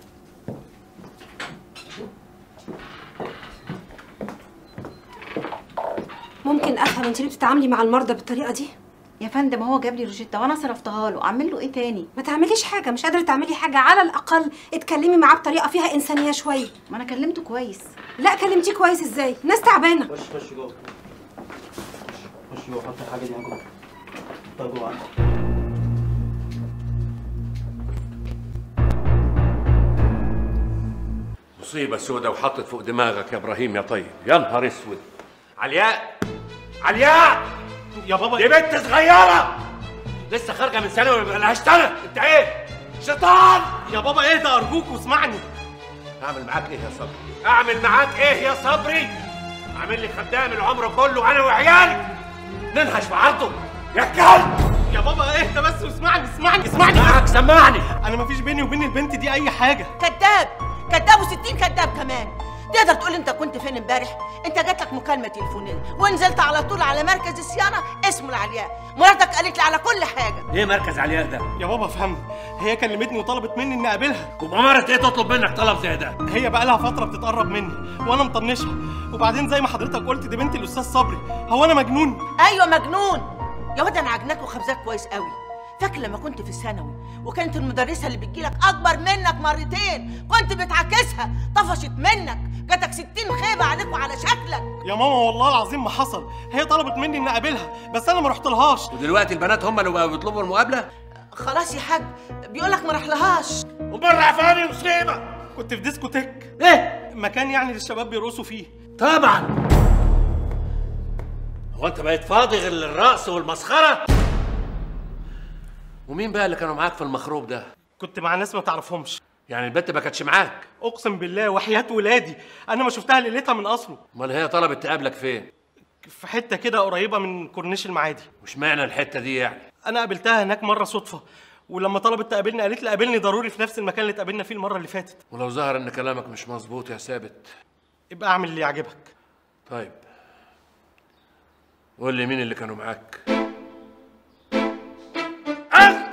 ممكن افهم انت ليه بتتعاملي مع المرضى بالطريقه دي يا فندم هو جاب لي روشته وانا صرفتها له اعمل له ايه تاني ما تعمليش حاجه مش قادره تعملي حاجه على الاقل اتكلمي معاه بطريقه فيها انسانيه شويه ما انا كلمته كويس لا كلمتيه كويس ازاي ناس تعبانه خش خش جوه خش جوه حط الحاجه دي جوه حطها جوه عندك مصيبة سودة وحطت فوق دماغك يا ابراهيم يا طيب يا نهار اسود علياء علياء يا بابا دي بنت صغيرة لسه خارجة من ثانوي ما لهاش سنة انت ايه؟ شيطان يا بابا اهدى ارجوك واسمعني اعمل معاك ايه يا صبري؟ اعمل معاك ايه يا صبري؟ عامل لي خدام العمر كله انا وعيالي ننهش في عرضه يا كلب يا بابا اهدى بس واسمعني اسمعني اسمعني معاك سمعني انا مفيش بيني وبين البنت دي اي حاجه كذاب كذاب وستين كذاب كمان تقدر تقول انت كنت فين امبارح انت جات لك مكالمه تليفونيه ونزلت على طول على مركز الصيانه اسمه العلياء مراتك قالت لي على كل حاجه ايه مركز علياء ده؟ يا بابا افهمني هي كلمتني وطلبت مني اني اقابلها وبأمارة ايه تطلب منك طلب زي ده؟ هي بقى لها فتره بتتقرب مني وانا مطنشها وبعدين زي ما حضرتك قلت دي بنت الاستاذ صبري هو انا مجنون ايوه مجنون يا واد انا عجناك وخبزاك كويس قوي فاكر لما كنت في الثانوي وكانت المدرسه اللي بتجيلك اكبر منك مرتين كنت بتعاكسها طفشت منك جاتك ستين خيبه عليك وعلى شكلك يا ماما والله العظيم ما حصل هي طلبت مني اني اقابلها بس انا ما رحتلهاش ودلوقتي البنات هم اللي بقوا بيطلبوا المقابله خلاص يا حاج بيقول لك ما رحلهاش وبره عفاني مصيبه كنت في ديسكوتيك ايه مكان يعني للشباب بيرقصوا فيه طبعا هو انت بقيت فاضي غير للرقص والمسخره ومين بقى اللي كانوا معاك في المخروب ده كنت مع ناس ما تعرفهمش يعني البنت ما كانتش معاك اقسم بالله وحياة ولادي انا ما شفتها ليلتها من اصله امال هي طلبت تقابلك فين في حته كده قريبه من كورنيش المعادي مش معنى الحته دي يعني انا قابلتها هناك مره صدفه ولما طلبت تقابلني قالت لي قابلني ضروري في نفس المكان اللي اتقابلنا فيه المره اللي فاتت ولو ظهر ان كلامك مش مظبوط يا ثابت يبقى اعمل اللي يعجبك طيب قول لي مين اللي كانوا معاك انت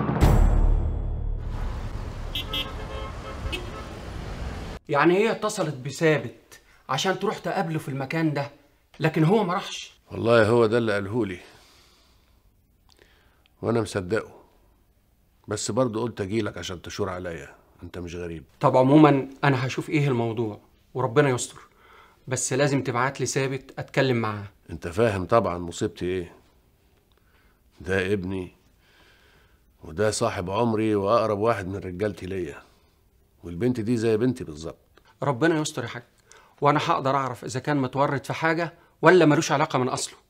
يعني هي اتصلت بثابت عشان تروح تقابله في المكان ده لكن هو ما راحش والله هو ده اللي قاله لي وانا مصدقه بس برضه قلت اجيلك عشان تشور عليا انت مش غريب طب عموما انا هشوف ايه الموضوع وربنا يستر بس لازم تبعت لي ثابت اتكلم معاه انت فاهم طبعا مصيبتي ايه ده ابني وده صاحب عمري واقرب واحد من رجالتي ليا والبنت دي زي بنتي بالظبط ربنا يستر يا حاج وانا هقدر اعرف اذا كان متورط في حاجه ولا ملوش علاقه من اصله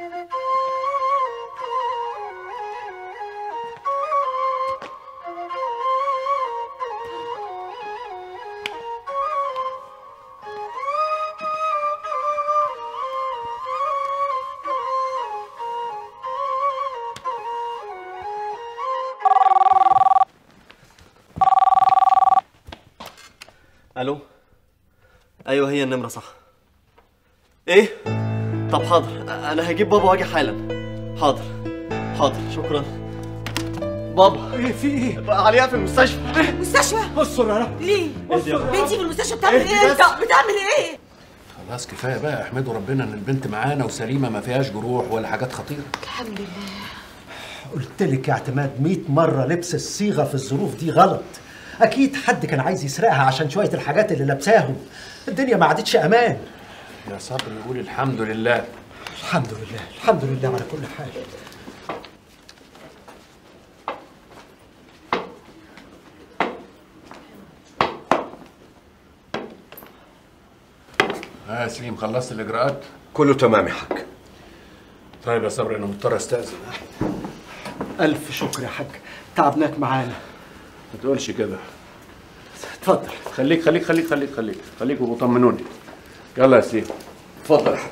الو ايوه هي النمره صح ايه طب حاضر انا هجيب بابا واجي حالا حاضر حاضر شكرا بابا ايه في ايه عليها في المستشفى مستشفى استر يا رب ليه اهدي يا رب. بنتي في المستشفى بتعمل اهدي ايه بس. انت بتعمل ايه خلاص كفايه بقى احمدوا ربنا ان البنت معانا وسليمه ما فيهاش جروح ولا حاجات خطيره الحمد لله قلت لك يا اعتماد 100 مرة لبس الصيغة في الظروف دي غلط أكيد حد كان عايز يسرقها عشان شوية الحاجات اللي لابساهم الدنيا ما عادتش أمان يا صبري قول الحمد لله الحمد لله الحمد لله على كل حال ها يا سليم خلصت الاجراءات كله تمام يا حاج طيب يا صبري انا مضطر استاذن ألف شكر يا حاج تعبناك معانا ما تقولش كده اتفضل خليك خليك خليك خليك خليك خليك وطمنوني يلا يا سليم اتفضل يا حاج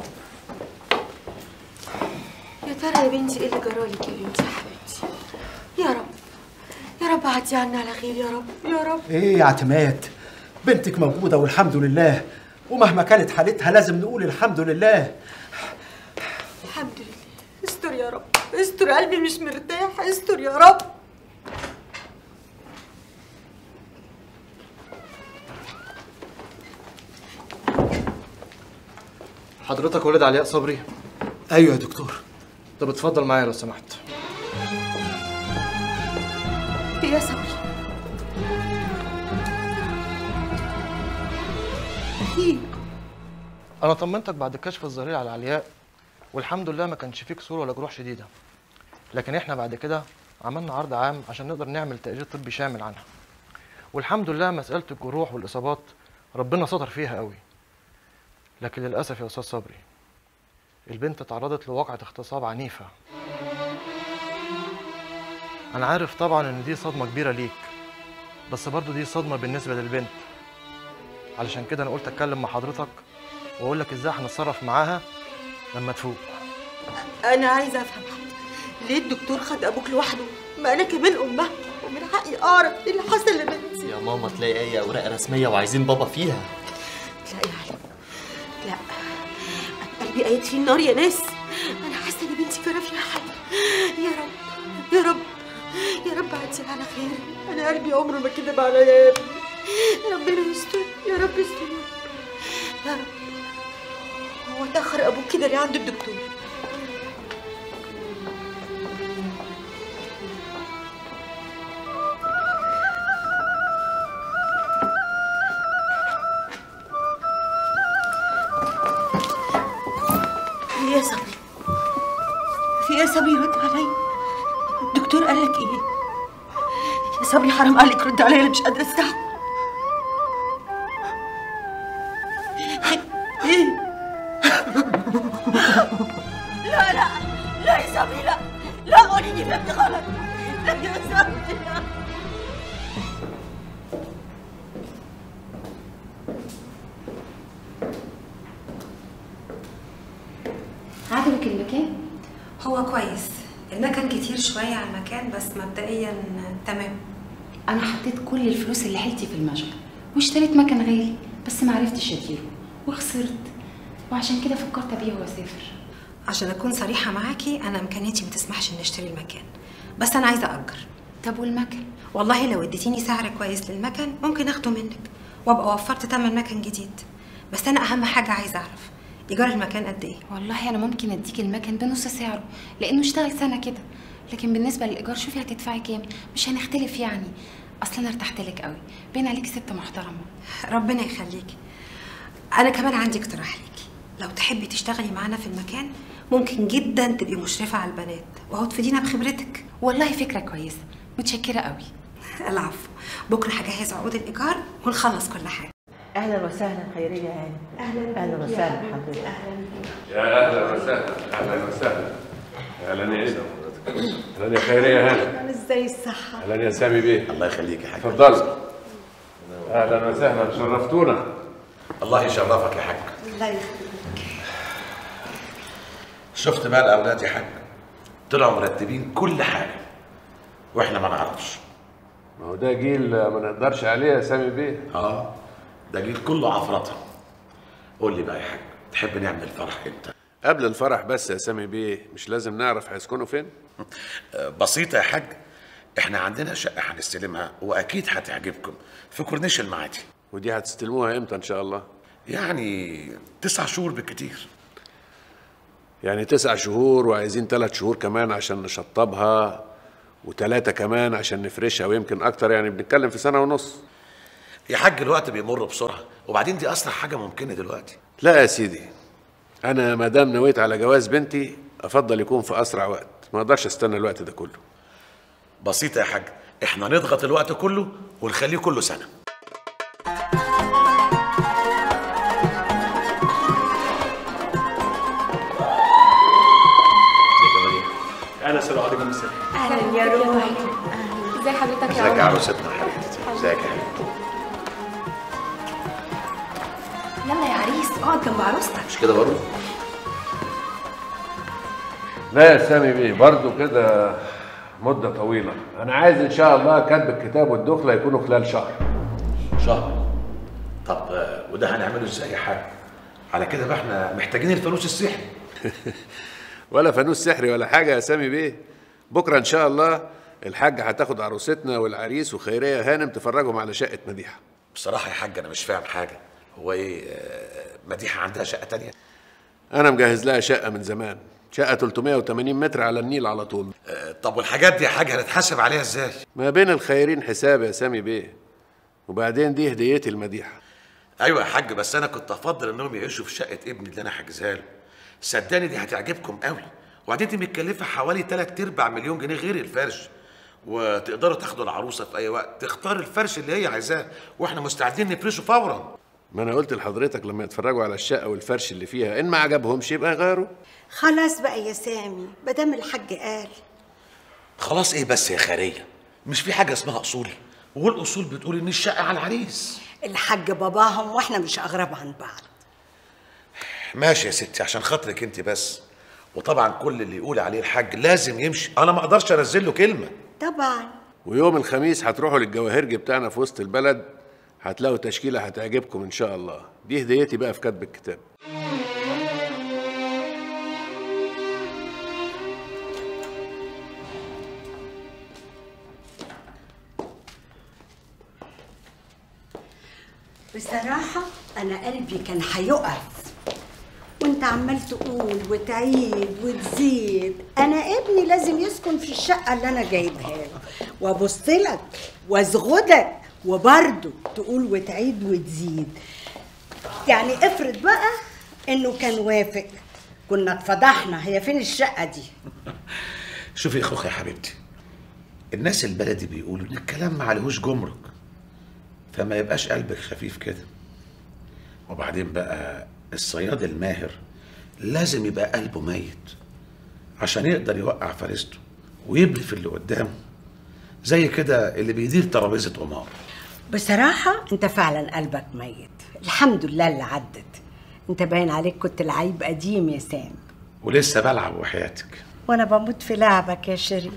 يا ترى يا بنتي ايه اللي جرالك يا بنتي يا حبيبتي يا رب يا رب عدي عنا على خير يا رب يا رب إيه يا اعتماد بنتك موجودة والحمد لله ومهما كانت حالتها لازم نقول الحمد لله الحمد لله استر يا رب استر قلبي مش مرتاح استر يا رب حضرتك ولد علياء صبري ايوه يا دكتور طب اتفضل معايا لو سمحت في يا صبري في انا طمنتك بعد الكشف الظهري على علياء والحمد لله ما كانش فيه كسور ولا جروح شديده لكن احنا بعد كده عملنا عرض عام عشان نقدر نعمل تقرير طبي شامل عنها والحمد لله مساله الجروح والاصابات ربنا ستر فيها قوي لكن للاسف يا استاذ صبري البنت تعرضت لواقعة اغتصاب عنيفة أنا عارف طبعا إن دي صدمة كبيرة ليك بس برضو دي صدمة بالنسبة للبنت علشان كده أنا قلت أتكلم مع حضرتك وأقول لك إزاي هنتصرف معاها لما تفوق انا عايزه افهم حاجه ليه الدكتور خد ابوك لوحده ما انا كمان امها ومن حقي اعرف ايه اللي حصل لبنتي يا ماما تلاقي أي أوراق رسمية وعايزين بابا فيها لا يا علي لا أنا قلبي قايد فيه النار يا ناس انا حاسه ان بنتي كان فيها حاجه يا رب يا رب يا رب عدي على خير انا قلبي عمره ما كدب عليا يا ابني ربنا يستر يا رب يستر يا رب هو اتاخر ابوك كده ليه عند الدكتور صبري رد عليا الدكتور قال لك ايه يا صبري حرام عليك رد عليا انا مش قادره استحمل ايه لا لا لا يا صبري لا لا قولي لي فهمت غلط لا يا صبري لا عجبك المكان؟ هو كويس المكان كتير شوية على المكان بس مبدئيا تمام انا حطيت كل الفلوس اللي حيلتي في المشغل واشتريت مكان غالي بس ما عرفتش اديره وخسرت وعشان كده فكرت ابيعه واسافر عشان اكون صريحة معاكي انا امكانياتي ما تسمحش اني اشتري المكان بس انا عايزة اجر طب والمكن والله لو اديتيني سعر كويس للمكن ممكن اخده منك وابقى وفرت تمن مكن جديد بس انا اهم حاجة عايزة اعرف ايجار المكان قد ايه والله انا ممكن اديك المكن بنص سعره لانه اشتغل سنه كده لكن بالنسبه للايجار شوفي هتدفعي كام مش هنختلف يعني اصلا انا ارتحت لك قوي باين عليكي ست محترمه ربنا يخليكي انا كمان عندي اقتراح ليكي لو تحبي تشتغلي معانا في المكان ممكن جدا تبقي مشرفة على البنات وهو تفيدينا بخبرتك والله فكره كويسه متشكره قوي العفو بكره هجهز عقود الايجار ونخلص كل حاجه اهلا وسهلا خيريه يا هاني اهلا اهلا وسهلا حضرتك يا اهلا وسهلا اهلا وسهلا اهلا يا عيسى اهلا يا خيرية يا هلا ازاي الصحة اهلا يا سامي بيه الله يخليك يا حاج اتفضل اهلا وسهلا شرفتونا الله يشرفك يا حاج الله يخليك شفت بقى الاولاد يا حاج طلعوا مرتبين كل حاجه واحنا ما نعرفش ما هو ده جيل ما نقدرش عليه يا سامي بيه اه ده جيل كله عفرطه قول لي بقى يا حاج تحب نعمل الفرح امتى قبل الفرح بس يا سامي بيه مش لازم نعرف هيسكنوا فين بسيطه يا حاج احنا عندنا شقه هنستلمها واكيد هتعجبكم في كورنيش المعادي ودي هتستلموها امتى ان شاء الله يعني تسع شهور بالكتير يعني تسع شهور وعايزين ثلاث شهور كمان عشان نشطبها وثلاثة كمان عشان نفرشها ويمكن أكتر يعني بنتكلم في سنة ونص يا حاج الوقت بيمر بسرعه وبعدين دي اسرع حاجه ممكنه دلوقتي لا يا سيدي أنا ما دام نويت على جواز بنتي أفضل يكون في أسرع وقت ما أقدرش أستنى الوقت ده كله بسيطه يا حاج احنا نضغط الوقت كله ونخليه كله سنه انا سلو عليكم السلام اهلا يا روحي ازي حضرتك يا ازيك يا عمر عروستنا يا حبيبتي ازيك يا حبيبتي يلا يا عريس اقعد جنب عروستك مش كده برضه لا يا سامي بيه برضه كده مدة طويلة أنا عايز إن شاء الله كتب الكتاب والدخلة يكونوا خلال شهر شهر طب آه، وده هنعمله ازاي يا حاج على كده بقى احنا محتاجين الفانوس السحري ولا فانوس سحري ولا حاجة يا سامي بيه بكرة إن شاء الله الحاجة هتاخد عروستنا والعريس وخيرية هانم تفرجهم على شقة مديحة بصراحه يا حاج انا مش فاهم حاجه هو ايه آه، مديحه عندها شقه تانية أنا مجهز لها شقة من زمان شقة 380 متر على النيل على طول آه، طب والحاجات دي يا حاج هنتحاسب عليها ازاي ما بين الخيرين حساب يا سامي بيه وبعدين دي هديتي المديحة ايوه يا حاج بس انا كنت افضل انهم يعيشوا في شقه ابني اللي انا حاجزها له صدقني دي هتعجبكم قوي وبعدين دي متكلفه حوالي 3 ارباع مليون جنيه غير الفرش وتقدروا تاخدوا العروسه في اي وقت تختار الفرش اللي هي عايزاه واحنا مستعدين نفرشه فورا ما أنا قلت لحضرتك لما يتفرجوا على الشقة والفرش اللي فيها إن ما عجبهمش يبقى يغيروا خلاص بقى يا سامي مادام الحاج قال خلاص ايه بس يا خيريه مش في حاجه اسمها اصول والاصول بتقول ان الشقه على العريس الحاج باباهم واحنا مش اغرب عن بعض ماشي يا ستي عشان خاطرك انت بس وطبعا كل اللي يقول عليه الحاج لازم يمشي انا ما اقدرش انزل له كلمه طبعا ويوم الخميس هتروحوا للجواهرجي بتاعنا في وسط البلد هتلاقوا تشكيلة هتعجبكم إن شاء الله دي هديتي بقى في كتب الكتاب بصراحة أنا قلبي كان هيقف وانت عمال تقول وتعيد وتزيد انا ابني لازم يسكن في الشقة اللي انا جايبها له وابص لك وازغدك وبرضه تقول وتعيد وتزيد يعني افرض بقى انه كان وافق كنا اتفضحنا هي فين الشقه دي شوفي يا اخوك يا حبيبتي الناس البلدي بيقولوا ان الكلام ما عليهوش جمرك فما يبقاش قلبك خفيف كده وبعدين بقى الصياد الماهر لازم يبقى قلبه ميت عشان يقدر يوقع فريسته ويبني في اللي قدامه زي كده اللي بيدير ترابيزه قمار بصراحه انت فعلا قلبك ميت الحمد لله اللي عدت انت باين عليك كنت لعيب قديم يا سام ولسه بلعب وحياتك وانا بموت في لعبك يا شيرين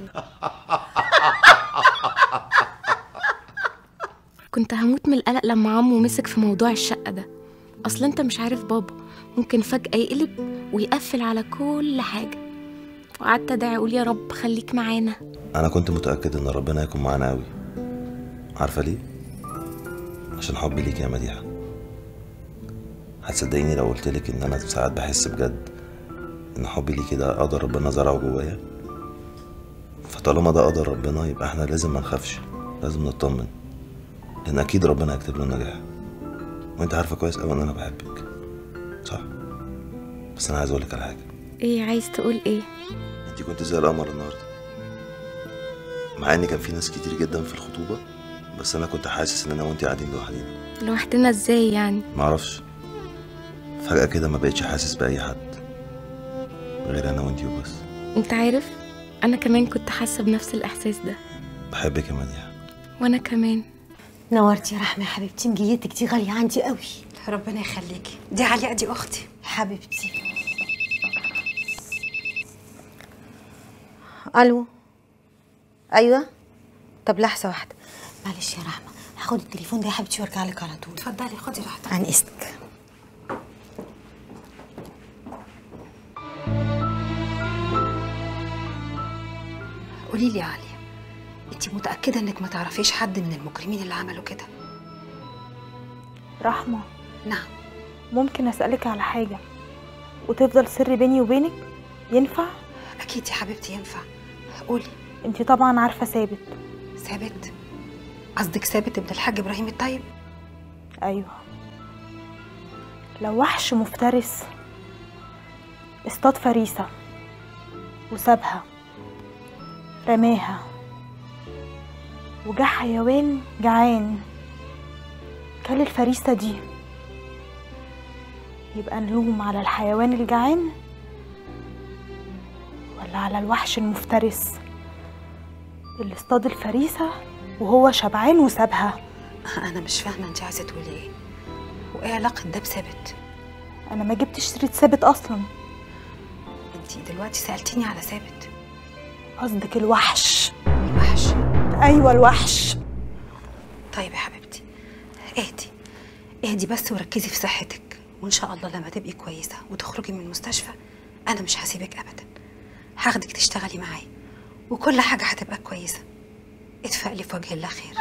كنت هموت من القلق لما عمو مسك في موضوع الشقة ده أصل أنت مش عارف بابا ممكن فجأة يقلب ويقفل على كل حاجة وقعدت أدعي أقول يا رب خليك معانا انا كنت متاكد ان ربنا هيكون معانا قوي عارفه ليه عشان حبي ليك يا مديحه هتصدقيني لو قلت لك ان انا ساعات بحس بجد ان حبي ليكي ده قدر ربنا زرعه جوايا فطالما ده قدر ربنا يبقى احنا لازم ما نخافش لازم نطمن لان اكيد ربنا هيكتب لنا نجاح وانت عارفه كويس قوي ان انا بحبك صح بس انا عايز اقول لك على حاجه إيه عايز تقول إيه؟ انت كنت زي القمر النهارده مع ان كان في ناس كتير جدا في الخطوبه بس انا كنت حاسس ان انا وانت قاعدين لوحدينا لوحدنا إزاي يعني؟ معرفش فجاه كده ما بقتش حاسس باي حد غير انا وانت وبس أنت عارف أنا كمان كنت حاسة بنفس الإحساس ده بحبك يا مديحه وأنا كمان نورتي يا رحمه يا حبيبتي مجيتك دي غاليه عندي قوي ربنا يخليكي دي علياء دي اختي حبيبتي الو ايوه طب لحظه واحده معلش يا رحمه هاخد التليفون ده يا حبيبتي وارجع لك على طول اتفضلي خدي راحتك عن اذنك قولي لي يا عليا انت متاكده انك ما تعرفيش حد من المجرمين اللي عملوا كده رحمة نعم ممكن أسألك على حاجة وتفضل سر بيني وبينك ينفع؟ أكيد يا حبيبتي ينفع قولي انتي طبعا عارفة ثابت ثابت قصدك ثابت ابن الحاج إبراهيم الطيب أيوه لو وحش مفترس اصطاد فريسة وسابها رماها وجا حيوان جعان كل الفريسة دي يبقى نلوم على الحيوان الجعان ولا على الوحش المفترس اللي اصطاد الفريسة وهو شبعان وسابها أنا مش فاهمة أنت عايزة تقولي إيه وإيه علاقة ده بثابت أنا ما جبتش سيرة ثابت أصلا أنت دلوقتي سألتيني على ثابت قصدك الوحش الوحش أيوة الوحش طيب يا حبيبتي اهدي اهدي بس وركزي في صحتك وإن شاء الله لما تبقي كويسة وتخرجي من المستشفى أنا مش هسيبك أبدا هاخدك تشتغلي معايا وكل حاجة هتبقى كويسة اتفائلي في وجه الله خير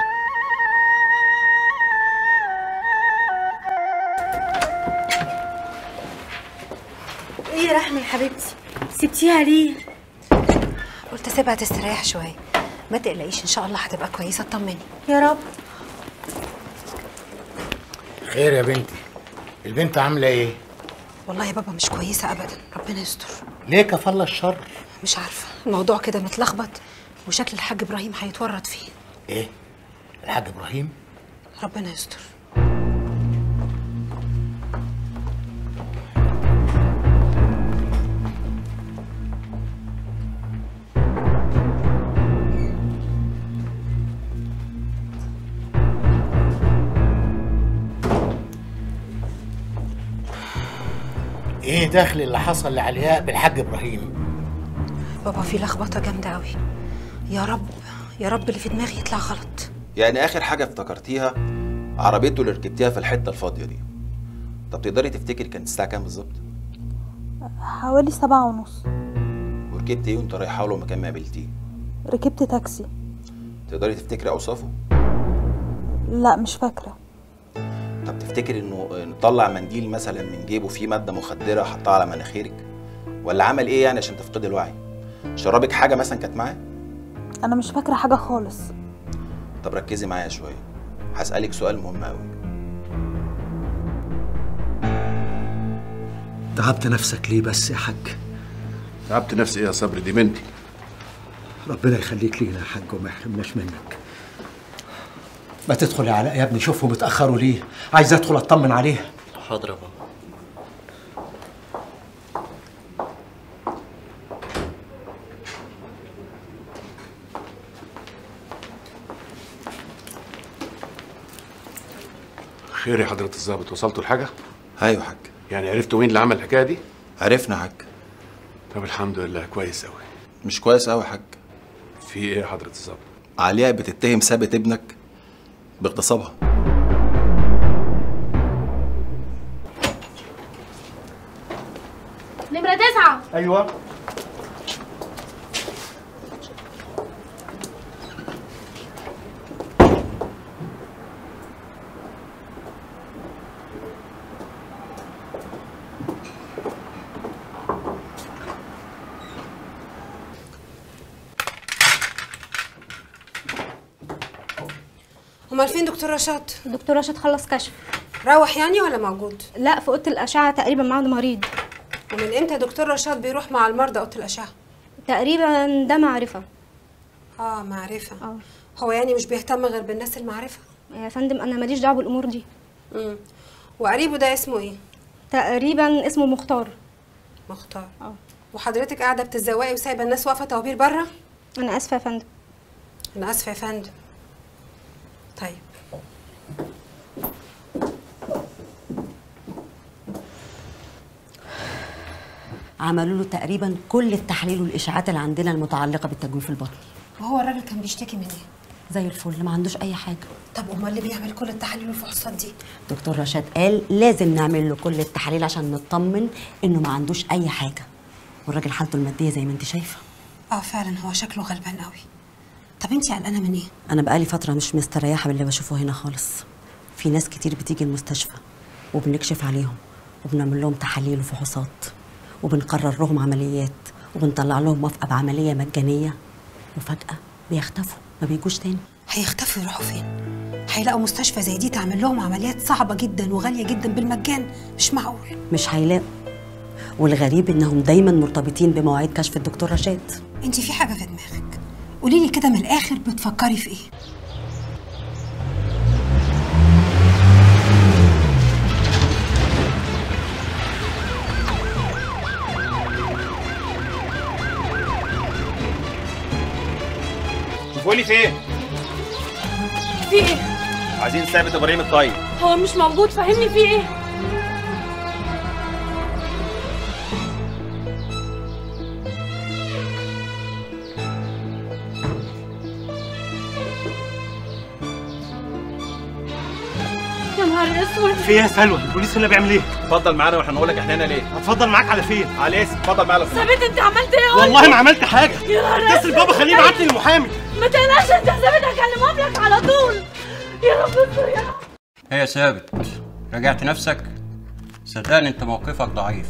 ايه يا رحمه يا حبيبتي سبتيها ليه قلت سيبها تستريح شوية ما تقلقيش إن شاء الله هتبقى كويسة اطمني يا رب خير يا بنتي البنت عامله ايه والله يا بابا مش كويسة أبدا ربنا يستر ليه كفالة الشر مش عارفة الموضوع كده متلخبط وشكل الحاج إبراهيم هيتورط فيه ايه الحاج ابراهيم ربنا يستر ايه دخل اللي حصل لعلياء بالحاج ابراهيم بابا في لخبطة جامدة أوي يا رب يا رب اللي في دماغي يطلع غلط يعني اخر حاجه افتكرتيها عربيته اللي ركبتيها في الحته الفاضيه دي طب تقدري تفتكري كانت الساعه كام بالظبط حوالي سبعة ونص وركبت ايه وانت رايحه له مكان ما قابلتيه ركبت تاكسي تقدري تفتكري اوصافه لا مش فاكرة طب تفتكري انه نطلع منديل مثلا من جيبه فيه ماده مخدره حطها على مناخيرك ولا عمل ايه يعني عشان تفقدي الوعي شربك حاجه مثلا كانت معاه أنا مش فاكرة حاجة خالص طب ركزي معايا شويه هسالك سؤال مهم قوي تعبت نفسك ليه بس يا حاج تعبت نفسي ايه يا صبري دي مني ربنا يخليك لينا يا حاج وما يحرمناش منك ما تدخل يا علاء يا ابني شوفهم اتاخروا ليه عايز ادخل اطمن عليها حاضر يا بابا خير يا حضرة الظابط وصلتوا لحاجة؟ ايوه يا حاج يعني عرفتوا مين اللي عمل الحكاية دي؟ عرفنا يا حاج طب الحمد لله كويس أوي مش كويس قوي يا حاج في إيه يا حضرة الظابط؟ علياء بتتهم ثابت ابنك باغتصابها نمرة تسعة ايوه امال فين دكتور رشاد دكتور رشاد خلص كشف روح يعني ولا موجود لا في اوضه الاشعه تقريبا معاه مريض ومن امتى دكتور رشاد بيروح مع المرضى اوضه الاشعه تقريبا ده معرفه اه معرفه اه هو يعني مش بيهتم غير بالناس المعرفه يا فندم انا ماليش دعوه بالامور دي امم وقريبه ده اسمه ايه تقريبا اسمه مختار مختار اه وحضرتك قاعده بتتزوقي وسايبه الناس واقفه طوابير بره انا اسفه يا فندم انا اسفه يا فندم طيب عملوا له تقريبا كل التحاليل والاشاعات اللي عندنا المتعلقه بالتجويف البطني وهو الراجل كان بيشتكي من ايه زي الفل ما عندوش اي حاجه طب امال اللي بيعمل كل التحاليل والفحوصات دي دكتور رشاد قال لازم نعمل له كل التحاليل عشان نطمن انه ما عندوش اي حاجه والراجل حالته الماديه زي ما انت شايفه اه فعلا هو شكله غلبان قوي طب انت قلقانه من ايه انا بقالي فتره مش مستريحه باللي بشوفه هنا خالص في ناس كتير بتيجي المستشفى وبنكشف عليهم وبنعمل لهم تحاليل وفحوصات وبنقرر لهم عمليات وبنطلع لهم موافقه بعمليه مجانيه وفجاه بيختفوا ما بيجوش تاني هيختفوا يروحوا فين هيلاقوا مستشفى زي دي تعمل لهم عمليات صعبه جدا وغاليه جدا بالمجان مش معقول مش هيلاقوا والغريب انهم دايما مرتبطين بمواعيد كشف الدكتور رشاد انت في حاجه في دماغك قولي لي كده من الاخر بتفكري في ايه بتقولي فين؟ في ايه عايزين ثابت ابراهيم الطيب هو مش موجود فهمني في ايه يا نهار اسود في ايه يا سلوى البوليس هنا بيعمل ايه اتفضل معانا واحنا نقول لك احنا هنا ليه هتفضل معاك على فين على الاسم اتفضل معانا ثابت انت عملت ايه والله ما عملت حاجه يا نهار اتصل اسود. بابا خليه يبعت لي المحامي ما تقلقش انت ثابت هكلم امك على طول يا رب استر يا رب ايه يا ثابت راجعت نفسك صدقني انت موقفك ضعيف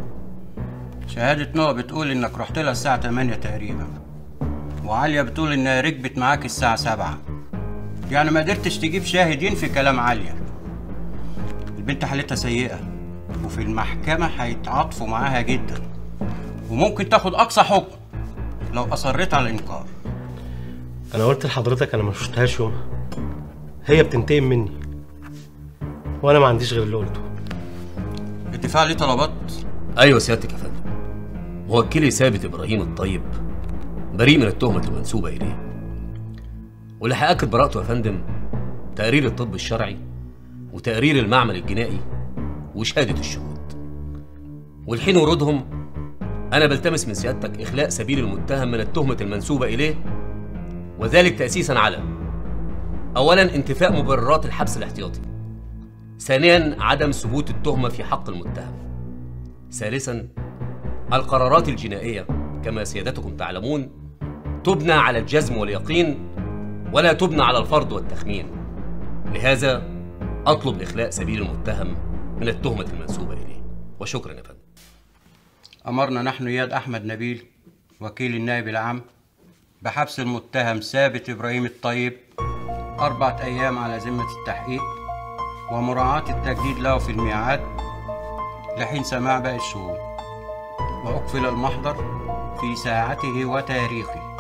شهادة نوع بتقول انك رحت لها الساعة 8 تقريبا وعالية بتقول انها ركبت معاك الساعة 7 يعني ما قدرتش تجيب شاهدين في كلام عالية البنت حالتها سيئة وفي المحكمة هيتعاطفوا معاها جدا وممكن تاخد أقصى حكم لو أصريت على الإنكار انا قلت لحضرتك انا ما شفتهاش يومها هي بتنتقم مني وانا ما عنديش غير اللي قلته الدفاع ليه طلبات ايوه سيادتك يا فندم موكلي ثابت ابراهيم الطيب بريء من التهمه المنسوبه اليه واللي هياكد براءته يا فندم تقرير الطب الشرعي وتقرير المعمل الجنائي وشهاده الشهود والحين ورودهم انا بلتمس من سيادتك اخلاء سبيل المتهم من التهمه المنسوبه اليه وذلك تاسيسا على اولا انتفاء مبررات الحبس الاحتياطي ثانيا عدم ثبوت التهمه في حق المتهم ثالثا القرارات الجنائيه كما سيادتكم تعلمون تبنى على الجزم واليقين ولا تبنى على الفرض والتخمين لهذا اطلب اخلاء سبيل المتهم من التهمه المنسوبه اليه وشكرا يا فندم أمرنا نحن إياد أحمد نبيل وكيل النائب العام بحبس المتهم ثابت إبراهيم الطيب أربعة أيام على ذمة التحقيق ومراعاة التجديد له في الميعاد لحين سماع باقي الشهود وأقفل المحضر في ساعته وتاريخه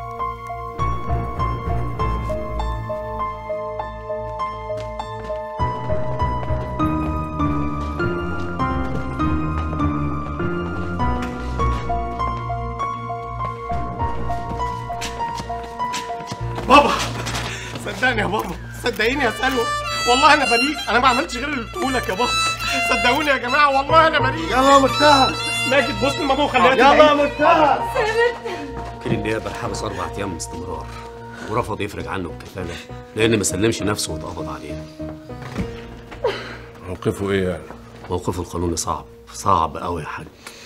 بابا صدقني يا بابا صدقيني يا سلوى والله انا بريء انا ما عملتش غير اللي قلته لك يا بابا صدقوني يا جماعه والله انا بريء يلا يا متهم ماجد بص لماما وخليها يلا يا متهم وكيل النيابه حبس اربع ايام استمرار ورفض يفرج عنه الكفاله لان ما سلمش نفسه واتقبض عليه موقفه ايه يعني؟ موقفه القانوني صعب صعب قوي يا حاج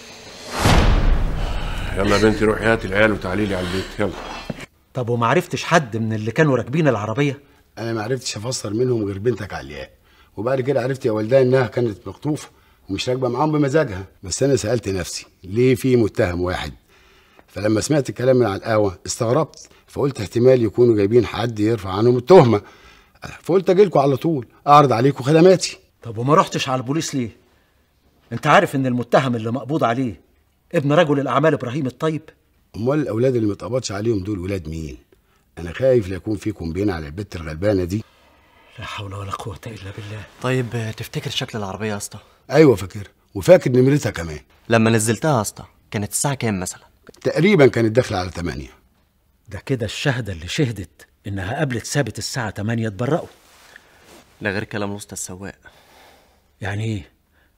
يلا يا بنتي روحي هاتي العيال وتعالي لي على البيت يلا طب وما عرفتش حد من اللي كانوا راكبين العربيه انا ما عرفتش افسر منهم غير بنتك علياء وبعد كده عرفت يا والدها انها كانت مخطوفه ومش راكبه معاهم بمزاجها بس انا سالت نفسي ليه في متهم واحد فلما سمعت الكلام من على القهوه استغربت فقلت احتمال يكونوا جايبين حد يرفع عنهم التهمه فقلت اجيلكوا على طول اعرض عليكم خدماتي طب وما رحتش على البوليس ليه انت عارف ان المتهم اللي مقبوض عليه ابن رجل الاعمال ابراهيم الطيب امال الاولاد اللي متقبضش عليهم دول ولاد مين انا خايف لا يكون في كومبين على البت الغلبانه دي لا حول ولا قوه الا بالله طيب تفتكر شكل العربية يا اسطى؟ ايوه فاكر وفاكر نمرتها كمان لما نزلتها يا اسطى كانت الساعة كام مثلا؟ تقريبا كانت داخله على 8 ده كده الشهده اللي شهدت انها قابلت ثابت الساعه 8 اتبرقوا ده غير كلام الاسطى السواق يعني ايه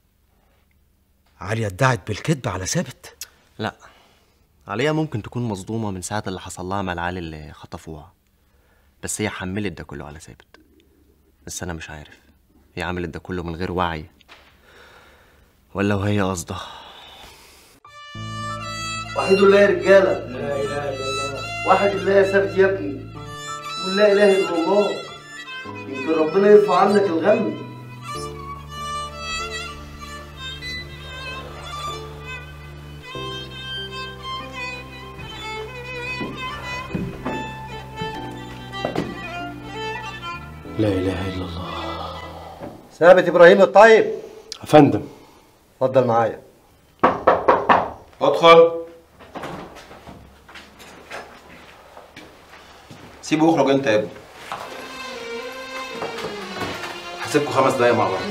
عليا ادعت بالكذب على ثابت لا عليا ممكن تكون مصدومة من ساعة اللي حصل لها مع العيال اللي خطفوها بس هي حملت ده كله على ثابت بس أنا مش عارف هي عملت ده كله من غير وعي ولا وهي قصدها وحيد الله يا رجاله لا اله الا الله واحد الله يا ثابت يا ابني قول لا اله الا الله يمكن ربنا يرفع عنك الغم لا اله الا الله ثابت ابراهيم الطيب يا فندم اتفضل معايا ادخل سيبه يخرج انت يا ابني هسيبكوا خمس دقايق مع بعض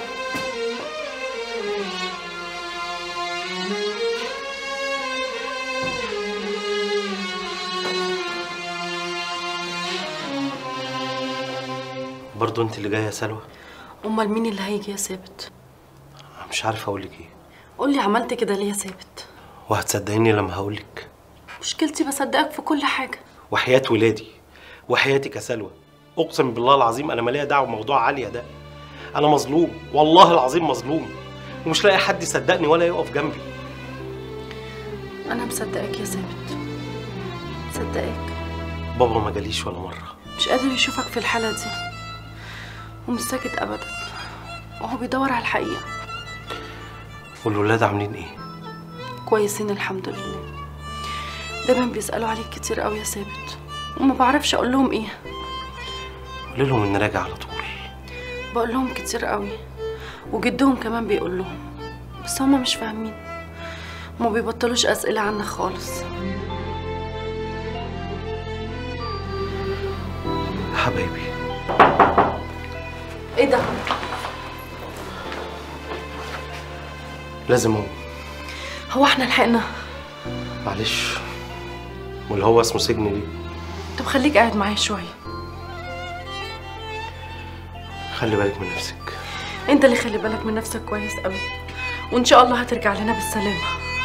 برضه انت اللي جايه يا سلوى امال مين اللي هيجي يا ثابت مش عارف اقول لك ايه قول لي عملت كده ليه يا ثابت وهتصدقيني لما هقول لك مشكلتي بصدقك في كل حاجه وحياه ولادي وحياتك يا سلوى اقسم بالله العظيم انا مالية دعوه بموضوع عاليه ده انا مظلوم والله العظيم مظلوم ومش لاقي حد يصدقني ولا يقف جنبي انا مصدقك يا ثابت مصدقك بابا ما جاليش ولا مره مش قادر يشوفك في الحاله دي ومش ساكت ابدا وهو بيدور على الحقيقه والولاد عاملين ايه كويسين الحمد لله دايما بيسالوا عليك كتير قوي يا ثابت وما بعرفش اقول لهم ايه قول لهم اني راجع على طول بقول لهم كتير قوي وجدهم كمان بيقول لهم بس هما مش فاهمين ما بيبطلوش اسئله عنك خالص حبايبي ايه ده لازم اقوم هو احنا لحقنا معلش واللي هو اسمه سجن ليه طب خليك قاعد معايا شويه خلي بالك من نفسك انت اللي خلي بالك من نفسك كويس قوي وان شاء الله هترجع لنا بالسلامه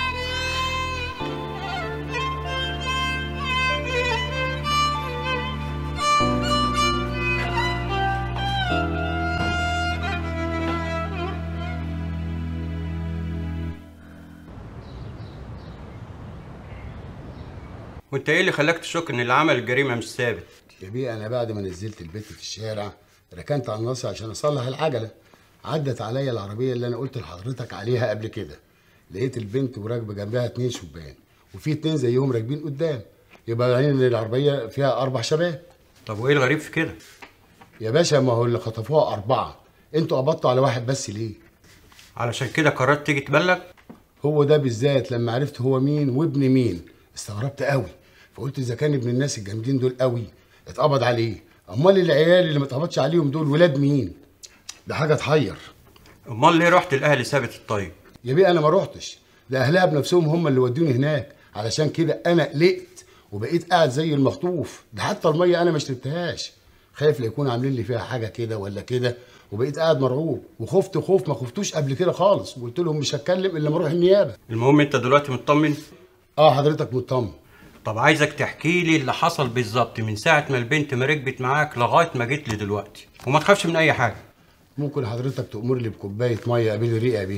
وانت ايه اللي خلاك تشك ان اللي عمل الجريمه مش ثابت يا بيه انا بعد ما نزلت البيت في الشارع ركنت على الناصية عشان اصلح العجله عدت عليا العربيه اللي انا قلت لحضرتك عليها قبل كده لقيت البنت وراكبه جنبها اتنين شبان وفي اتنين زيهم راكبين قدام يبقى يعني ان العربيه فيها اربع شباب طب وايه الغريب في كده يا باشا ما هو اللي خطفوها اربعه انتوا قبضتوا على واحد بس ليه علشان كده قررت تيجي تبلغ هو ده بالذات لما عرفت هو مين وابن مين استغربت قوي فقلت اذا كان ابن الناس الجامدين دول قوي اتقبض عليه امال العيال اللي ما اتقبضش عليهم دول ولاد مين ده حاجه تحير امال ليه رحت الاهل ثابت الطيب يا بيه انا ما روحتش ده اهلها بنفسهم هم اللي ودوني هناك علشان كده انا قلقت وبقيت قاعد زي المخطوف ده حتى الميه انا ما شربتهاش خايف لا يكون عاملين لي فيها حاجه كده ولا كده وبقيت قاعد مرعوب وخفت خوف ما خفتوش قبل كده خالص وقلت لهم مش هتكلم الا لما اروح النيابه المهم انت دلوقتي مطمن اه حضرتك مطمن طب عايزك تحكي لي اللي حصل بالظبط من ساعه ما البنت ما ركبت معاك لغايه ما جيت لي دلوقتي وما تخافش من اي حاجه ممكن حضرتك تأمر لي بكوبايه ميه قبل الريقه بيه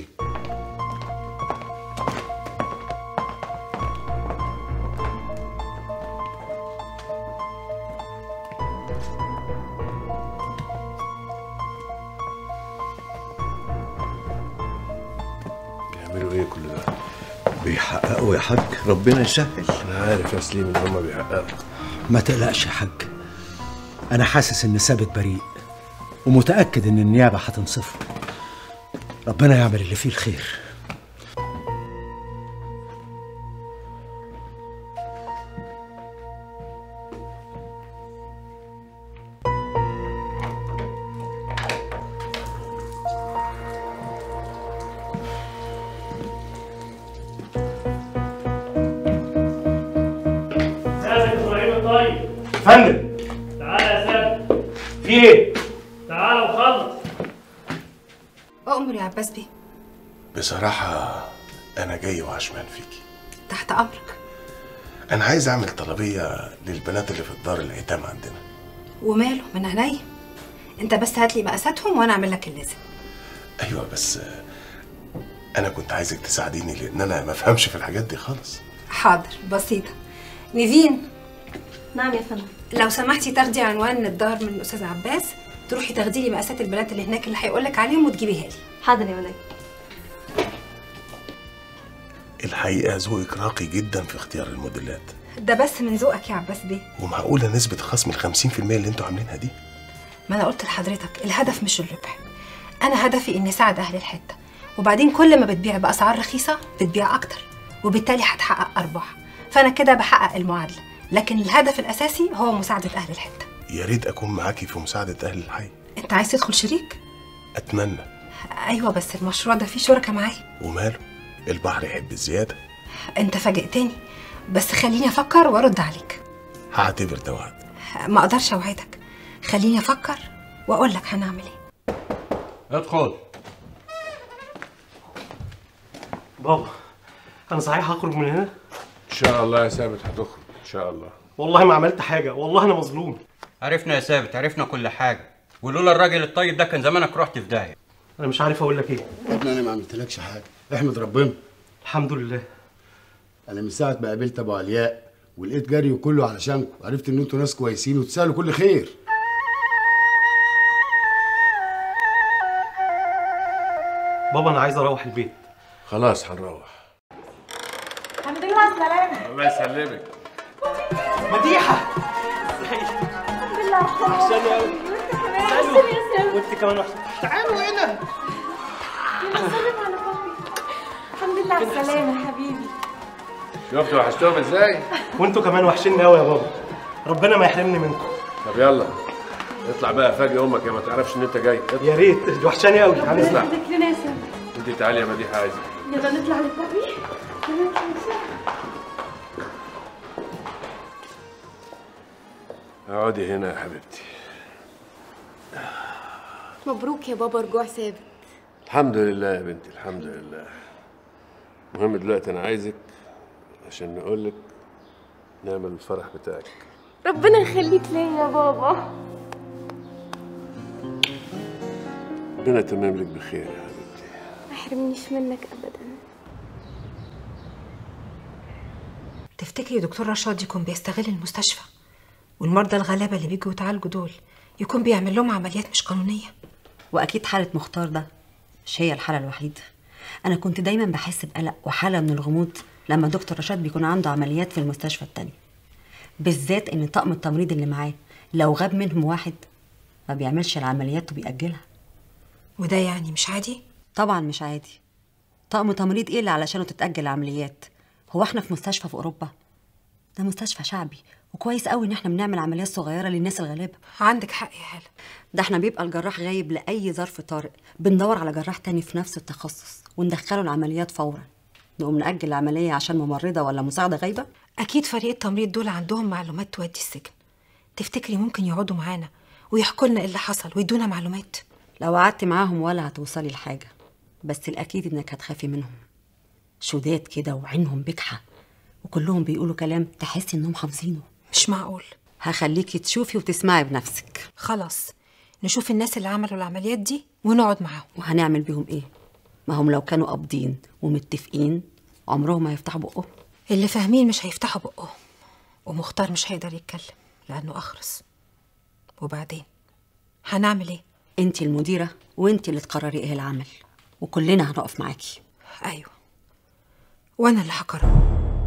بيعملوا ايه كل ده؟ بيحققوا يا حاج ربنا يسهل انا عارف يا سليم ان هم بيحققوا ما تقلقش يا حاج انا حاسس ان ثابت بريء ومتاكد ان النيابه هتنصفه ربنا يعمل اللي فيه الخير ثابت ابراهيم الطيب فندم تعالى يا ثابت في ايه؟ تعالى وخلص أؤمر يا عباس بيه بصراحة أنا جاي وعشمان فيكي تحت أمرك أنا عايز أعمل طلبية للبنات اللي في الدار الأيتام عندنا وماله من عينيا أنت بس هات لي مقاساتهم وأنا أعمل لك اللازم أيوة بس أنا كنت عايزك تساعديني لأن أنا ما فهمش في الحاجات دي خالص حاضر بسيطة نيفين نعم يا فندم لو سمحتي تاخدي عنوان الدار من الأستاذ عباس تروحي تاخدي لي مقاسات البنات اللي هناك اللي هيقول لك عليهم وتجيبيها لي حاضر يا ولاد الحقيقة ذوقك راقي جدا في اختيار الموديلات ده بس من ذوقك يا عباس بيه ومعقولة نسبة خصم ال 50% اللي انتوا عاملينها دي ما أنا قلت لحضرتك الهدف مش الربح أنا هدفي إني أساعد أهل الحتة وبعدين كل ما بتبيع بأسعار رخيصة بتبيع أكتر وبالتالي هتحقق أرباح فأنا كده بحقق المعادلة لكن الهدف الأساسي هو مساعدة أهل الحتة يا ريت أكون معاكي في مساعدة أهل الحي أنت عايز تدخل شريك؟ أتمنى أيوة بس المشروع ده فيه شركة معايا وماله البحر يحب الزيادة أنت فاجئتني بس خليني أفكر وأرد عليك هعتبر ده وعد ما أقدرش أوعدك خليني أفكر وأقول لك هنعمل إيه ادخل بابا انا صحيح هخرج من هنا ان شاء الله يا ثابت هتخرج ان شاء الله والله ما عملت حاجه والله انا مظلوم عرفنا يا ثابت عرفنا كل حاجه ولولا الراجل الطيب ده كان زمانك رحت في داهيه انا مش عارف اقول لك ايه يا ابني انا ما عملتلكش حاجه احمد ربنا الحمد لله انا من ساعه ما قابلت ابو علياء ولقيت جري كله علشانكم عرفت ان انتوا ناس كويسين وتسالوا كل خير بابا انا عايز اروح البيت خلاص هنروح الحمد لله على السلامة الله يسلمك مديحه الحمد لله وحشاني قوي وانت يا سلمى وانت كمان وحشاني تعالوا هنا سلم على بابي الحمد لله على السلامة يا حبيبي شفتوا وحشتهم ازاي؟ وانتوا كمان وحشيني قوي يا بابا ربنا ما يحرمني منكم طب يلا اطلع بقى فاجئ امك يا ما تعرفش ان انت جاي يا ريت دي وحشاني قوي هنطلع ياخدك لنا يا سلمى انت تعالي يا مديحه عايزك يلا نطلع لبابي يلا نطلع لسلمى. اقعدي هنا يا حبيبتي مبروك يا بابا رجوع ثابت الحمد لله يا بنتي الحمد لله المهم دلوقتي انا عايزك عشان نقول لك نعمل الفرح بتاعك ربنا يخليك ليا يا بابا ربنا يتمم لك بخير يا حبيبتي ما يحرمنيش منك ابدا تفتكري دكتور رشاد يكون بيستغل المستشفى والمرضى الغلابة اللي بيجوا يتعالجوا دول يكون بيعمل لهم عمليات مش قانونية واكيد حاله مختار ده مش هي الحاله الوحيده انا كنت دايما بحس بقلق وحاله من الغموض لما دكتور رشاد بيكون عنده عمليات في المستشفى التانية بالذات ان طقم التمريض اللي معاه لو غاب منهم واحد ما بيعملش العمليات وبيأجلها وده يعني مش عادي طبعا مش عادي طقم تمريض ايه اللي علشانه تتأجل العمليات هو احنا في مستشفى في اوروبا ده مستشفى شعبي وكويس قوي ان احنا بنعمل عمليات صغيره للناس الغلابه عندك حق يا هاله ده احنا بيبقى الجراح غايب لاي ظرف طارئ بندور على جراح تاني في نفس التخصص وندخله العمليات فورا نقوم نأجل العملية عشان ممرضة ولا مساعدة غايبة؟ اكيد فريق التمريض دول عندهم معلومات تودي السجن تفتكري ممكن يقعدوا معانا ويحكوا لنا ايه اللي حصل ويدونا معلومات لو قعدت معاهم ولا هتوصلي لحاجة بس الأكيد إنك هتخافي منهم شداد كده وعينهم بجحة وكلهم بيقولوا كلام تحسي إنهم حافظينه مش معقول هخليكي تشوفي وتسمعي بنفسك خلاص نشوف الناس اللي عملوا العمليات دي ونقعد معاهم وهنعمل بيهم إيه؟ ما هم لو كانوا قابضين ومتفقين عمرهم ما هيفتحوا بقهم اللي فاهمين مش هيفتحوا بقهم ومختار مش هيقدر يتكلم لأنه أخرس وبعدين هنعمل ايه؟ انت المديرة وانت اللي تقرري ايه العمل وكلنا هنقف معاكي أيوة وأنا اللي هقرر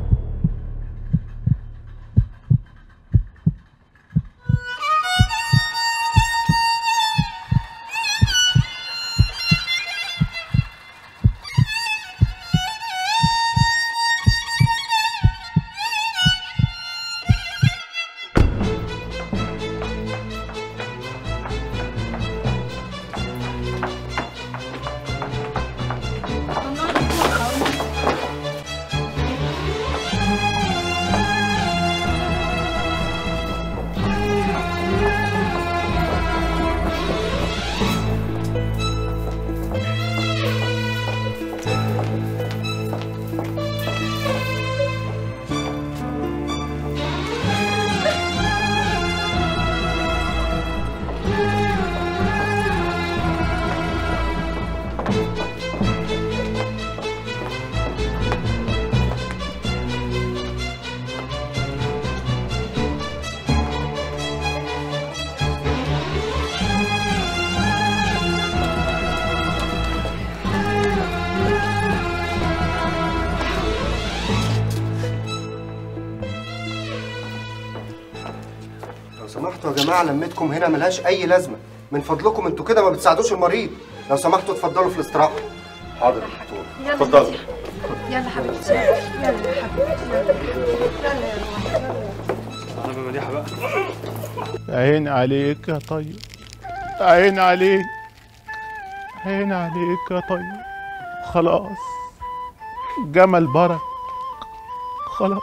لو سمحتوا يا جماعه لمتكم هنا ملهاش اي لازمه من فضلكم انتوا كده ما بتساعدوش المريض لو سمحتوا اتفضلوا في الاستراحه حاضر يا دكتور يلا اتفضلوا يلا حبيبتي يلا يا حبيبتي يلا يلا يا روحي انا بمديحه بقى عين عليك يا طيب عين عليك عين عليك يا طيب خلاص جمل برك خلاص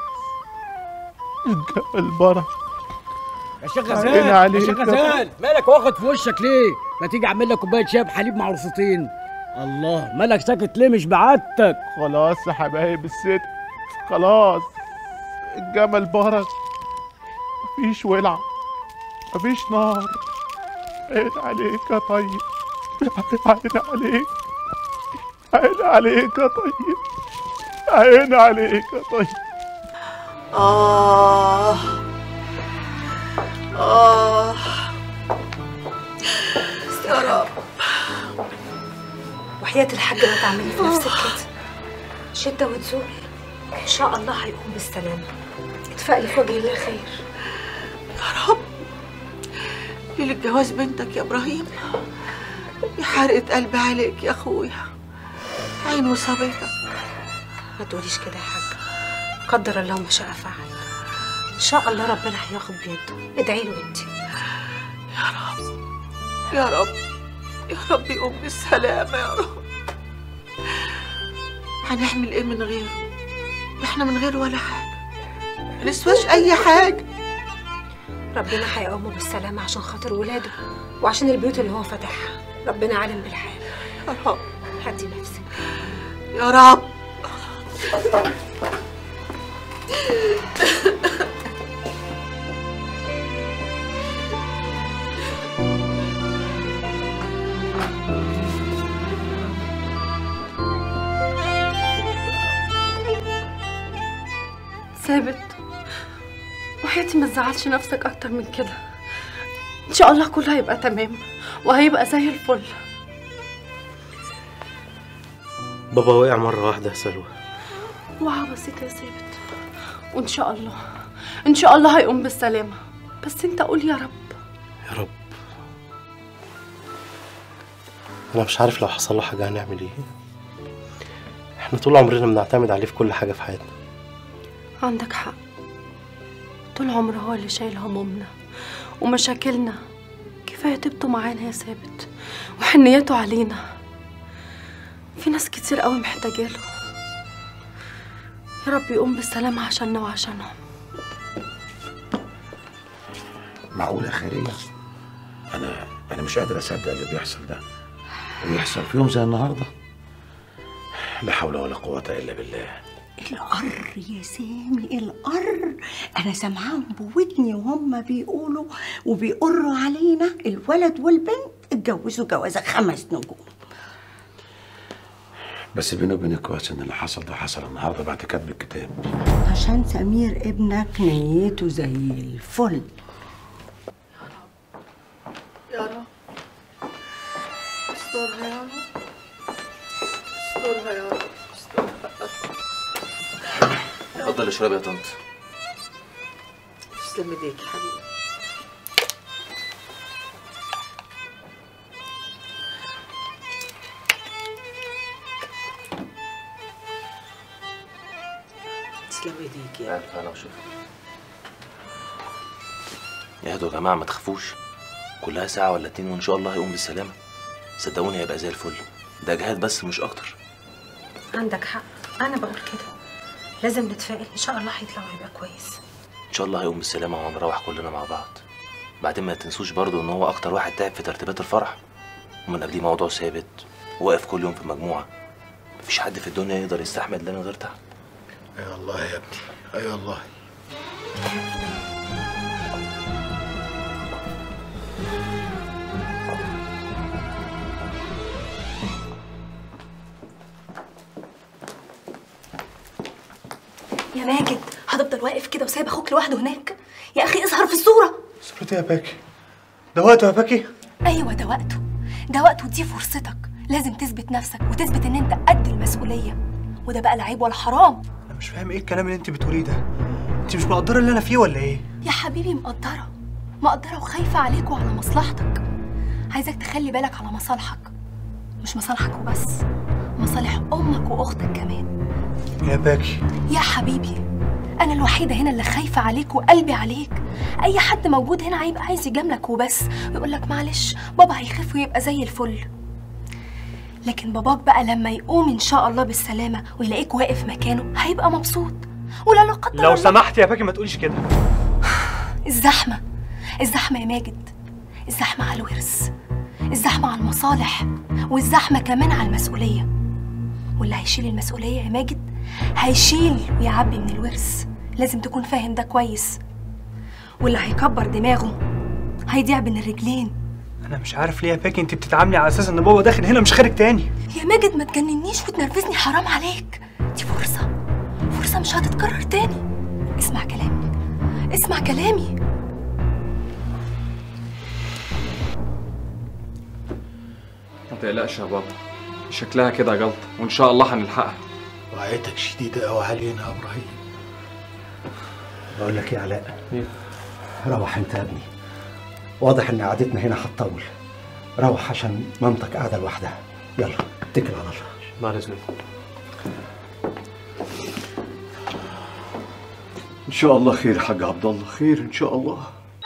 الجمل برك يا شيخ عين غزال عليك يا شيخ يا غزال مالك واخد في وشك ليه؟ ما تيجي اعمل لك كوبايه شاي بحليب مع رصتين الله مالك ساكت ليه مش بعتك خلاص يا حبايب الست خلاص الجمل برك مفيش ولع مفيش نار عين عليك يا طيب عين عليك عين عليك يا طيب عين عليك يا طيب آه آه يا رب وحياة الحاج ما تعملي في نفسك كده شدة وتزول إن شاء الله هيقوم بالسلامة اتفائلي في وجه الله خير يا رب ليلة جواز بنتك يا ابراهيم يا حرقة قلبي عليك يا اخويا عين وصابتك ما تقوليش كده يا حاج قدر الله ما شاء فعل ان شاء الله ربنا هياخد بيده ادعي له انت يا رب يا رب يقوم بالسلامة يا رب هنعمل ايه من غيره احنا من غيره ولا حاجة منسواش اي حاجة ربنا هيقومه بالسلامة عشان خاطر ولاده وعشان البيوت اللي هو فاتحها ربنا عالم بالحال يا رب هدي نفسك يا رب ثابت وحياتي ما تزعلش نفسك اكتر من كده ان شاء الله كله هيبقى تمام وهيبقى زي الفل بابا وقع مرة واحدة يا سلوى وعى بسيطة يا ثابت وان شاء الله ان شاء الله هيقوم بالسلامة بس انت قول يا رب يا رب انا مش عارف لو حصل له حاجه هنعمل ايه احنا طول عمرنا بنعتمد عليه في كل حاجه في حياتنا عندك حق طول عمره هو اللي شايل همومنا ومشاكلنا كفاية تبته معانا يا ثابت وحنيته علينا في ناس كتير قوي محتاجة له يا رب يقوم بالسلامة عشاننا وعشانهم معقولة خيرية أنا أنا مش قادر أصدق اللي بيحصل ده ويحصل في يوم زي النهاردة لا حول ولا قوة إلا بالله القر يا سامي القر انا سامعاهم بودني وهم بيقولوا وبيقروا علينا الولد والبنت اتجوزوا جوازه خمس نجوم بس بيني وبينك كويس إن اللي حصل ده حصل النهاردة بعد كتب الكتاب عشان سمير ابنك نيته زي الفل يا رب استرها يا رب استرها يا رب اتفضل اشربي يا طنط تسلم ايديك يا حبيبي تسلم ايديك يا الف انا وشوف اهدوا يا جماعه ما تخافوش كلها ساعه ولا اتنين وان شاء الله هيقوم بالسلامه صدقوني هيبقى زي الفل ده جهاد بس مش اكتر عندك حق انا بقول كده لازم نتفائل ان شاء الله هيطلع ويبقى كويس ان شاء الله هيقوم بالسلامه وهنروح كلنا مع بعض بعدين ما تنسوش برضو ان هو اكتر واحد تعب في ترتيبات الفرح ومن قبليه موضوع ثابت واقف كل يوم في مجموعه مفيش حد في الدنيا يقدر يستحمل ده من غير تعب أي الله يا ابني أي الله يا ماجد هتفضل واقف كده وسايب اخوك لوحده هناك يا اخي اظهر في الصوره صورتي يا باكي ده وقته يا باكي ايوه ده وقته ده وقته ودي فرصتك لازم تثبت نفسك وتثبت ان انت قد المسؤوليه وده بقى لا عيب ولا حرام انا مش فاهم ايه الكلام اللي انت بتقوليه ده انت مش مقدره اللي انا فيه ولا ايه يا حبيبي مقدره مقدره وخايفه عليك وعلى مصلحتك عايزك تخلي بالك على مصالحك مش مصالحك وبس مصالح امك واختك كمان يا باكي يا حبيبي انا الوحيده هنا اللي خايفه عليك وقلبي عليك اي حد موجود هنا هيبقى عايز يجاملك وبس ويقول لك معلش بابا هيخف ويبقى زي الفل لكن باباك بقى لما يقوم ان شاء الله بالسلامه ويلاقيك واقف مكانه هيبقى مبسوط ولا لا قدر لو الله سمحت يا باكي ما تقوليش كده الزحمه الزحمه يا ماجد الزحمه على الورث الزحمه على المصالح والزحمه كمان على المسؤوليه واللي هيشيل المسؤوليه يا ماجد هيشيل ويعبي من الورث لازم تكون فاهم ده كويس واللي هيكبر دماغه هيضيع بين الرجلين انا مش عارف ليه يا باكي انت بتتعاملي على اساس ان بابا داخل هنا مش خارج تاني يا ماجد ما تجننيش وتنرفزني حرام عليك دي فرصة فرصة مش هتتكرر تاني اسمع كلامي اسمع كلامي ما تقلقش يا بابا شكلها كده جلطة وإن شاء الله هنلحقها وعيتك شديدة أوي علينا يا إبراهيم بقول لك إيه يا علاء روح أنت يا ابني واضح إن قعدتنا هنا هتطول روح عشان مامتك قاعدة لوحدها يلا اتكل على الله بعد اذنك إن شاء الله خير يا حاج عبد الله خير إن شاء الله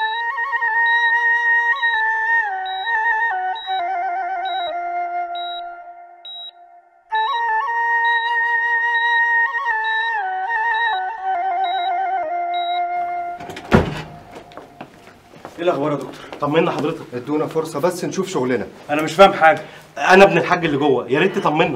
ايه الاخبار يا دكتور طمنا حضرتك ادونا فرصه بس نشوف شغلنا انا مش فاهم حاجه انا ابن الحاج اللي جوه يا ريت تطمنا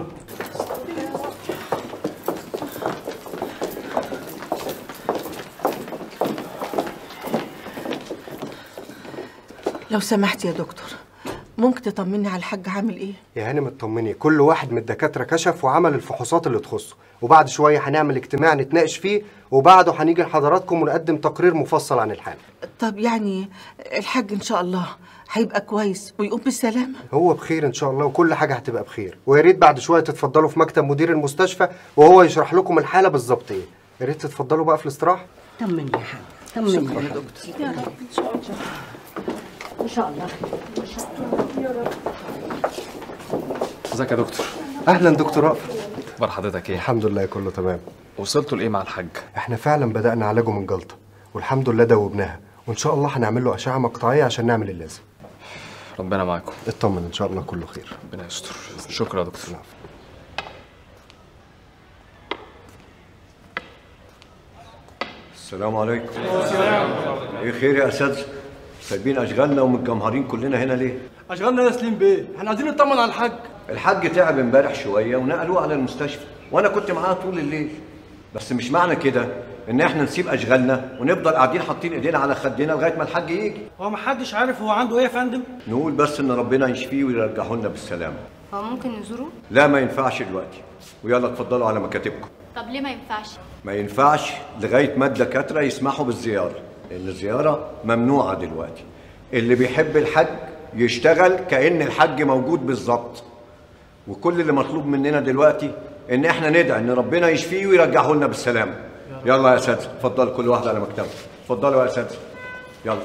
لو سمحت يا دكتور ممكن تطمني على الحاج عامل ايه يا هانم اطمني كل واحد من الدكاتره كشف وعمل الفحوصات اللي تخصه وبعد شويه هنعمل اجتماع نتناقش فيه وبعده هنيجي لحضراتكم ونقدم تقرير مفصل عن الحاله طب يعني الحاج ان شاء الله هيبقى كويس ويقوم بالسلامه هو بخير ان شاء الله وكل حاجه هتبقى بخير ويا ريت بعد شويه تتفضلوا في مكتب مدير المستشفى وهو يشرح لكم الحاله بالظبط ايه يا ريت تتفضلوا بقى في الاستراحه طمني يا حاج طمني شكراً. يا دكتور يا رب ان شاء الله ان شاء الله ان شاء الله يا رب ازيك يا دكتور اهلا دكتور رأفت اخبار حضرتك ايه الحمد لله كله تمام وصلتوا لايه مع الحاج احنا فعلا بدأنا علاجه من جلطة والحمد لله دوبناها وان شاء الله هنعمل له اشعة مقطعية عشان نعمل اللازم ربنا معاكم اطمن ان شاء الله كله خير ربنا يستر شكرا يا دكتور السلام عليكم ايه خير يا اساتذه سايبين اشغالنا ومتجمهرين كلنا هنا ليه اشغلنا يا سليم بيه احنا عايزين نطمن على الحاج الحاج تعب امبارح شويه ونقلوه على المستشفى وانا كنت معاه طول الليل بس مش معنى كده ان احنا نسيب اشغالنا ونفضل قاعدين حاطين ايدينا على خدنا لغايه ما الحاج يجي هو ما حدش عارف هو عنده ايه يا فندم نقول بس ان ربنا يشفيه ويرجعه لنا بالسلامه هو ممكن نزوره؟ لا ما ينفعش دلوقتي ويلا اتفضلوا على مكاتبكم طب ليه ما ينفعش؟ ما ينفعش لغايه ما الدكاتره يسمحوا بالزياره لان الزياره ممنوعه دلوقتي اللي بيحب الحج يشتغل كأن الحج موجود بالظبط وكل اللي مطلوب مننا دلوقتي ان احنا ندعي ان ربنا يشفيه ويرجعه لنا بالسلامه يلا يا اساتذه اتفضل كل واحد على مكتبه اتفضلوا يا اساتذه يلا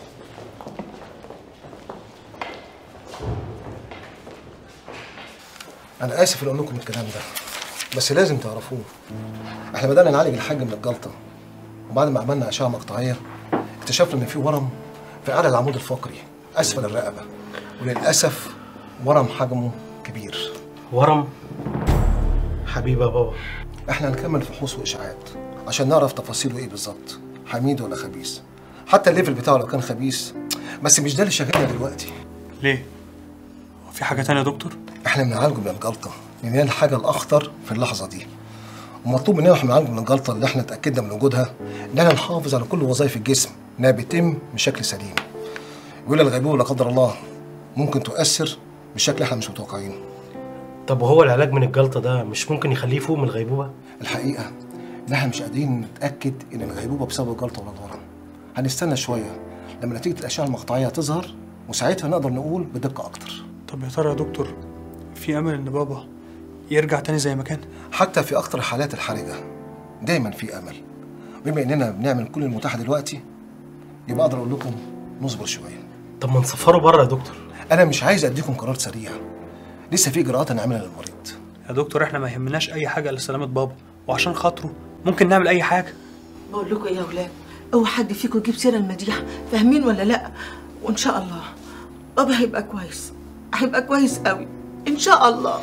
انا اسف ان اقول لكم الكلام ده بس لازم تعرفوه احنا بدانا نعالج الحاج من الجلطه وبعد ما عملنا اشعه مقطعيه اكتشفنا ان في ورم في اعلى العمود الفقري اسفل الرقبه وللاسف ورم حجمه كبير ورم حبيبي يا بابا احنا هنكمل فحوص واشاعات عشان نعرف تفاصيله ايه بالظبط حميد ولا خبيث حتى الليفل بتاعه لو كان خبيث بس مش ده اللي شاغلنا دلوقتي ليه هو في حاجه تانية يا دكتور احنا بنعالجه من الجلطه لان هي الحاجه الاخطر في اللحظه دي ومطلوب مننا واحنا بنعالجه من الجلطه اللي احنا اتاكدنا من وجودها ان احنا نحافظ على كل وظائف الجسم انها بتتم بشكل سليم ولا الغيبوبه لا قدر الله ممكن تؤثر بشكل احنا مش متوقعينه طب وهو العلاج من الجلطه ده مش ممكن يخليه يفوق من الغيبوبه الحقيقه ان احنا مش قادرين نتاكد ان الغيبوبه بسبب الجلطه ولا الورم هنستنى شويه لما نتيجه الاشعه المقطعيه تظهر وساعتها نقدر نقول بدقه اكتر طب يا ترى يا دكتور في امل ان بابا يرجع تاني زي ما كان حتى في اكتر الحالات الحرجه دايما في امل بما اننا بنعمل كل المتاح دلوقتي يبقى اقدر اقول لكم نصبر شويه طب ما نسفره بره يا دكتور انا مش عايز اديكم قرار سريع لسه في اجراءات هنعملها للمريض يا دكتور احنا ما يهمناش اي حاجه الا سلامه بابا وعشان خاطره ممكن نعمل اي حاجه بقول لكم ايه يا اولاد اوعى حد فيكم يجيب سيره المديحه فاهمين ولا لا وان شاء الله بابا هيبقى كويس هيبقى كويس قوي ان شاء الله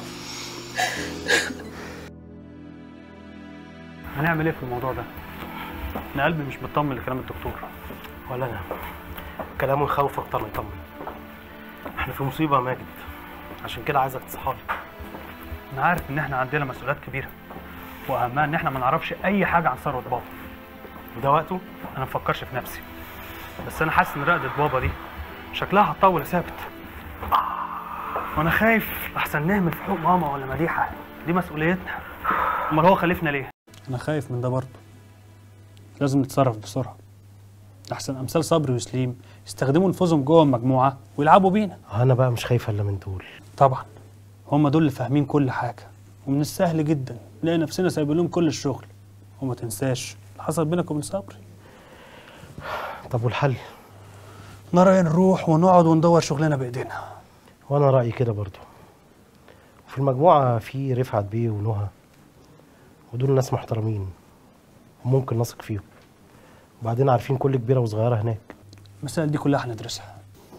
هنعمل ايه في الموضوع ده انا قلبي مش مطمن لكلام الدكتور ولا انا كلامه يخوف اكتر ما يطمن احنا في مصيبه يا ماجد عشان كده عايزك تصحى لي انا عارف ان احنا عندنا مسؤوليات كبيره واهمها ان احنا ما نعرفش اي حاجه عن ثروه بابا وده وقته انا مفكرش في نفسي بس انا حاسس ان رقده بابا دي شكلها هتطول يا ثابت وانا خايف احسن نهمل في حقوق ماما ولا مديحه دي مسؤوليتنا امال هو خلفنا ليه انا خايف من ده برضه لازم نتصرف بسرعه احسن امثال صبري وسليم يستخدموا نفوذهم جوه المجموعه ويلعبوا بينا انا بقى مش خايف الا من دول طبعا هم دول اللي فاهمين كل حاجه ومن السهل جدا نلاقي نفسنا سايبين لهم كل الشغل وما تنساش اللي حصل بينك وبين صبري طب والحل نرى نروح ونقعد وندور شغلنا بايدينا وانا رايي كده برضو في المجموعه في رفعت بيه ونهى ودول ناس محترمين وممكن نثق فيهم وبعدين عارفين كل كبيره وصغيره هناك المسائل دي كلها هندرسها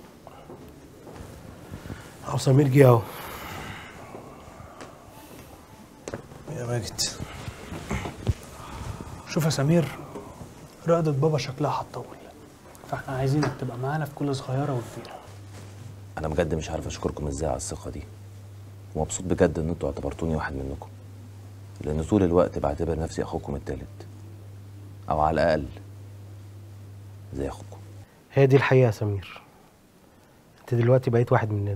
اهو سمير جه اهو يا ماجد شوف يا سمير رقدة بابا شكلها هتطول فاحنا عايزينك تبقى معانا في كل صغيرة وكبيرة انا بجد مش عارف اشكركم ازاي على الثقه دي ومبسوط بجد ان انتوا اعتبرتوني واحد منكم لان طول الوقت بعتبر نفسي اخوكم التالت او على الاقل زي اخوكم هي دي الحقيقه يا سمير انت دلوقتي بقيت واحد مننا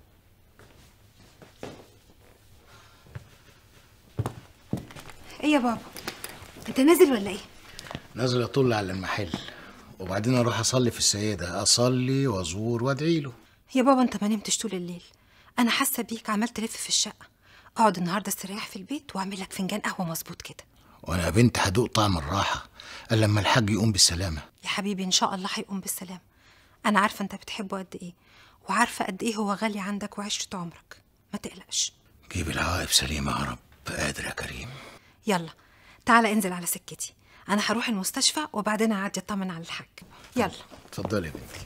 ايه يا بابا انت نازل ولا ايه نازل اطل على المحل وبعدين اروح اصلي في السيده اصلي وازور وادعي له يا بابا انت ما نمتش طول الليل انا حاسه بيك عمال تلف في الشقه اقعد النهارده استريح في البيت واعمل لك فنجان قهوه مظبوط كده وانا يا بنت هدوق طعم الراحه الا لما الحاج يقوم بالسلامه يا حبيبي ان شاء الله هيقوم بالسلام انا عارفه انت بتحبه قد ايه وعارفه قد ايه هو غالي عندك وعشره عمرك ما تقلقش جيب العواقب سليمة يا رب قادر يا كريم يلا تعالى انزل على سكتي انا هروح المستشفى وبعدين اعدي اطمن على الحاج يلا اتفضلي يا بنتي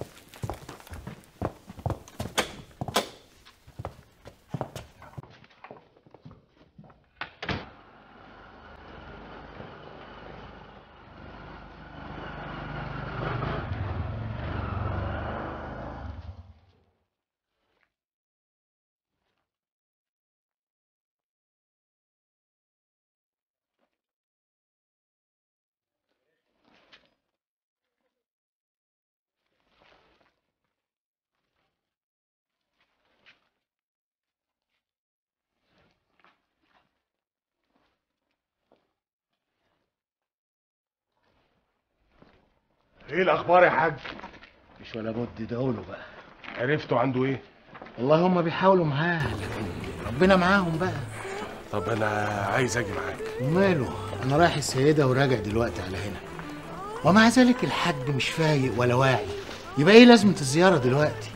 ايه الاخبار يا حاج مش ولا بد ادعوا بقى عرفتوا عنده ايه والله هم بيحاولوا معاه لكن ربنا معاهم بقى طب انا عايز اجي معاك وماله انا رايح السيده وراجع دلوقتي على هنا ومع ذلك الحاج مش فايق ولا واعي يبقى ايه لازمه الزياره دلوقتي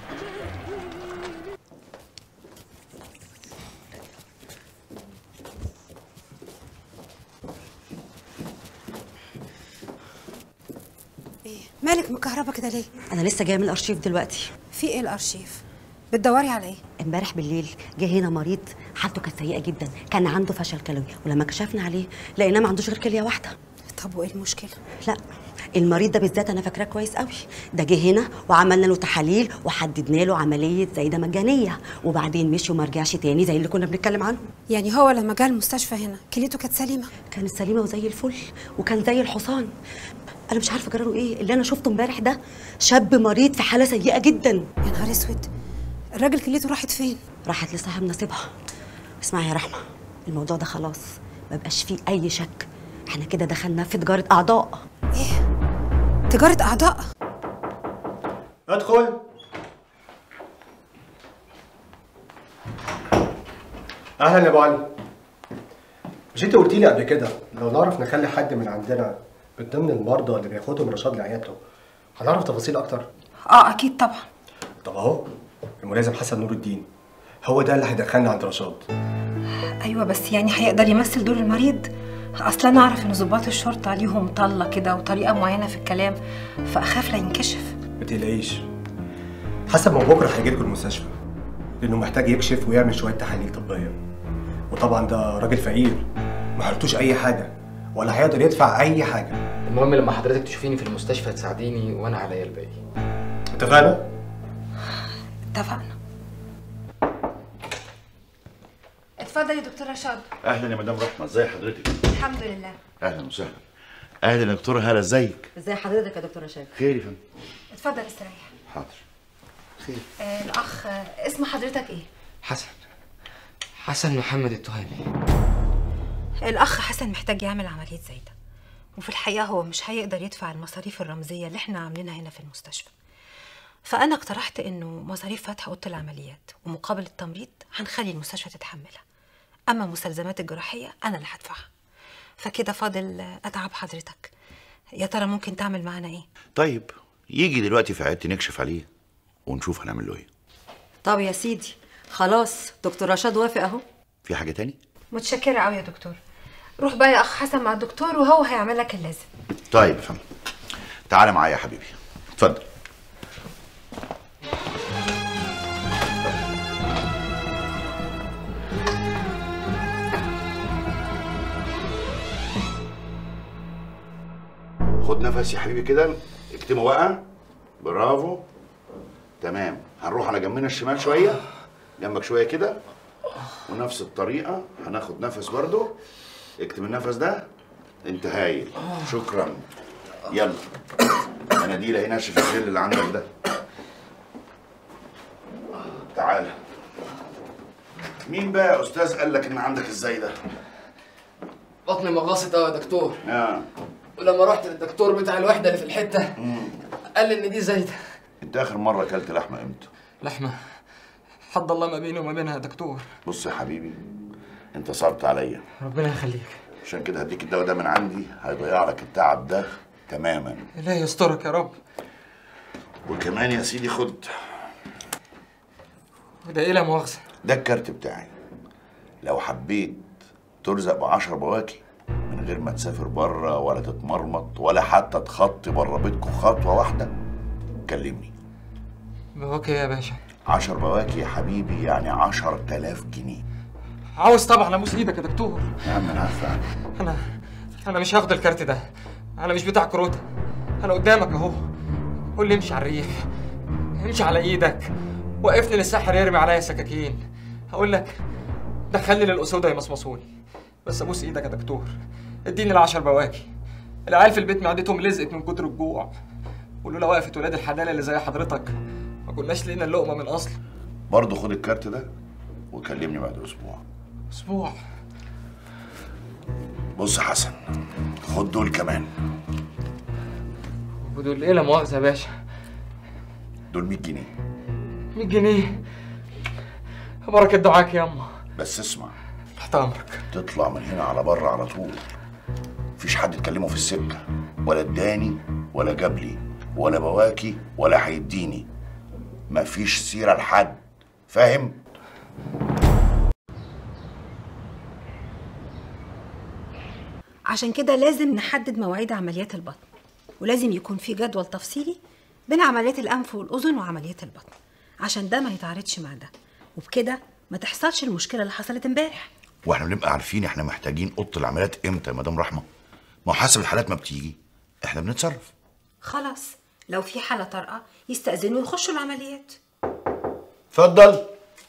مالك مكهربه كده ليه انا لسه جايه من الارشيف دلوقتي في ايه الارشيف بتدوري على ايه امبارح بالليل جه هنا مريض حالته كانت سيئه جدا كان عنده فشل كلوي ولما كشفنا عليه لقيناه ما عندوش غير كليه واحده طب وايه المشكله لا المريض ده بالذات انا فاكراه كويس قوي ده جه هنا وعملنا له تحاليل وحددنا له عمليه زايده مجانيه وبعدين مشي وما رجعش تاني زي اللي كنا بنتكلم عنه يعني هو لما جه المستشفى هنا كليته كانت سليمه كانت سليمه وزي الفل وكان زي الحصان انا مش عارفه جراله ايه اللي انا شفته امبارح ده شاب مريض في حاله سيئه جدا يا نهار اسود الراجل كليته راحت فين راحت لصاحب نصيبها اسمعي يا رحمه الموضوع ده خلاص ما بقاش فيه اي شك احنا كده دخلنا في تجاره اعضاء تجاره اعضاء ادخل اهلا يا ابو علي مش انت قلت لي قبل كده لو نعرف نخلي حد من عندنا من ضمن المرضى اللي بياخدهم رشاد لعيادته هنعرف تفاصيل اكتر اه اكيد طبعا طب اهو الملازم حسن نور الدين هو ده اللي هيدخلنا عند رشاد ايوه بس يعني هيقدر يمثل دور المريض اصلا انا اعرف ان ضباط الشرطه ليهم طله كده وطريقه معينه في الكلام فاخاف لا ينكشف ما تقلقيش حسب ما بكره هيجي لكم المستشفى لانه محتاج يكشف ويعمل شويه تحاليل طبيه وطبعا ده راجل فقير ما حلتوش اي حاجه ولا هيقدر يدفع اي حاجه المهم لما حضرتك تشوفيني في المستشفى تساعديني وانا عليا الباقي اتفقنا اتفقنا اتفضل يا دكتور رشاد اهلا يا مدام رحمه ازي حضرتك الحمد لله اهلا وسهلا اهلا يا دكتوره هاله ازيك ازي حضرتك يا دكتور رشاد خير يا فندم اتفضل استريح حاضر خير آه الاخ آه، اسم حضرتك ايه حسن حسن محمد التهامي الاخ حسن محتاج يعمل عمليه زي ده وفي الحقيقه هو مش هيقدر يدفع المصاريف الرمزيه اللي احنا عاملينها هنا في المستشفى فانا اقترحت انه مصاريف فتح اوضه العمليات ومقابل التمريض هنخلي المستشفى تتحملها اما المستلزمات الجراحيه انا اللي هدفعها فكده فاضل آه، اتعب حضرتك يا ترى ممكن تعمل معانا ايه طيب يجي دلوقتي في عيادتي نكشف عليه ونشوف هنعمل له ايه طب يا سيدي خلاص دكتور رشاد وافق اهو في حاجه تاني متشكره قوي يا دكتور روح بقى يا اخ حسن مع الدكتور وهو هيعمل لك اللازم طيب يا فندم تعالى معايا يا حبيبي اتفضل خد نفس يا حبيبي كده اكتمه بقى برافو تمام هنروح على جنبنا الشمال شويه جنبك شويه كده ونفس الطريقه هناخد نفس برضو اكتم النفس ده انت هايل شكرا يلا مناديل اهي نشف الجل اللي عندك ده تعالى مين بقى يا استاذ قال لك ان عندك ازاي ده بطني مغاصت قوي يا دكتور اه ولما رحت للدكتور بتاع الوحده اللي في الحته قال لي ان دي زايده انت اخر مره اكلت لحمه امتى لحمه حد الله ما بيني وما بينها يا دكتور بص يا حبيبي انت صعبت عليا ربنا يخليك عشان كده هديك الدواء ده من عندي هيضيع لك التعب ده تماما لا يسترك يا رب وكمان يا سيدي خد وده ايه لا مؤاخذه ده الكارت بتاعي لو حبيت ترزق بعشر بواكي من غير ما تسافر بره ولا تتمرمط ولا حتى تخطي بره بيتكم خطوه واحده كلمني بواكي يا باشا عشر بواكي يا حبيبي يعني عشر تلاف جنيه عاوز طبعا ابوس ايدك يا دكتور يا عم انا عارف انا انا مش هاخد الكارت ده انا مش بتاع كروته انا قدامك اهو قول لي امشي على الريف امشي على ايدك وقفني للساحر يرمي عليا سكاكين هقول لك دخلني للاسوده يمصمصوني بس ابوس ايدك يا دكتور اديني العشر بواكي العيال في البيت معدتهم لزقت من كتر الجوع ولولا وقفه ولاد الحلال اللي زي حضرتك ما كناش لقينا اللقمه من اصل برضه خد الكارت ده وكلمني بعد اسبوع اسبوع بص يا حسن خد دول كمان ودول ايه لا مؤاخذه يا باشا دول 100 جنيه 100 جنيه بركه دعاك يا اما بس اسمع تحت امرك تطلع من هنا على بره على طول مفيش حد تكلمه في السكه ولا اداني ولا جاب لي ولا بواكي ولا هيديني مفيش سيره لحد فاهم عشان كده لازم نحدد مواعيد عمليات البطن ولازم يكون في جدول تفصيلي بين عمليات الأنف والأذن وعمليات البطن عشان ده ما يتعارضش مع ده وبكده ما تحصلش المشكلة اللي حصلت امبارح واحنا بنبقى عارفين احنا محتاجين اوضه العمليات امتى يا مدام رحمه ما هو حسب الحالات ما بتيجي احنا بنتصرف خلاص لو في حالة طارئة يستأذنوا ويخشوا العمليات اتفضل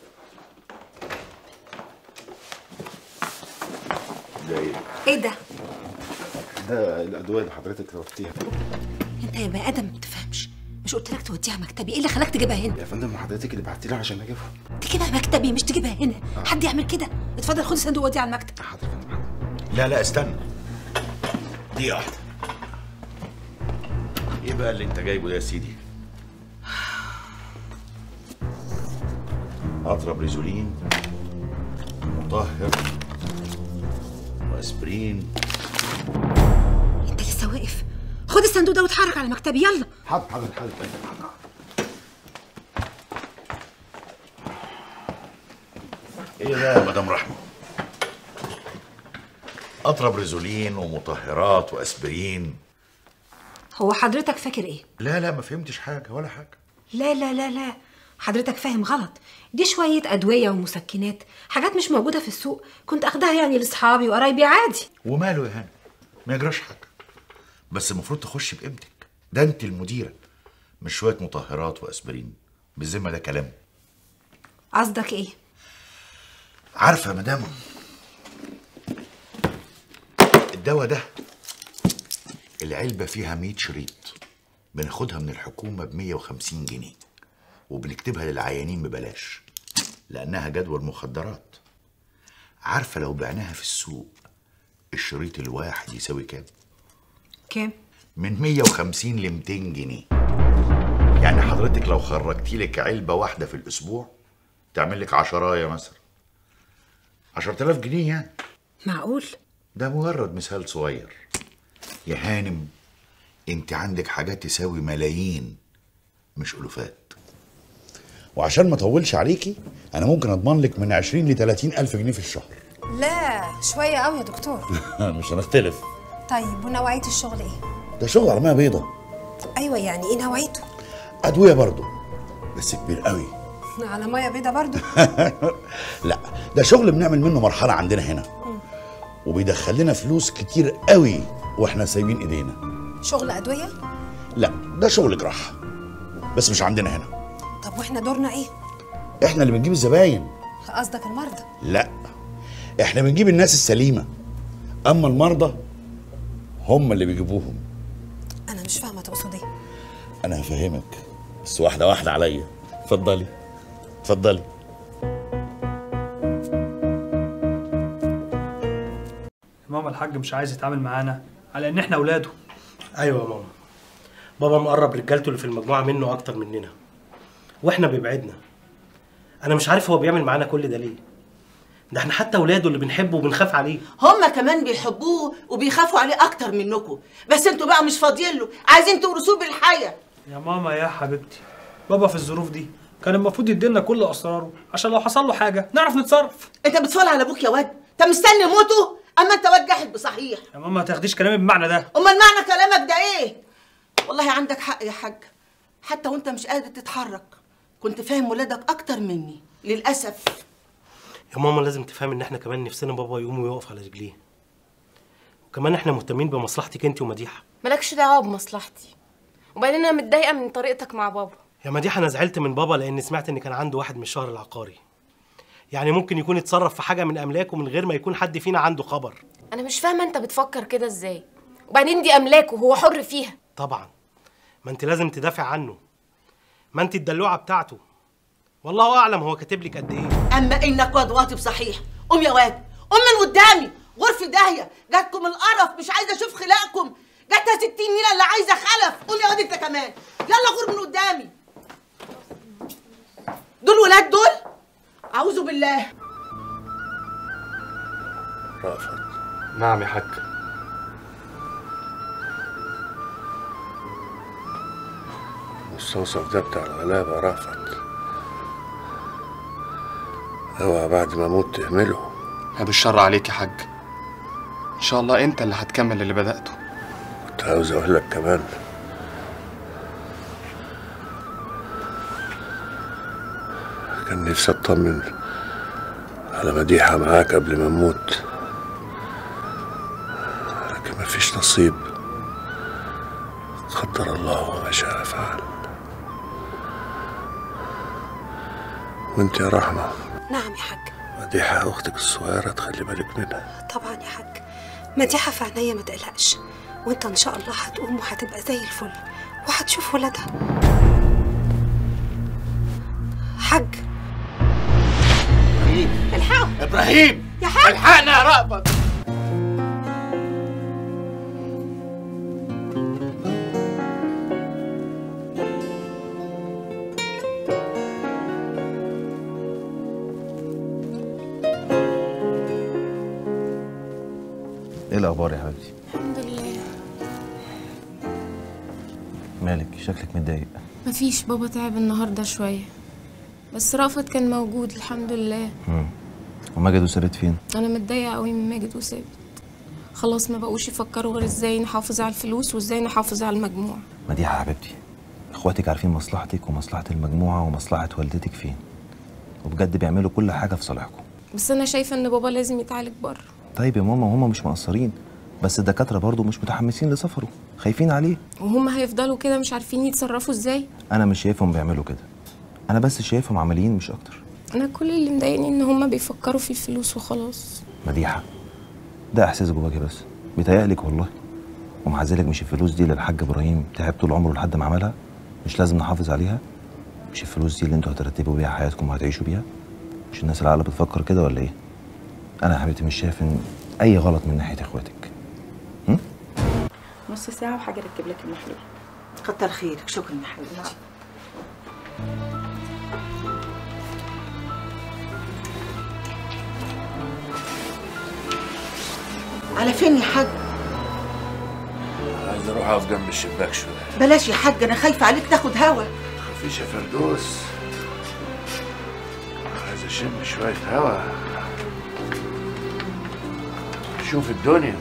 ده ايه ايه ده؟ ده الادويه اللي حضرتك طلبتيها انت يا بني ادم ما بتفهمش مش قلت لك توديها مكتبي ايه اللي خلاك تجيبها هنا؟ يا فندم حضرتك اللي بعتي لي عشان اجيبها تجيبها مكتبي مش تجيبها هنا حد يعمل كده اتفضل خد الصندوق وديه على المكتب لا لا استنى دقيقه واحده ايه بقى اللي انت جايبه ده يا سيدي اطرب ريزولين مطهر واسبرين انت لسه واقف خد الصندوق ده واتحرك على مكتبي يلا حاضر حاضر حاضر ايه ده يا مدام رحمه اطرب ريزولين ومطهرات واسبرين هو حضرتك فاكر ايه؟ لا لا ما فهمتش حاجه ولا حاجه لا لا لا لا حضرتك فاهم غلط دي شوية أدوية ومسكنات حاجات مش موجودة في السوق كنت أخدها يعني لأصحابي وقرايبي عادي وماله يا هاني ما يجراش حاجه بس المفروض تخش بقيمتك ده انت المديره مش شويه مطهرات واسبرين بالذمه ده كلام قصدك إيه؟ عارفه يا مدام الدواء ده العلبه فيها 100 شريط بناخدها من الحكومه ب 150 جنيه وبنكتبها للعيانين ببلاش لانها جدول مخدرات عارفه لو بعناها في السوق الشريط الواحد يساوي كام كام؟ من 150 ل 200 جنيه يعني حضرتك لو خرجتي لك علبه واحده في الاسبوع تعمل لك عشرايه مثلا 10000 جنيه يعني معقول؟ ده مجرد مثال صغير يا هانم انت عندك حاجات تساوي ملايين مش الوفات وعشان ما اطولش عليكي انا ممكن اضمن لك من 20 ل 30 الف جنيه في الشهر لا شوية قوي يا دكتور مش هنختلف طيب ونوعية الشغل إيه؟ ده شغل عربيه بيضه أيوة يعني إيه نوعيته؟ ادويه برضه بس كبير قوي على مية بيضة برضو لا ده شغل بنعمل منه مرحله عندنا هنا وبيدخل لنا فلوس كتير قوي واحنا سايبين ايدينا شغل أدوية؟ لا ده شغل جراحه بس مش عندنا هنا طب وإحنا دورنا إيه؟ احنا اللي بنجيب الزباين قصدك المرضى لا احنا بنجيب الناس السليمه اما المرضى هم اللي بيجيبوهم أنا مش فاهمة تقصد إيه انا هفهمك بس واحده واحده عليا اتفضلي اتفضلي ماما الحاج مش عايز يتعامل معانا على ان احنا اولاده ايوه يا ماما بابا مقرب رجالته اللي في المجموعه منه اكتر مننا واحنا بيبعدنا انا مش عارف هو بيعمل معانا كل ده ليه ده احنا حتى ولاده اللي بنحبه وبنخاف عليه هما كمان بيحبوه وبيخافوا عليه اكتر منكم بس انتوا بقى مش فاضيين له عايزين تورثوه بالحياه يا ماما يا حبيبتي بابا في الظروف دي كان المفروض يديلنا كل اسراره عشان لو حصل له حاجه نعرف نتصرف انت بتفول على ابوك يا واد انت مستني موته اما انت واد جاحد بصحيح يا ماما ما تاخديش كلامي بالمعنى ده امال معنى كلامك ده ايه والله عندك حق يا حاج حتى وانت مش قادر تتحرك كنت فاهم ولادك اكتر مني للاسف يا ماما لازم تفهم ان احنا كمان نفسنا بابا يقوم ويقف على رجليه وكمان احنا مهتمين بمصلحتك انت ومديحه مالكش دعوه بمصلحتي وبعدين انا متضايقه من طريقتك مع بابا يا مديحه انا زعلت من بابا لان سمعت ان كان عنده واحد من الشهر العقاري يعني ممكن يكون اتصرف في حاجه من املاكه من غير ما يكون حد فينا عنده خبر انا مش فاهمه انت بتفكر كده ازاي وبعدين دي املاكه هو حر فيها طبعا ما انت لازم تدافع عنه ما انت الدلوعه بتاعته والله اعلم هو كاتب لك قد ايه اما انك واد واطي بصحيح قوم يا واد قوم من قدامي غرفة داهية جاتكم القرف مش عايزة اشوف خلاقكم جاتها ستين نيلة اللي عايزة خلف قوم يا واد انت كمان يلا غور من قدامي دول ولاد دول اعوذ بالله رأفت نعم يا حاج المستوصف ده بتاع الغلابة رأفت اوعى بعد ما اموت تهمله ابو الشر عليك يا حاج ان شاء الله انت اللي هتكمل اللي بدأته كنت عاوز اقول لك كمان كان نفسي اطمن على مديحة معاك قبل ما اموت لكن مفيش نصيب قدر الله وما شاء فعل وانت يا رحمة نعم يا حاج مديحة اختك الصغيرة تخلي بالك منها طبعا يا حاج مديحة في عينيا ما تقلقش وانت ان شاء الله هتقوم وهتبقى زي الفل وهتشوف ولادها حاج الحقوا ابراهيم يا حاج الحقنا يا رأفت ايه الاخبار يا حبيبتي الحمد لله مالك شكلك متضايق مفيش بابا تعب النهارده شويه بس رأفت كان موجود الحمد لله امم وماجد وثابت فين انا متضايقه قوي من ماجد وثابت خلاص ما بقوش يفكروا غير ازاي نحافظ على الفلوس وازاي نحافظ على المجموع مديحه يا حبيبتي اخواتك عارفين مصلحتك ومصلحه المجموعه ومصلحه والدتك فين وبجد بيعملوا كل حاجه في صالحكم بس انا شايفه ان بابا لازم يتعالج بره طيب يا ماما وهم مش مقصرين بس الدكاتره برضو مش متحمسين لسفره خايفين عليه وهم هيفضلوا كده مش عارفين يتصرفوا ازاي انا مش شايفهم بيعملوا كده انا بس شايفهم عمليين مش اكتر انا كل اللي مضايقني ان هم بيفكروا في الفلوس وخلاص مديحه ده احساس جواكي بس بيتهيألك والله ومع ذلك مش الفلوس دي اللي الحاج ابراهيم تعب طول عمره لحد ما عملها مش لازم نحافظ عليها مش الفلوس دي اللي انتوا هترتبوا بيها حياتكم وهتعيشوا بيها مش الناس العاقله بتفكر كده ولا ايه انا يا حبيبتي مش شايف ان اي غلط من ناحيه اخواتك نص ساعة وحاجة اركب لك المحلول كتر خيرك شكرا يا حبيبتي على فين يا حاج عايز اروح اقف جنب الشباك شوية بلاش يا حاج انا خايفة عليك تاخد هوا مفيش يا فردوس عايز اشم شوية هوا شوف الدنيا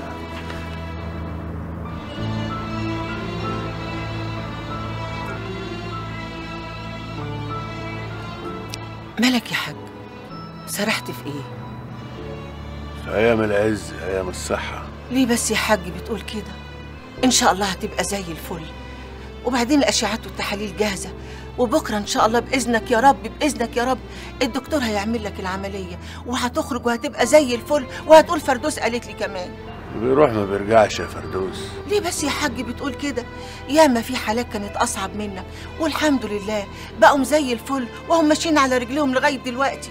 مالك يا حاج سرحت في ايه في ايام العز ايام الصحة ليه بس يا حاج بتقول كده ان شاء الله هتبقى زي الفل وبعدين الاشعات والتحاليل جاهزه وبكره ان شاء الله باذنك يا رب باذنك يا رب الدكتور هيعمل لك العمليه وهتخرج وهتبقى زي الفل وهتقول فردوس قالت لي كمان بيروح ما بيرجعش يا فردوس ليه بس يا حاج بتقول كده ياما في حالات كانت اصعب منك والحمد لله بقوا زي الفل وهم ماشيين على رجليهم لغايه دلوقتي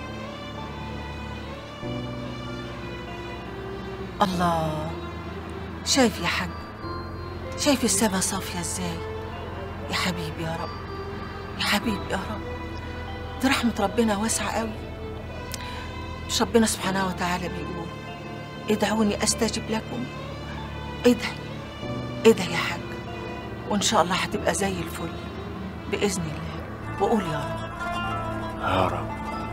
الله شايف يا حاج شايف السما صافيه ازاي يا حبيبي يا رب يا حبيبي يا رب دي رحمه ربنا واسعه قوي مش ربنا سبحانه وتعالى بيقول ادعوني استجب لكم ادعي ادعي يا حاج وان شاء الله هتبقى زي الفل باذن الله وقول يا رب يا رب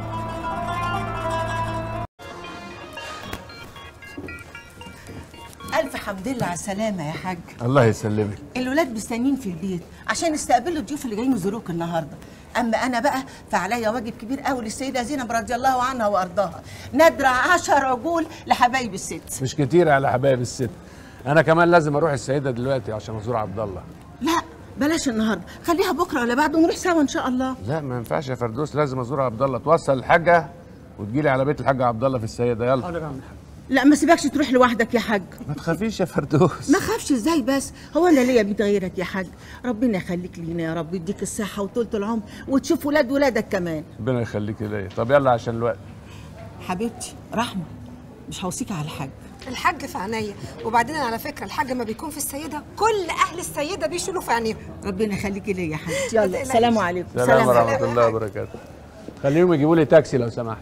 الف حمد لله على السلامه يا حاج الله يسلمك الولاد مستنيين في البيت عشان يستقبلوا الضيوف اللي جايين يزوروك النهارده اما انا بقى فعليا واجب كبير قوي للسيده زينب رضي الله عنها وارضاها ندرع عشر عجول لحبايب الست مش كتير على حبايب الست انا كمان لازم اروح السيده دلوقتي عشان ازور عبد الله لا بلاش النهارده خليها بكره ولا بعده ونروح سوا ان شاء الله لا ما ينفعش يا فردوس لازم ازور عبد الله توصل الحاجه وتجيلي على بيت الحاج عبد الله في السيده يلا لا ما سيبكش تروح لوحدك يا حاج ما تخافيش يا فردوس ما خافش ازاي بس هو انا ليا بيت غيرك يا حاج ربنا يخليك لينا يا رب يديك الصحه وطولة العمر وتشوف ولاد ولادك كمان ربنا يخليكي ليا طب يلا عشان الوقت حبيبتي رحمه مش هوصيك على الحاج الحاج في عينيا وبعدين على فكره الحاج ما بيكون في السيده كل اهل السيده بيشيلوا في عينيهم ربنا يخليكي ليا يا حبيبتي ما يلا تقلقيش. سلام عليكم سلام ورحمه الله وبركاته خليهم يجيبوا لي تاكسي لو سمحت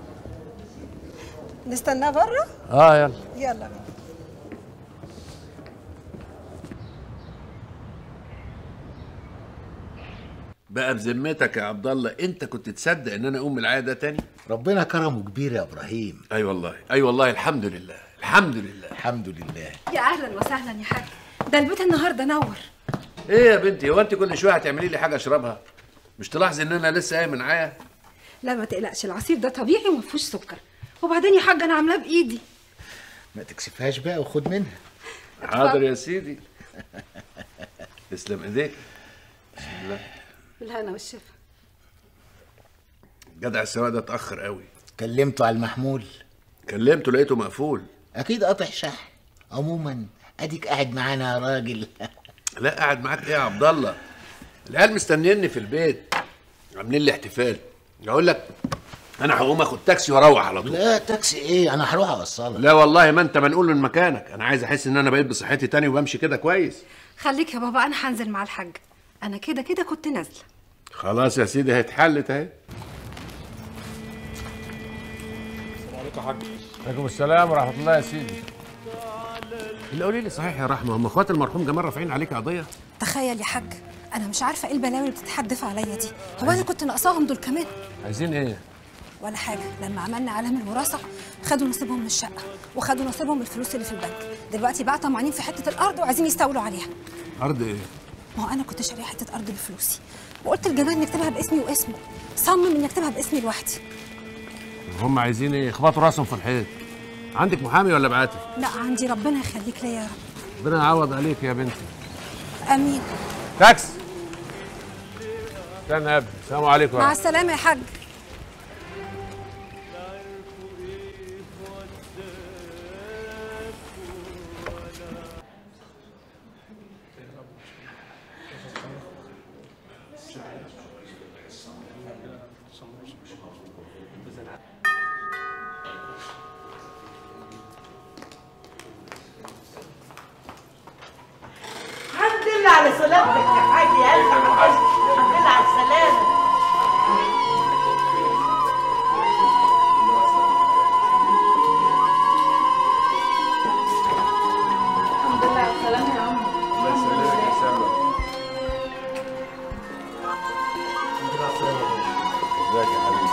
نستناه بره اه يلا يلا بينا. بقى بذمتك يا عبد الله انت كنت تصدق ان انا اقوم من العيا ده تاني ربنا كرمه كبير يا ابراهيم اي والله اي والله الحمد لله الحمد لله الحمد لله يا اهلا وسهلا يا حاج ده البيت النهارده نور ايه يا بنتي هو انت كل شويه هتعملي لي حاجه اشربها مش تلاحظي ان انا لسه قايم من عيا لا ما تقلقش العصير ده طبيعي وما فيهوش سكر وبعدين يا حاج انا عاملاه بايدي ما تكسفهاش بقى وخد منها حاضر يا سيدي تسلم ايديك بسم الله بالهنا والشفا جدع السواق ده اتاخر قوي كلمته على المحمول كلمته لقيته مقفول اكيد قاطع شحن عموما اديك قاعد معانا يا راجل لا قاعد معاك ايه يا عبد الله العيال مستنيني في البيت عاملين لي احتفال اقول لك انا هقوم اخد تاكسي واروح على طول لا تاكسي ايه انا هروح اوصلك لا والله ما انت منقول من مكانك انا عايز احس ان انا بقيت بصحتي تاني وبمشي كده كويس خليك يا بابا انا هنزل مع الحاج انا كده كده كنت نازله خلاص يا سيدي هيتحلت اهي عليكم يا حاج عليكم السلام ورحمه الله يا سيدي اللي قولي لي صحيح يا رحمه هم اخوات المرحوم جمال رافعين عليك قضيه تخيل يا حاج انا مش عارفه ايه البلاوي اللي بتتحدف عليا دي هو انا كنت ناقصاهم دول كمان عايزين ايه ولا حاجه لما عملنا علم الوراثه خدوا نصيبهم من الشقه وخدوا نصيبهم من الفلوس اللي في البنك دلوقتي بقى طمعانين في حته الارض وعايزين يستولوا عليها ارض ايه ما هو انا كنت شاريه حته ارض بفلوسي وقلت لجمال نكتبها باسمي واسمه صمم اني اكتبها باسمي لوحدي هم عايزين ايه يخبطوا راسهم في الحيط عندك محامي ولا بعاتي لا عندي ربنا يخليك ليا يا رب ربنا يعوض عليك يا بنتي امين تاكسي استنى يا ابني السلام عليكم مع السلامه يا حاج الحمد لله على سلامتك يا حاج يا الف حمد الحمد لله على السلامه الحمد لله على السلامه يا عم الله يسلمك يا سلمى ازيك يا حبيبي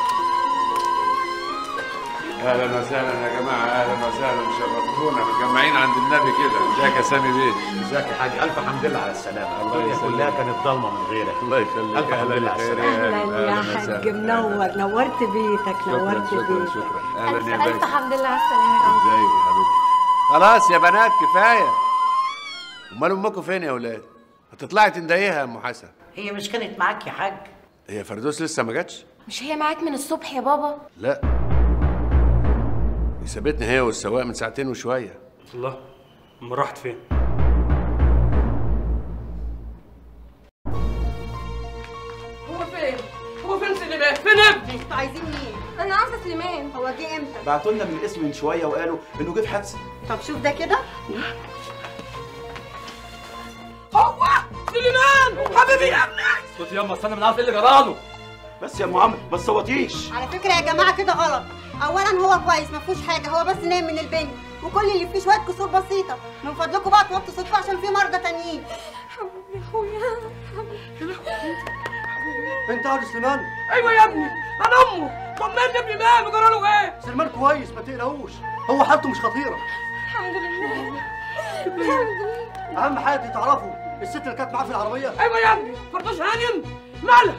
اهلا وسهلا يا جماعه اهلا وسهلا شرفتونا متجمعين عند النبي كده ازيك يا سامي بيه ازيك يا حاج الف حمد لله على السلامه الله الدنيا يسلمك. كلها كانت ضلمه من غيرك الله يخليك الف حمد لله على خير السلامه يا يا حاج منور نورت بيتك شكرا نورت شكرا بيتك شكرا اهلا يا ألف باشا حمد لله على السلامة يا عم. ازيك يا حبيبتي خلاص يا بنات كفايه امال امكم فين يا اولاد هتطلعي تندهيها يا ام حسن هي مش كانت معاك يا حاج هي فردوس لسه ما جاتش مش هي معاك من الصبح يا بابا لا دي سابتني هي والسواق من ساعتين وشويه الله امال راحت فين هو فين؟ هو فين سليمان؟ فين ابني؟ انتوا عايزين مين؟ انا عاوزه سليمان هو جه امتى؟ بعتوا لنا من الاسم من شويه وقالوا انه جه في حادثه طب شوف ده كده هو سليمان حبيبي يا ابني اسكت ياما استنى من عارف ايه اللي جراله بس يا ام عمرو ما تصوتيش على فكره يا جماعه كده غلط اولا هو كويس ما فيهوش حاجه هو بس نايم من البنج وكل اللي فيه شويه كسور بسيطه من فضلكم بقى توطوا صوتكم عشان في مرضى تانيين حبيبي يا اخويا انت ابو سليمان ايوه يا ابني انا امه طمني ابني ماله جرى له ايه سليمان كويس ما تقلقوش هو حالته مش خطيره الحمد لله اهم حاجه تعرفوا الست اللي كانت معاه في العربيه ايوه يا ابني فردوس هانم مالها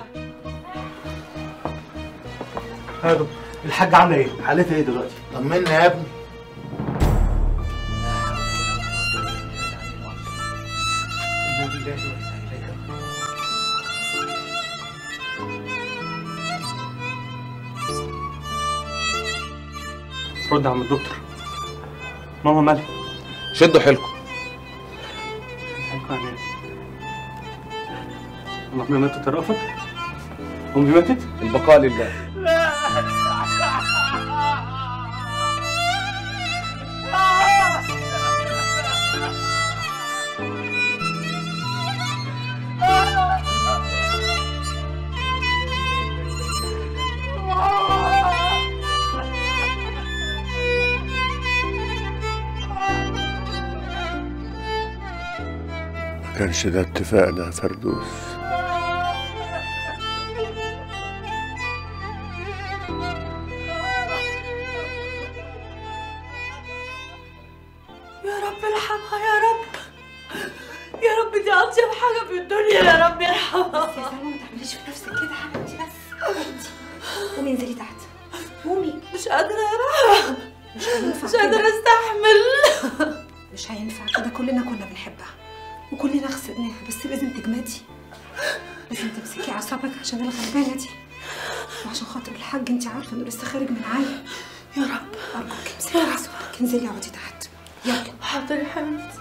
هادو الحاجة عاملة ايه؟ حالتها ايه دلوقتي طمنا يا ابني رد يا عم الدكتور ماما مالها شدوا حيلكم يعني امي ماتت يا رأفت امي ماتت البقاء لله ما كانش ده اتفاقنا يا فردوس يا رب ارحمها يا رب يا رب دي اطيب حاجه في الدنيا يا رب ارحمها بس يا سلمى ما تعمليش في نفسك كده يا حبيبتي بس اهدي. قومي انزلي تحت قومي مش قادره يا رب مش هينفع مش قادره كده. استحمل مش هينفع كده كلنا كنا بنحبها وكلنا خسرناها بس لازم تجمدي لازم تمسكي اعصابك عشان الغلبانه دي وعشان خاطر الحاج انت عارفه انه لسه خارج من عين يا رب ارجوك امسكي اعصابك انزلي اقعدي تحت يلا حاضر يا حبيبتي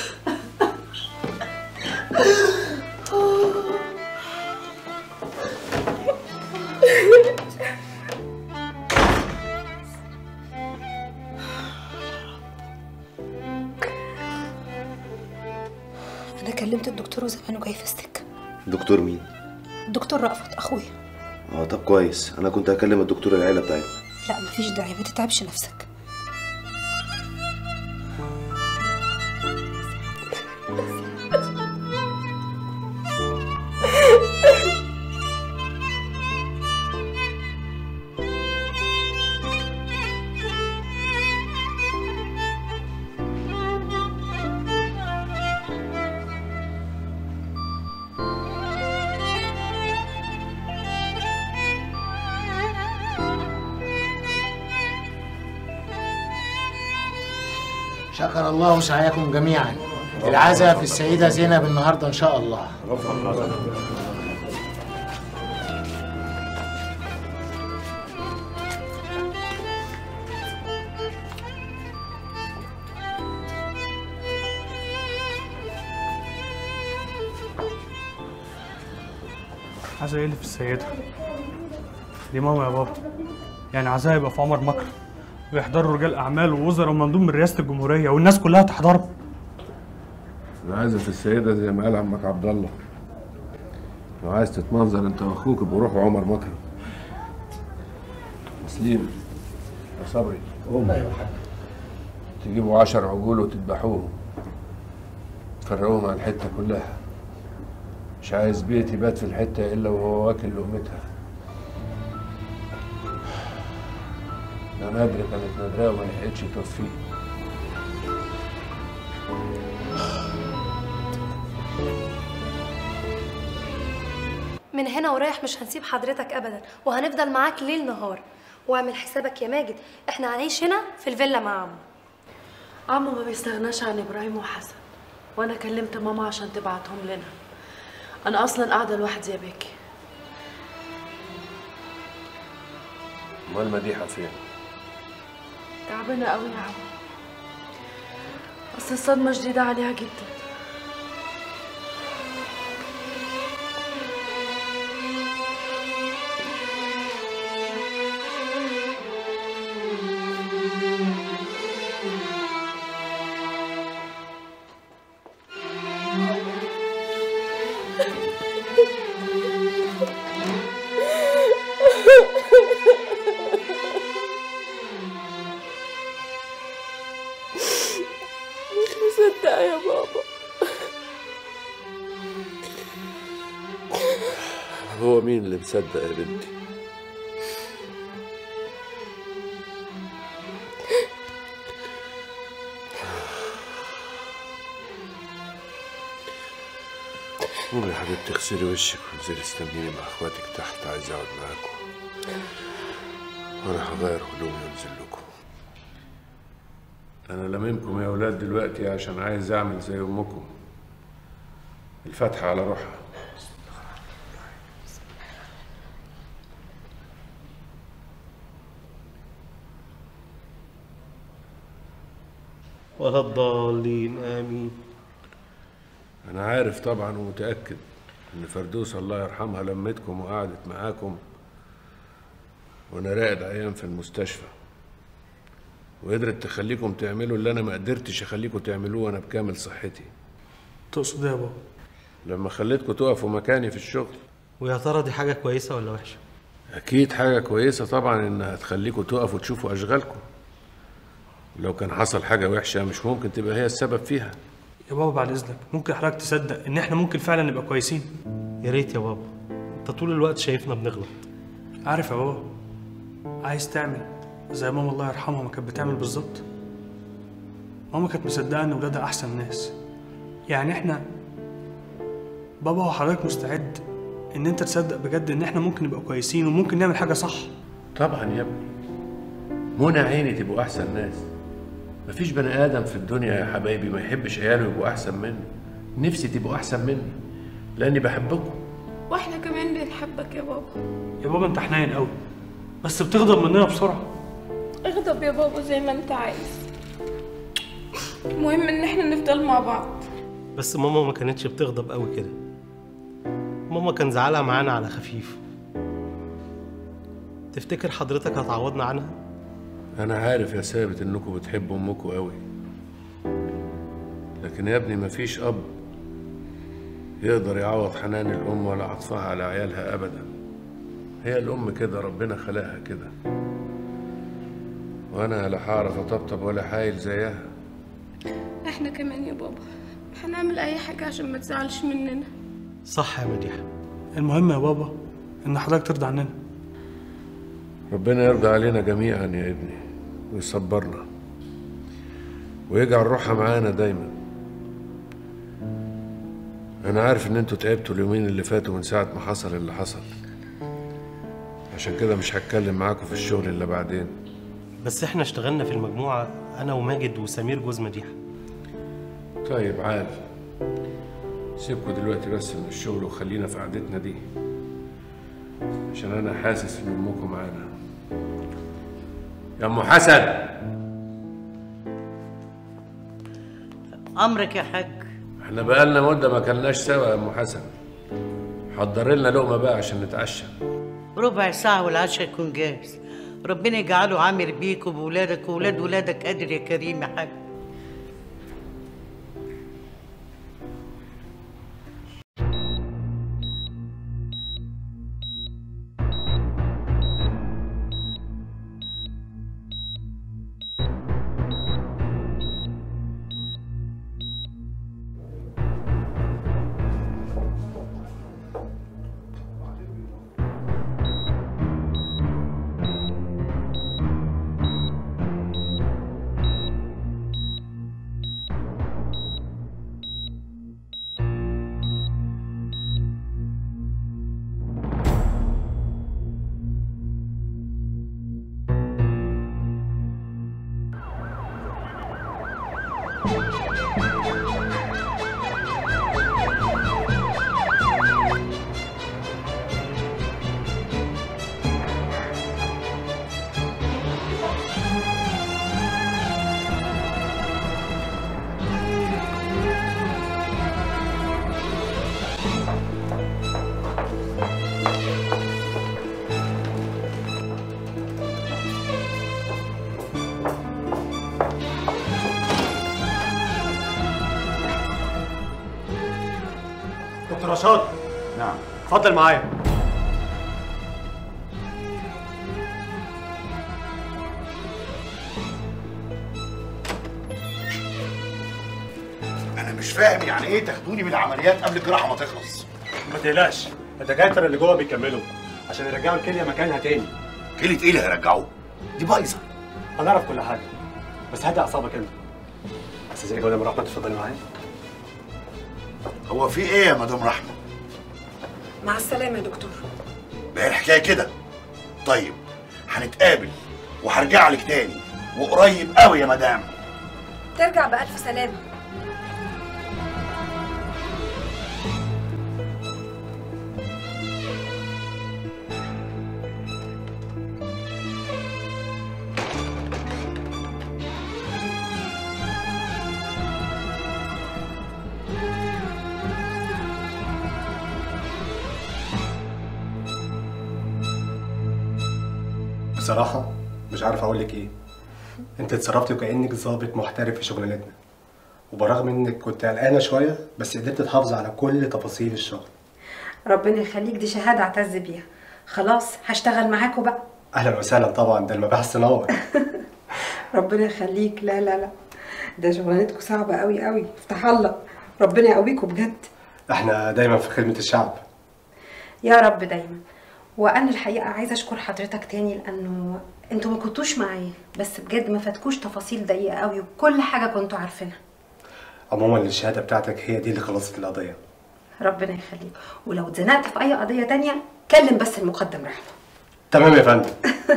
انا كلمت الدكتور وزمانه جاي في السكه دكتور مين؟ الدكتور رأفت اخويا اه طب كويس انا كنت هكلم الدكتور العيله بتاعتنا لا مفيش داعي ما تتعبش نفسك شكر الله سعيكم جميعا العزاء في السيدة زينب النهاردة إن شاء الله عايزة ايه اللي في السيدة دي ماما يا بابا يعني عايزاها يبقى في عمر مكرم ويحضروا رجال اعمال ووزراء ومندوب من رئاسة الجمهورية والناس كلها تحضره العازف في السيدة زي ما قال عمك عبد الله لو عايز تتمنظر انت واخوك بروحوا عمر مكرم مسليم يا صبري قوم تجيبوا عشر عجول وتذبحوهم تفرقوهم على الحتة كلها مش عايز بيت يبات في الحتة إلا وهو واكل لقمتها ده نادرة كانت نادرة وما لحقتش توفيه من هنا ورايح مش هنسيب حضرتك ابدا وهنفضل معاك ليل نهار واعمل حسابك يا ماجد احنا هنعيش هنا في الفيلا مع عمو عمو ما بيستغناش عن ابراهيم وحسن وانا كلمت ماما عشان تبعتهم لنا انا اصلا قاعده لوحدي يا بكي امال مديحة فين؟ تعبانه قوي يا عمو اصل الصدمه شديده عليها جدا مش مصدقة يا بابا هو مين اللي مصدق يا بنتي قومي يا حبيبتي اغسلي وشك وانزلي استنيني مع اخواتك تحت عايز اقعد معاكم وانا هغير هدومي وانزل لكم انا لاممكم يا اولاد دلوقتي عشان عايز اعمل زي امكم الفتحة على روحها ولا الضالين امين انا عارف طبعا ومتاكد ان فردوس الله يرحمها لمتكم وقعدت معاكم وانا راقد عيان في المستشفى وقدرت تخليكم تعملوا اللي انا ما قدرتش اخليكم تعملوه وانا بكامل صحتي تقصد ايه يا بابا لما خليتكم تقفوا مكاني في الشغل ويا ترى دي حاجه كويسه ولا وحشه اكيد حاجه كويسه طبعا انها تخليكم تقفوا تشوفوا اشغالكم لو كان حصل حاجه وحشه مش ممكن تبقى هي السبب فيها يا بابا بعد اذنك ممكن حضرتك تصدق ان احنا ممكن فعلا نبقى كويسين يا ريت يا بابا انت طول الوقت شايفنا بنغلط عارف يا بابا عايز تعمل زي ماما الله يرحمها ما كانت بتعمل بالظبط ماما كانت مصدقه ان ولادها احسن ناس يعني احنا بابا وحضرتك مستعد ان انت تصدق بجد ان احنا ممكن نبقى كويسين وممكن نعمل حاجه صح طبعا يا ابني منى عيني تبقوا احسن ناس مفيش بني ادم في الدنيا يا حبايبي ما يحبش عياله يبقوا احسن مني نفسي تبقوا احسن مني لاني بحبكم واحنا كمان بنحبك يا بابا يا بابا انت حنين قوي بس بتغضب مننا بسرعه اغضب يا بابا زي ما انت عايز المهم ان احنا نفضل مع بعض بس ماما ما كانتش بتغضب قوي كده ماما كان زعلها معانا على خفيف تفتكر حضرتك هتعوضنا عنها انا عارف يا ثابت انكم بتحبوا امكم قوي لكن يا ابني مفيش اب يقدر يعوض حنان الام ولا عطفها على عيالها ابدا هي الام كده ربنا خلقها كده وانا لا هعرف اطبطب ولا حايل زيها احنا كمان يا بابا هنعمل اي حاجه عشان ما تزعلش مننا صح يا مديحه المهم يا بابا ان حضرتك ترضى عننا ربنا يرضى علينا جميعا يا ابني ويصبرنا ويجعل روحها معانا دايما انا عارف ان انتوا تعبتوا اليومين اللي فاتوا من ساعة ما حصل اللي حصل عشان كده مش هتكلم معاكم في الشغل الا بعدين بس احنا اشتغلنا في المجموعه انا وماجد وسمير جوز مديحه طيب عال سيبكوا دلوقتي بس من الشغل وخلينا في قعدتنا دي عشان انا حاسس ان امكم معانا يا ام حسن امرك يا حاج احنا بقالنا مده ما كلناش سوا يا ام حسن حضر لنا لقمه بقى عشان نتعشى ربع ساعة والعشاء يكون جاهز ربنا يجعله عامر بيك وبولادك وولاد ولادك قادر يا كريم يا حاج دكتور رشاد نعم اتفضل معايا انا مش فاهم يعني ايه تاخدوني من العمليات قبل الجراحه ما تخلص ما تقلقش الدكاتره اللي جوه بيكملوا عشان يرجعوا الكليه مكانها تاني كليه ايه اللي هيرجعوه؟ دي بايظه هنعرف كل حاجه بس هدي اعصابك انت بس زي جوده رحمه تفضلي معايا هو في ايه يا مدام رحمه؟ مع السلامه يا دكتور ما هي الحكايه كده طيب هنتقابل وهرجع لك تاني وقريب قوي يا مدام ترجع بألف سلامة بصراحه مش عارف اقول لك ايه انت اتصرفتي وكانك ضابط محترف في شغلانتنا وبرغم انك كنت قلقانه شويه بس قدرت تحافظ على كل تفاصيل الشغل ربنا يخليك دي شهادة اعتز بيها خلاص هشتغل معاكوا بقى اهلا وسهلا طبعا ده المباحث تنور ربنا يخليك لا لا لا ده شغلانتكم صعبة قوي قوي افتح الله ربنا يقويكم بجد احنا دايما في خدمه الشعب يا رب دايما وانا الحقيقة عايزة اشكر حضرتك تاني لانه انتوا ما كنتوش معايا بس بجد ما فاتكوش تفاصيل دقيقة قوي وكل حاجة كنتوا عارفينها عموما الشهاده بتاعتك هي دي اللي خلصت القضيه ربنا يخليك ولو اتزنقت في اي قضية تانية كلم بس المقدم رحمة تمام يا فندم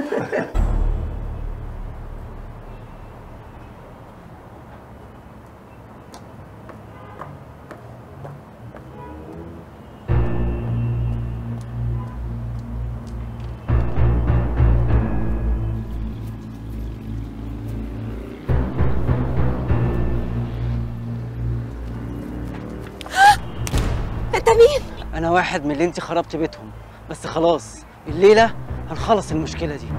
انت مين؟ انا واحد من اللي انت خربت بيتهم بس خلاص الليله هنخلص المشكله دي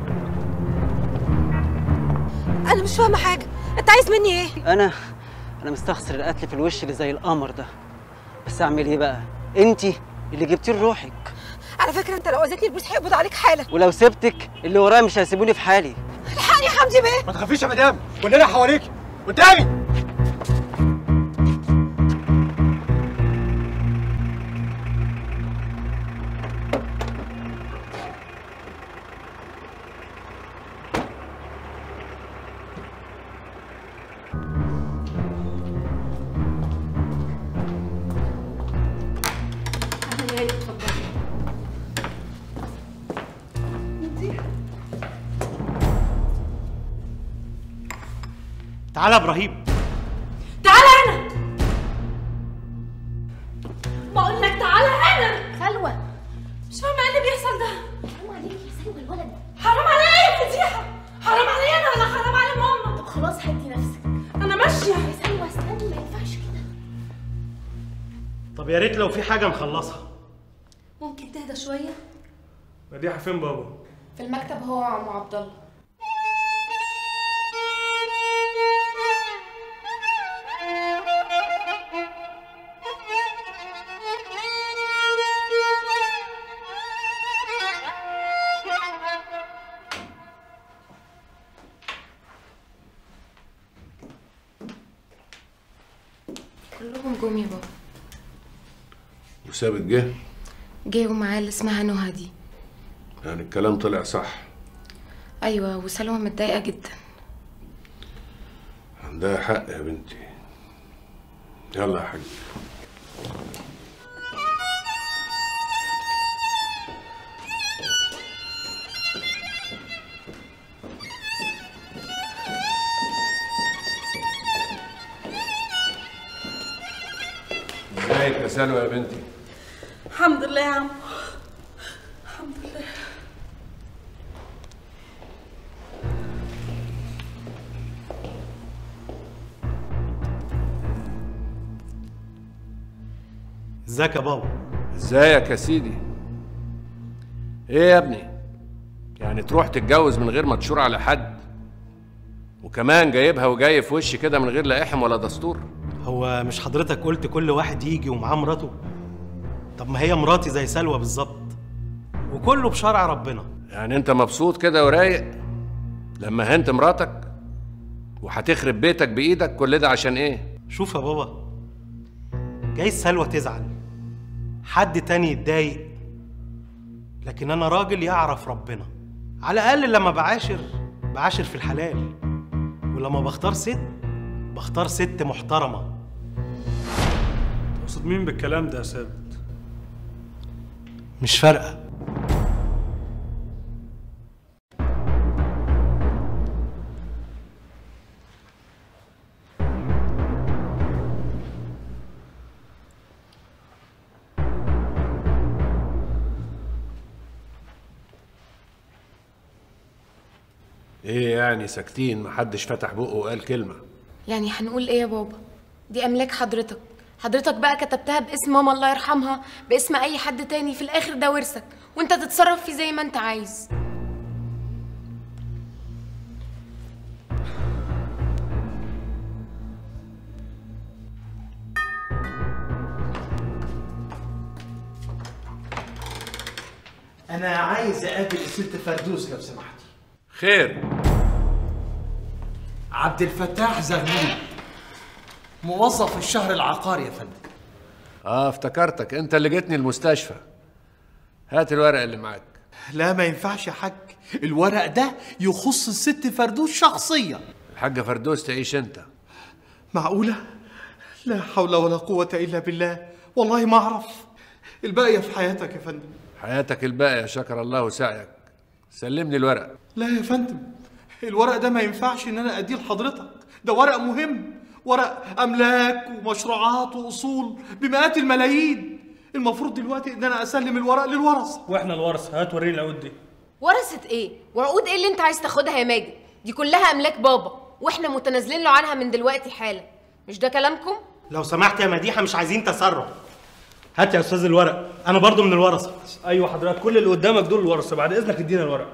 انا مش فاهمة حاجة انت عايز مني ايه؟ انا انا مستخسر القتل في الوش اللي زي القمر ده بس اعمل ايه بقى انت اللي جبتيه لروحك على فكرة انت لو اذيتني البوليس هيقبض عليك حالا ولو سبتك اللي ورايا مش هيسيبوني في حالي الحقني يا حمدي بيه ما تخافيش يا مدام كلنا حواليك قدامي تعالى يا ابراهيم تعالى هنا بقول لك تعالى هنا سلوى مش فاهمه ايه اللي بيحصل ده حرام عليك يا سلوى الولد حرام عليا يا فضيحه حرام عليا انا ولا حرام على ماما طب خلاص هدي نفسك انا ماشيه يا سلوى استني ما ينفعش كده طب يا ريت لو في حاجه نخلصها ممكن تهدى شوية مديحه فين بابا في المكتب هو وعم عبد الله كلهم جم يا بابا وثابت جه جه ومعاه اللي اسمها نهى دي يعني الكلام طلع صح ايوه وسلوى متضايقه جدا عندها حق يا بنتي يلا يا حاج ازيك يا سلوى يا بنتي الحمد لله يا عم الحمد لله ازيك يا بابا ازيك يا سيدي ايه يا ابني يعني تروح تتجوز من غير ما تشور على حد وكمان جايبها وجاي في وش كده من غير لا احم ولا دستور هو مش حضرتك قلت كل واحد يجي ومعاه مراته طب ما هي مراتي زي سلوى بالظبط وكله بشرع ربنا يعني انت مبسوط كده ورايق لما هنت مراتك وهتخرب بيتك بايدك كل ده عشان ايه شوف يا بابا جايز سلوى تزعل حد تاني يتضايق لكن انا راجل يعرف ربنا على الاقل لما بعاشر بعاشر في الحلال ولما بختار ست بختار ست محترمه تقصد مين بالكلام ده يا ثابت مش فارقه ايه يعني ساكتين محدش فتح بقه وقال كلمه يعني هنقول ايه يا بابا دي املاك حضرتك حضرتك بقى كتبتها باسم ماما الله يرحمها باسم اي حد تاني في الاخر ده ورثك وانت تتصرف فيه زي ما انت عايز انا عايز اقابل الست فردوس لو سمحتي خير عبد الفتاح زغلول موظف الشهر العقاري يا فندم اه افتكرتك انت اللي جيتني المستشفى هات الورق اللي معاك لا ما ينفعش يا حاج الورق ده يخص الست فردوس شخصيا الحاجه فردوس تعيش انت معقولة؟ لا حول ولا قوة إلا بالله والله ما أعرف الباقية في حياتك يا فندم حياتك الباقيه شكر الله سعيك سلمني الورق لا يا فندم الورق ده ما ينفعش إن أنا أديه لحضرتك ده ورق مهم ورق أملاك ومشروعات وأصول بمئات الملايين المفروض دلوقتي إن أنا أسلم الورق للورثة واحنا الورثه هات وريني العقود دي ورثت ايه وعقود ايه اللي انت عايز تاخدها يا ماجد دي كلها املاك بابا واحنا متنازلين له عنها من دلوقتي حالا مش ده كلامكم لو سمحت يا مديحه مش عايزين تسرع هات يا استاذ الورق انا برضو من الورثه ايوه حضرتك كل اللي قدامك دول الورثه بعد اذنك ادينا الورق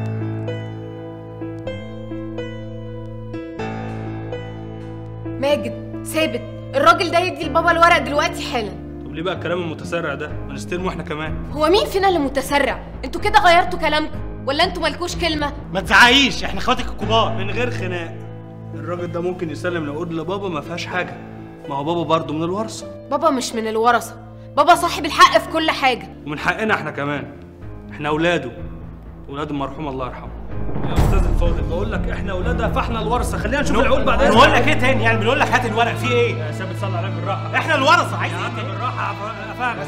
ماجد ثابت الراجل ده يدي لبابا الورق دلوقتي حالا طب ليه بقى الكلام المتسرع ده ما نستلمه احنا كمان هو مين فينا اللي متسرع انتوا كده غيرتوا كلامكم ولا انتوا مالكوش كلمه ما تزعقيش احنا اخواتك الكبار من غير خناق الراجل ده ممكن يسلم العقود لبابا ما فيهاش حاجه ما هو بابا برضه من الورثه بابا مش من الورثه بابا صاحب الحق في كل حاجه ومن حقنا احنا كمان احنا اولاده اولاد المرحوم الله يرحمه يا استاذ الفاضل بقول لك احنا اولادها فاحنا الورثه خلينا نشوف العقود بعد اذنك بقول لك ايه تاني يعني بنقول لك هات الورق في ايه يا ثابت صلي عليك بالراحه احنا الورثه عايز يا عم بالراحه افهم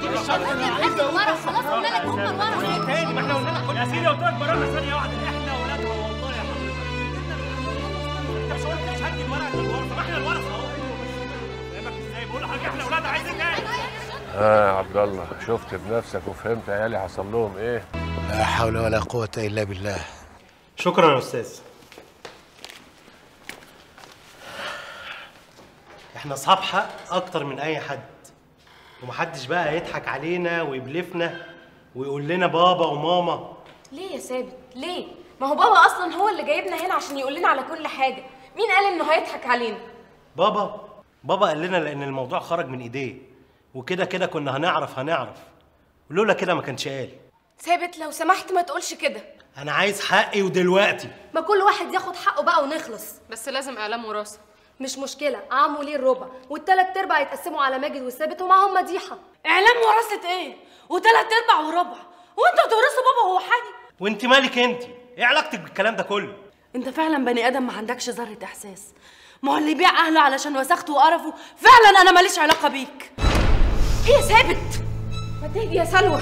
خلاص قلنا لك هم الورثه تاني ما احنا قلنا لك يا سيدي قلت لك بالراحه ثانيه واحده احنا اولادها والله يا حضرتك انت مش قلت مش هدي الورق للورثه ما احنا الورثه اهو فاهمك ازاي بقول لحضرتك احنا اولادها عايزين ايه اه يا عبد الله شفت بنفسك وفهمت عيالي حصل لهم ايه لا حول ولا قوة إلا بالله شكرا يا استاذ احنا اصحاب حق اكتر من اي حد ومحدش بقى يضحك علينا ويبلفنا ويقول لنا بابا وماما ليه يا ثابت ليه ما هو بابا اصلا هو اللي جايبنا هنا عشان يقول لنا على كل حاجه مين قال انه هيضحك علينا بابا بابا قال لنا لان الموضوع خرج من ايديه وكده كده كنا هنعرف هنعرف ولولا كده ما كانش قال ثابت لو سمحت ما تقولش كده انا عايز حقي ودلوقتي ما كل واحد ياخد حقه بقى ونخلص بس لازم اعلام وراثه مش مشكله عمو ليه الربع والتلات ارباع يتقسموا على ماجد والثابت ومعاهم مديحه اعلام وراثه ايه وتلات ارباع وربع وانتوا تورثوا بابا وهو حي وانت مالك انت ايه علاقتك بالكلام ده كله انت فعلا بني ادم ما عندكش ذره احساس ما هو اللي يبيع اهله علشان وسخته وقرفه فعلا انا ماليش علاقه بيك ايه يا ثابت ما تهدي يا سلوى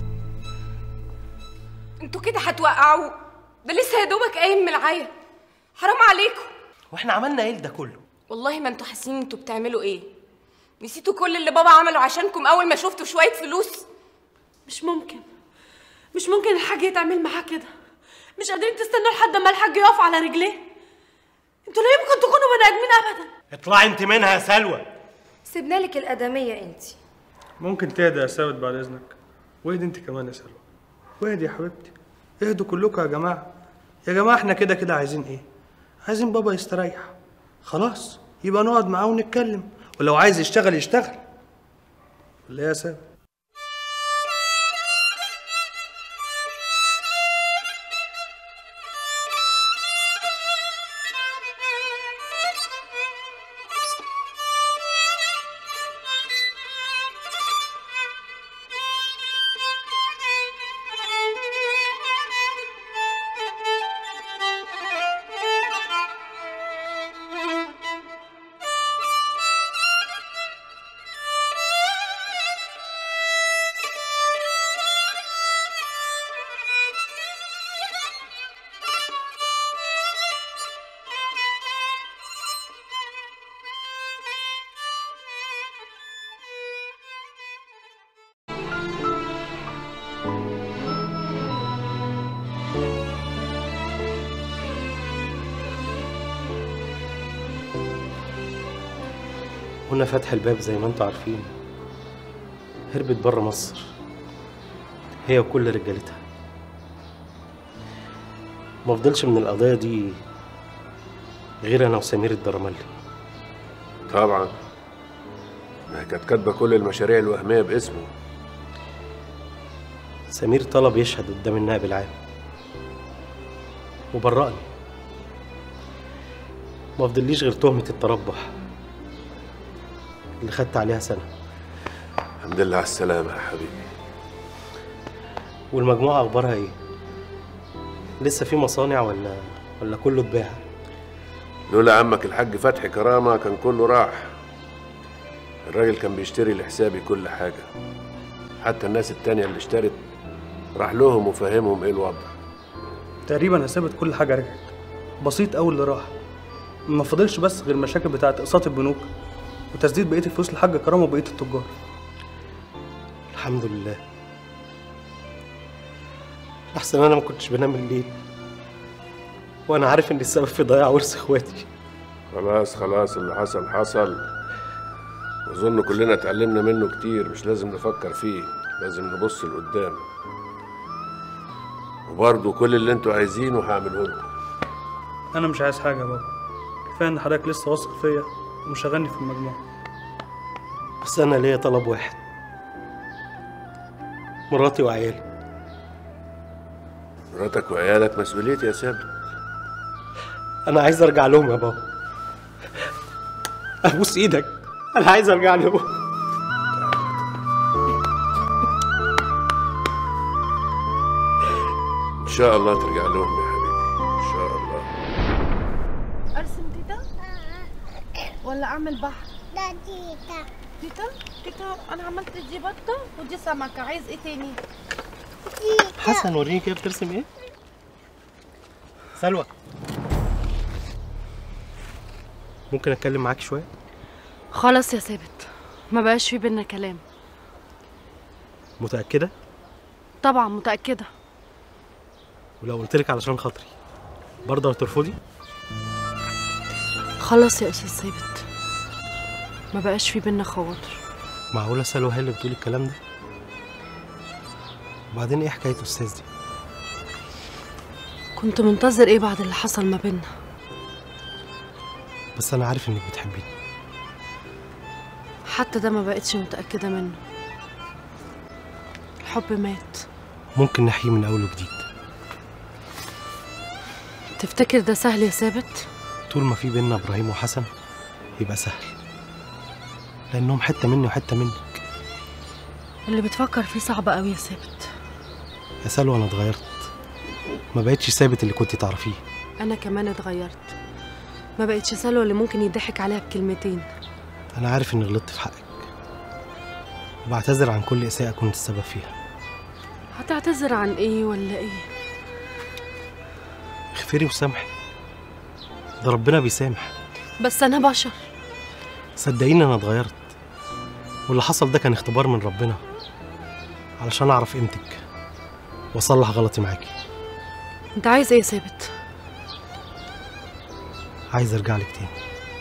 انتوا كده هتوقعوه ده لسه يا دوبك قايم من العيا حرام عليكم واحنا عملنا ايه ده كله والله ما انتوا حاسين انتوا بتعملوا ايه نسيتوا كل اللي بابا عمله عشانكم اول ما شفتوا شويه فلوس مش ممكن مش ممكن الحاج يتعمل معاه كده مش قادرين تستنوا لحد ما الحاج يقف على رجليه انتوا لا يمكن تكونوا بني ادمين ابدا اطلعي انت منها يا سلوى سيبنا لك الادميه انت ممكن تهدى يا ثابت بعد اذنك واهدي انت كمان يا سلوى واهدي يا حبيبتي اهدوا كلكم يا جماعه يا جماعه احنا كده كده عايزين ايه عايزين بابا يستريح خلاص يبقى نقعد معاه ونتكلم ولو عايز يشتغل يشتغل ولا إيه يا ثابت هنا فتح الباب زي ما انتوا عارفين هربت بره مصر هي وكل رجالتها ما فضلش من القضية دي غير أنا وسمير الدرملي طبعا ما هي كانت كاتبه كل المشاريع الوهميه باسمه سمير طلب يشهد قدام النائب العام وبرأني ما فضليش غير تهمة التربح اللي خدت عليها سنة الحمد لله على السلامه يا حبيبي والمجموعة أخبارها إيه؟ لسه في مصانع ولا ولا كله اتباع؟ لولا عمك الحاج فتحي كرامه كان كله راح الراجل كان بيشتري لحسابي كل حاجه حتى الناس التانية اللي اشترت راح لهم وفهمهم ايه الوضع تقريبا حسابت كل حاجه رجعت بسيط قوي اللي راح ما فاضلش بس غير المشاكل بتاعت اقساط البنوك وتسديد بقيه الفلوس للحاج كرامه وبقيه التجار الحمد لله أحسن أنا ما كنتش بنام الليل وأنا عارف إن السبب في ضياع ورث إخواتي خلاص خلاص اللي حصل حصل اظن كلنا اتعلمنا منه كتير مش لازم نفكر فيه لازم نبص لقدام وبرضه كل اللي انتوا عايزينه هعمله لكم انا مش عايز حاجه يا بابا كفايه ان حضرتك لسه واثق فيا ومشغلني في المجموعه بس أنا ليا طلب واحد مراتي وعيالي مراتك وعيالك مسؤوليتي يا ثابت أنا عايز أرجع لهم يا بابا أبوس إيدك أنا عايز أرجع لهم ان شاء الله ترجع لهم يا حبيبي ان شاء الله ارسم تيتا ولا اعمل بحر لا تيتا تيتا تيتا انا عملت دي بطه ودي سمكه عايز ايه تاني حسن وريني كده بترسم إيه؟ سلوى ممكن أتكلم معاك شوية؟ خلاص يا ثابت ما بقاش في بينا كلام متأكدة؟ طبعا متأكدة ولو قلت لك علشان خاطري برضه هترفضي؟ خلاص يا أستاذ ثابت ما بقاش في بينا خواطر معقولة سلوى هي اللي بتقول الكلام ده؟ وبعدين إيه حكاية أستاذ دي؟ كنت منتظر ايه بعد اللي حصل ما بينا بس أنا عارف إنك بتحبيني حتى ده ما بقتش متأكدة منه الحب مات ممكن نحييه من أول وجديد تفتكر ده سهل يا ثابت طول ما في بينا إبراهيم وحسن يبقى سهل لأنهم حتة مني وحتة منك اللي بتفكر فيه صعب قوي يا ثابت يا سلوى أنا اتغيرت ما بقتش ثابت اللي كنت تعرفيه انا كمان اتغيرت ما بقتش سلوى اللي ممكن يضحك عليها بكلمتين أنا عارف إني غلطت في حقك وبعتذر عن كل إساءة كنت السبب فيها هتعتذر عن ايه ولا ايه اغفري وسامحي ده ربنا بيسامح بس انا بشر صدقيني أنا اتغيرت واللي حصل ده كان اختبار من ربنا علشان أعرف قيمتك وأصلح غلطي معاكي انت عايز ايه يا ثابت عايز أرجع لك تاني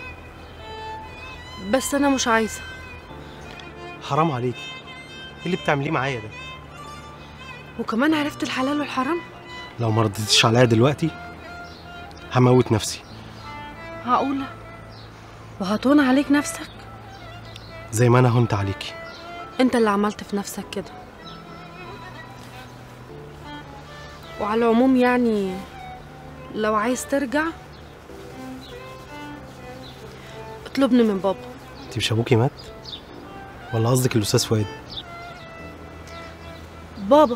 بس انا مش عايزه حرام عليكي ايه اللي بتعمليه معايا ده وكمان عرفت الحلال والحرام لو ما ردتيش عليا دلوقتي هموت نفسي معقوله وهتون عليك نفسك زي ما انا هنت عليكي انت اللي عملت في نفسك كده وعلى العموم يعني لو عايز ترجع اطلبني من بابا انت مش ابوكي مات ولا قصدك الاستاذ فؤاد بابا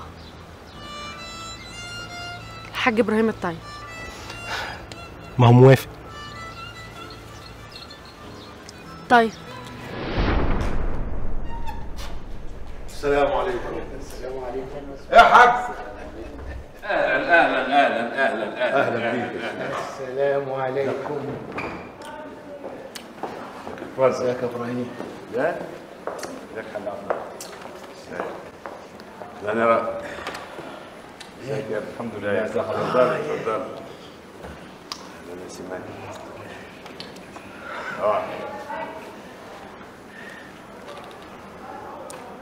الحاج ابراهيم الطيب ما هو موافق طيب السلام عليكم السلام عليكم يا حاج اهلا اهلا اهلا اهلا اهلا بيك السلام عليكم ازيك يا ابراهيم لا ازيك يا حاج لا انا رأ ازيك يا الحمد لله ازي حضرتك اتفضل اهلا يا سيمان اه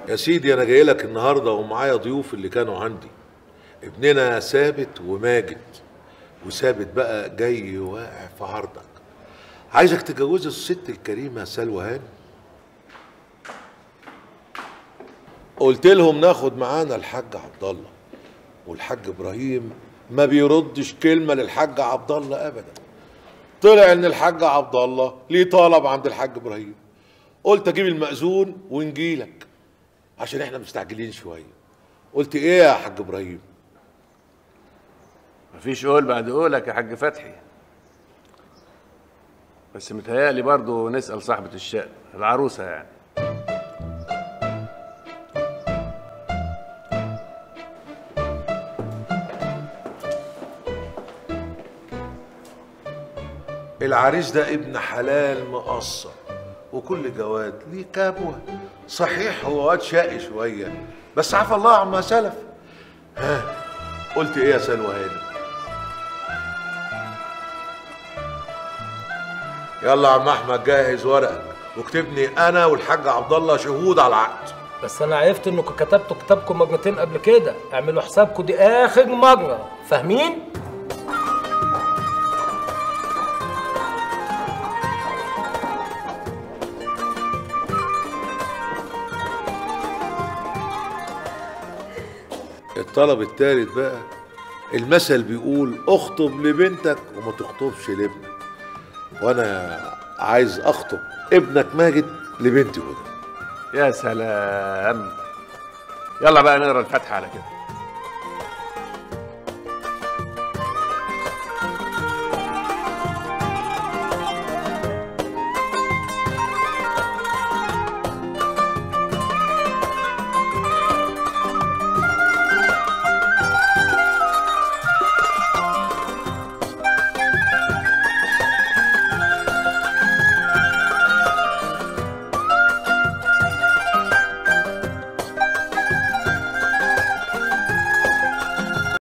يا سيدي انا جاي لك النهارده ومعايا ضيوف اللي كانوا عندي ابننا ثابت وماجد وثابت بقى جاي واقع في عرضك عايزك تجوز الست الكريمه سلوى هاني قلت لهم ناخد معانا الحاج عبد الله والحاج ابراهيم ما بيردش كلمه للحاج عبد الله ابدا طلع ان الحاج عبد الله ليه طلب عند الحاج ابراهيم قلت اجيب المأذون ونجيلك عشان احنا مستعجلين شويه قلت ايه يا حاج ابراهيم مفيش قول بعد قولك يا حاج فتحي بس متهيألي برضه نسأل صاحبة الشأن العروسة يعني العريس ده ابن حلال مقصر وكل جواد ليه كابوه صحيح هو واد شقي شويه بس عفى الله عما سلف ها قلت ايه يا سلوى هاني يلا يا عم احمد جهز ورقك واكتبني انا والحاج عبد الله شهود على العقد بس انا عرفت انكم كتبتوا كتابكم مرتين قبل كده اعملوا حسابكم دي اخر مره فاهمين الطلب التالت بقى المثل بيقول اخطب لبنتك وما تخطبش لابنك وانا عايز اخطب ابنك ماجد لبنتي هدى يا سلام يلا بقى نقرا الفاتحة على كده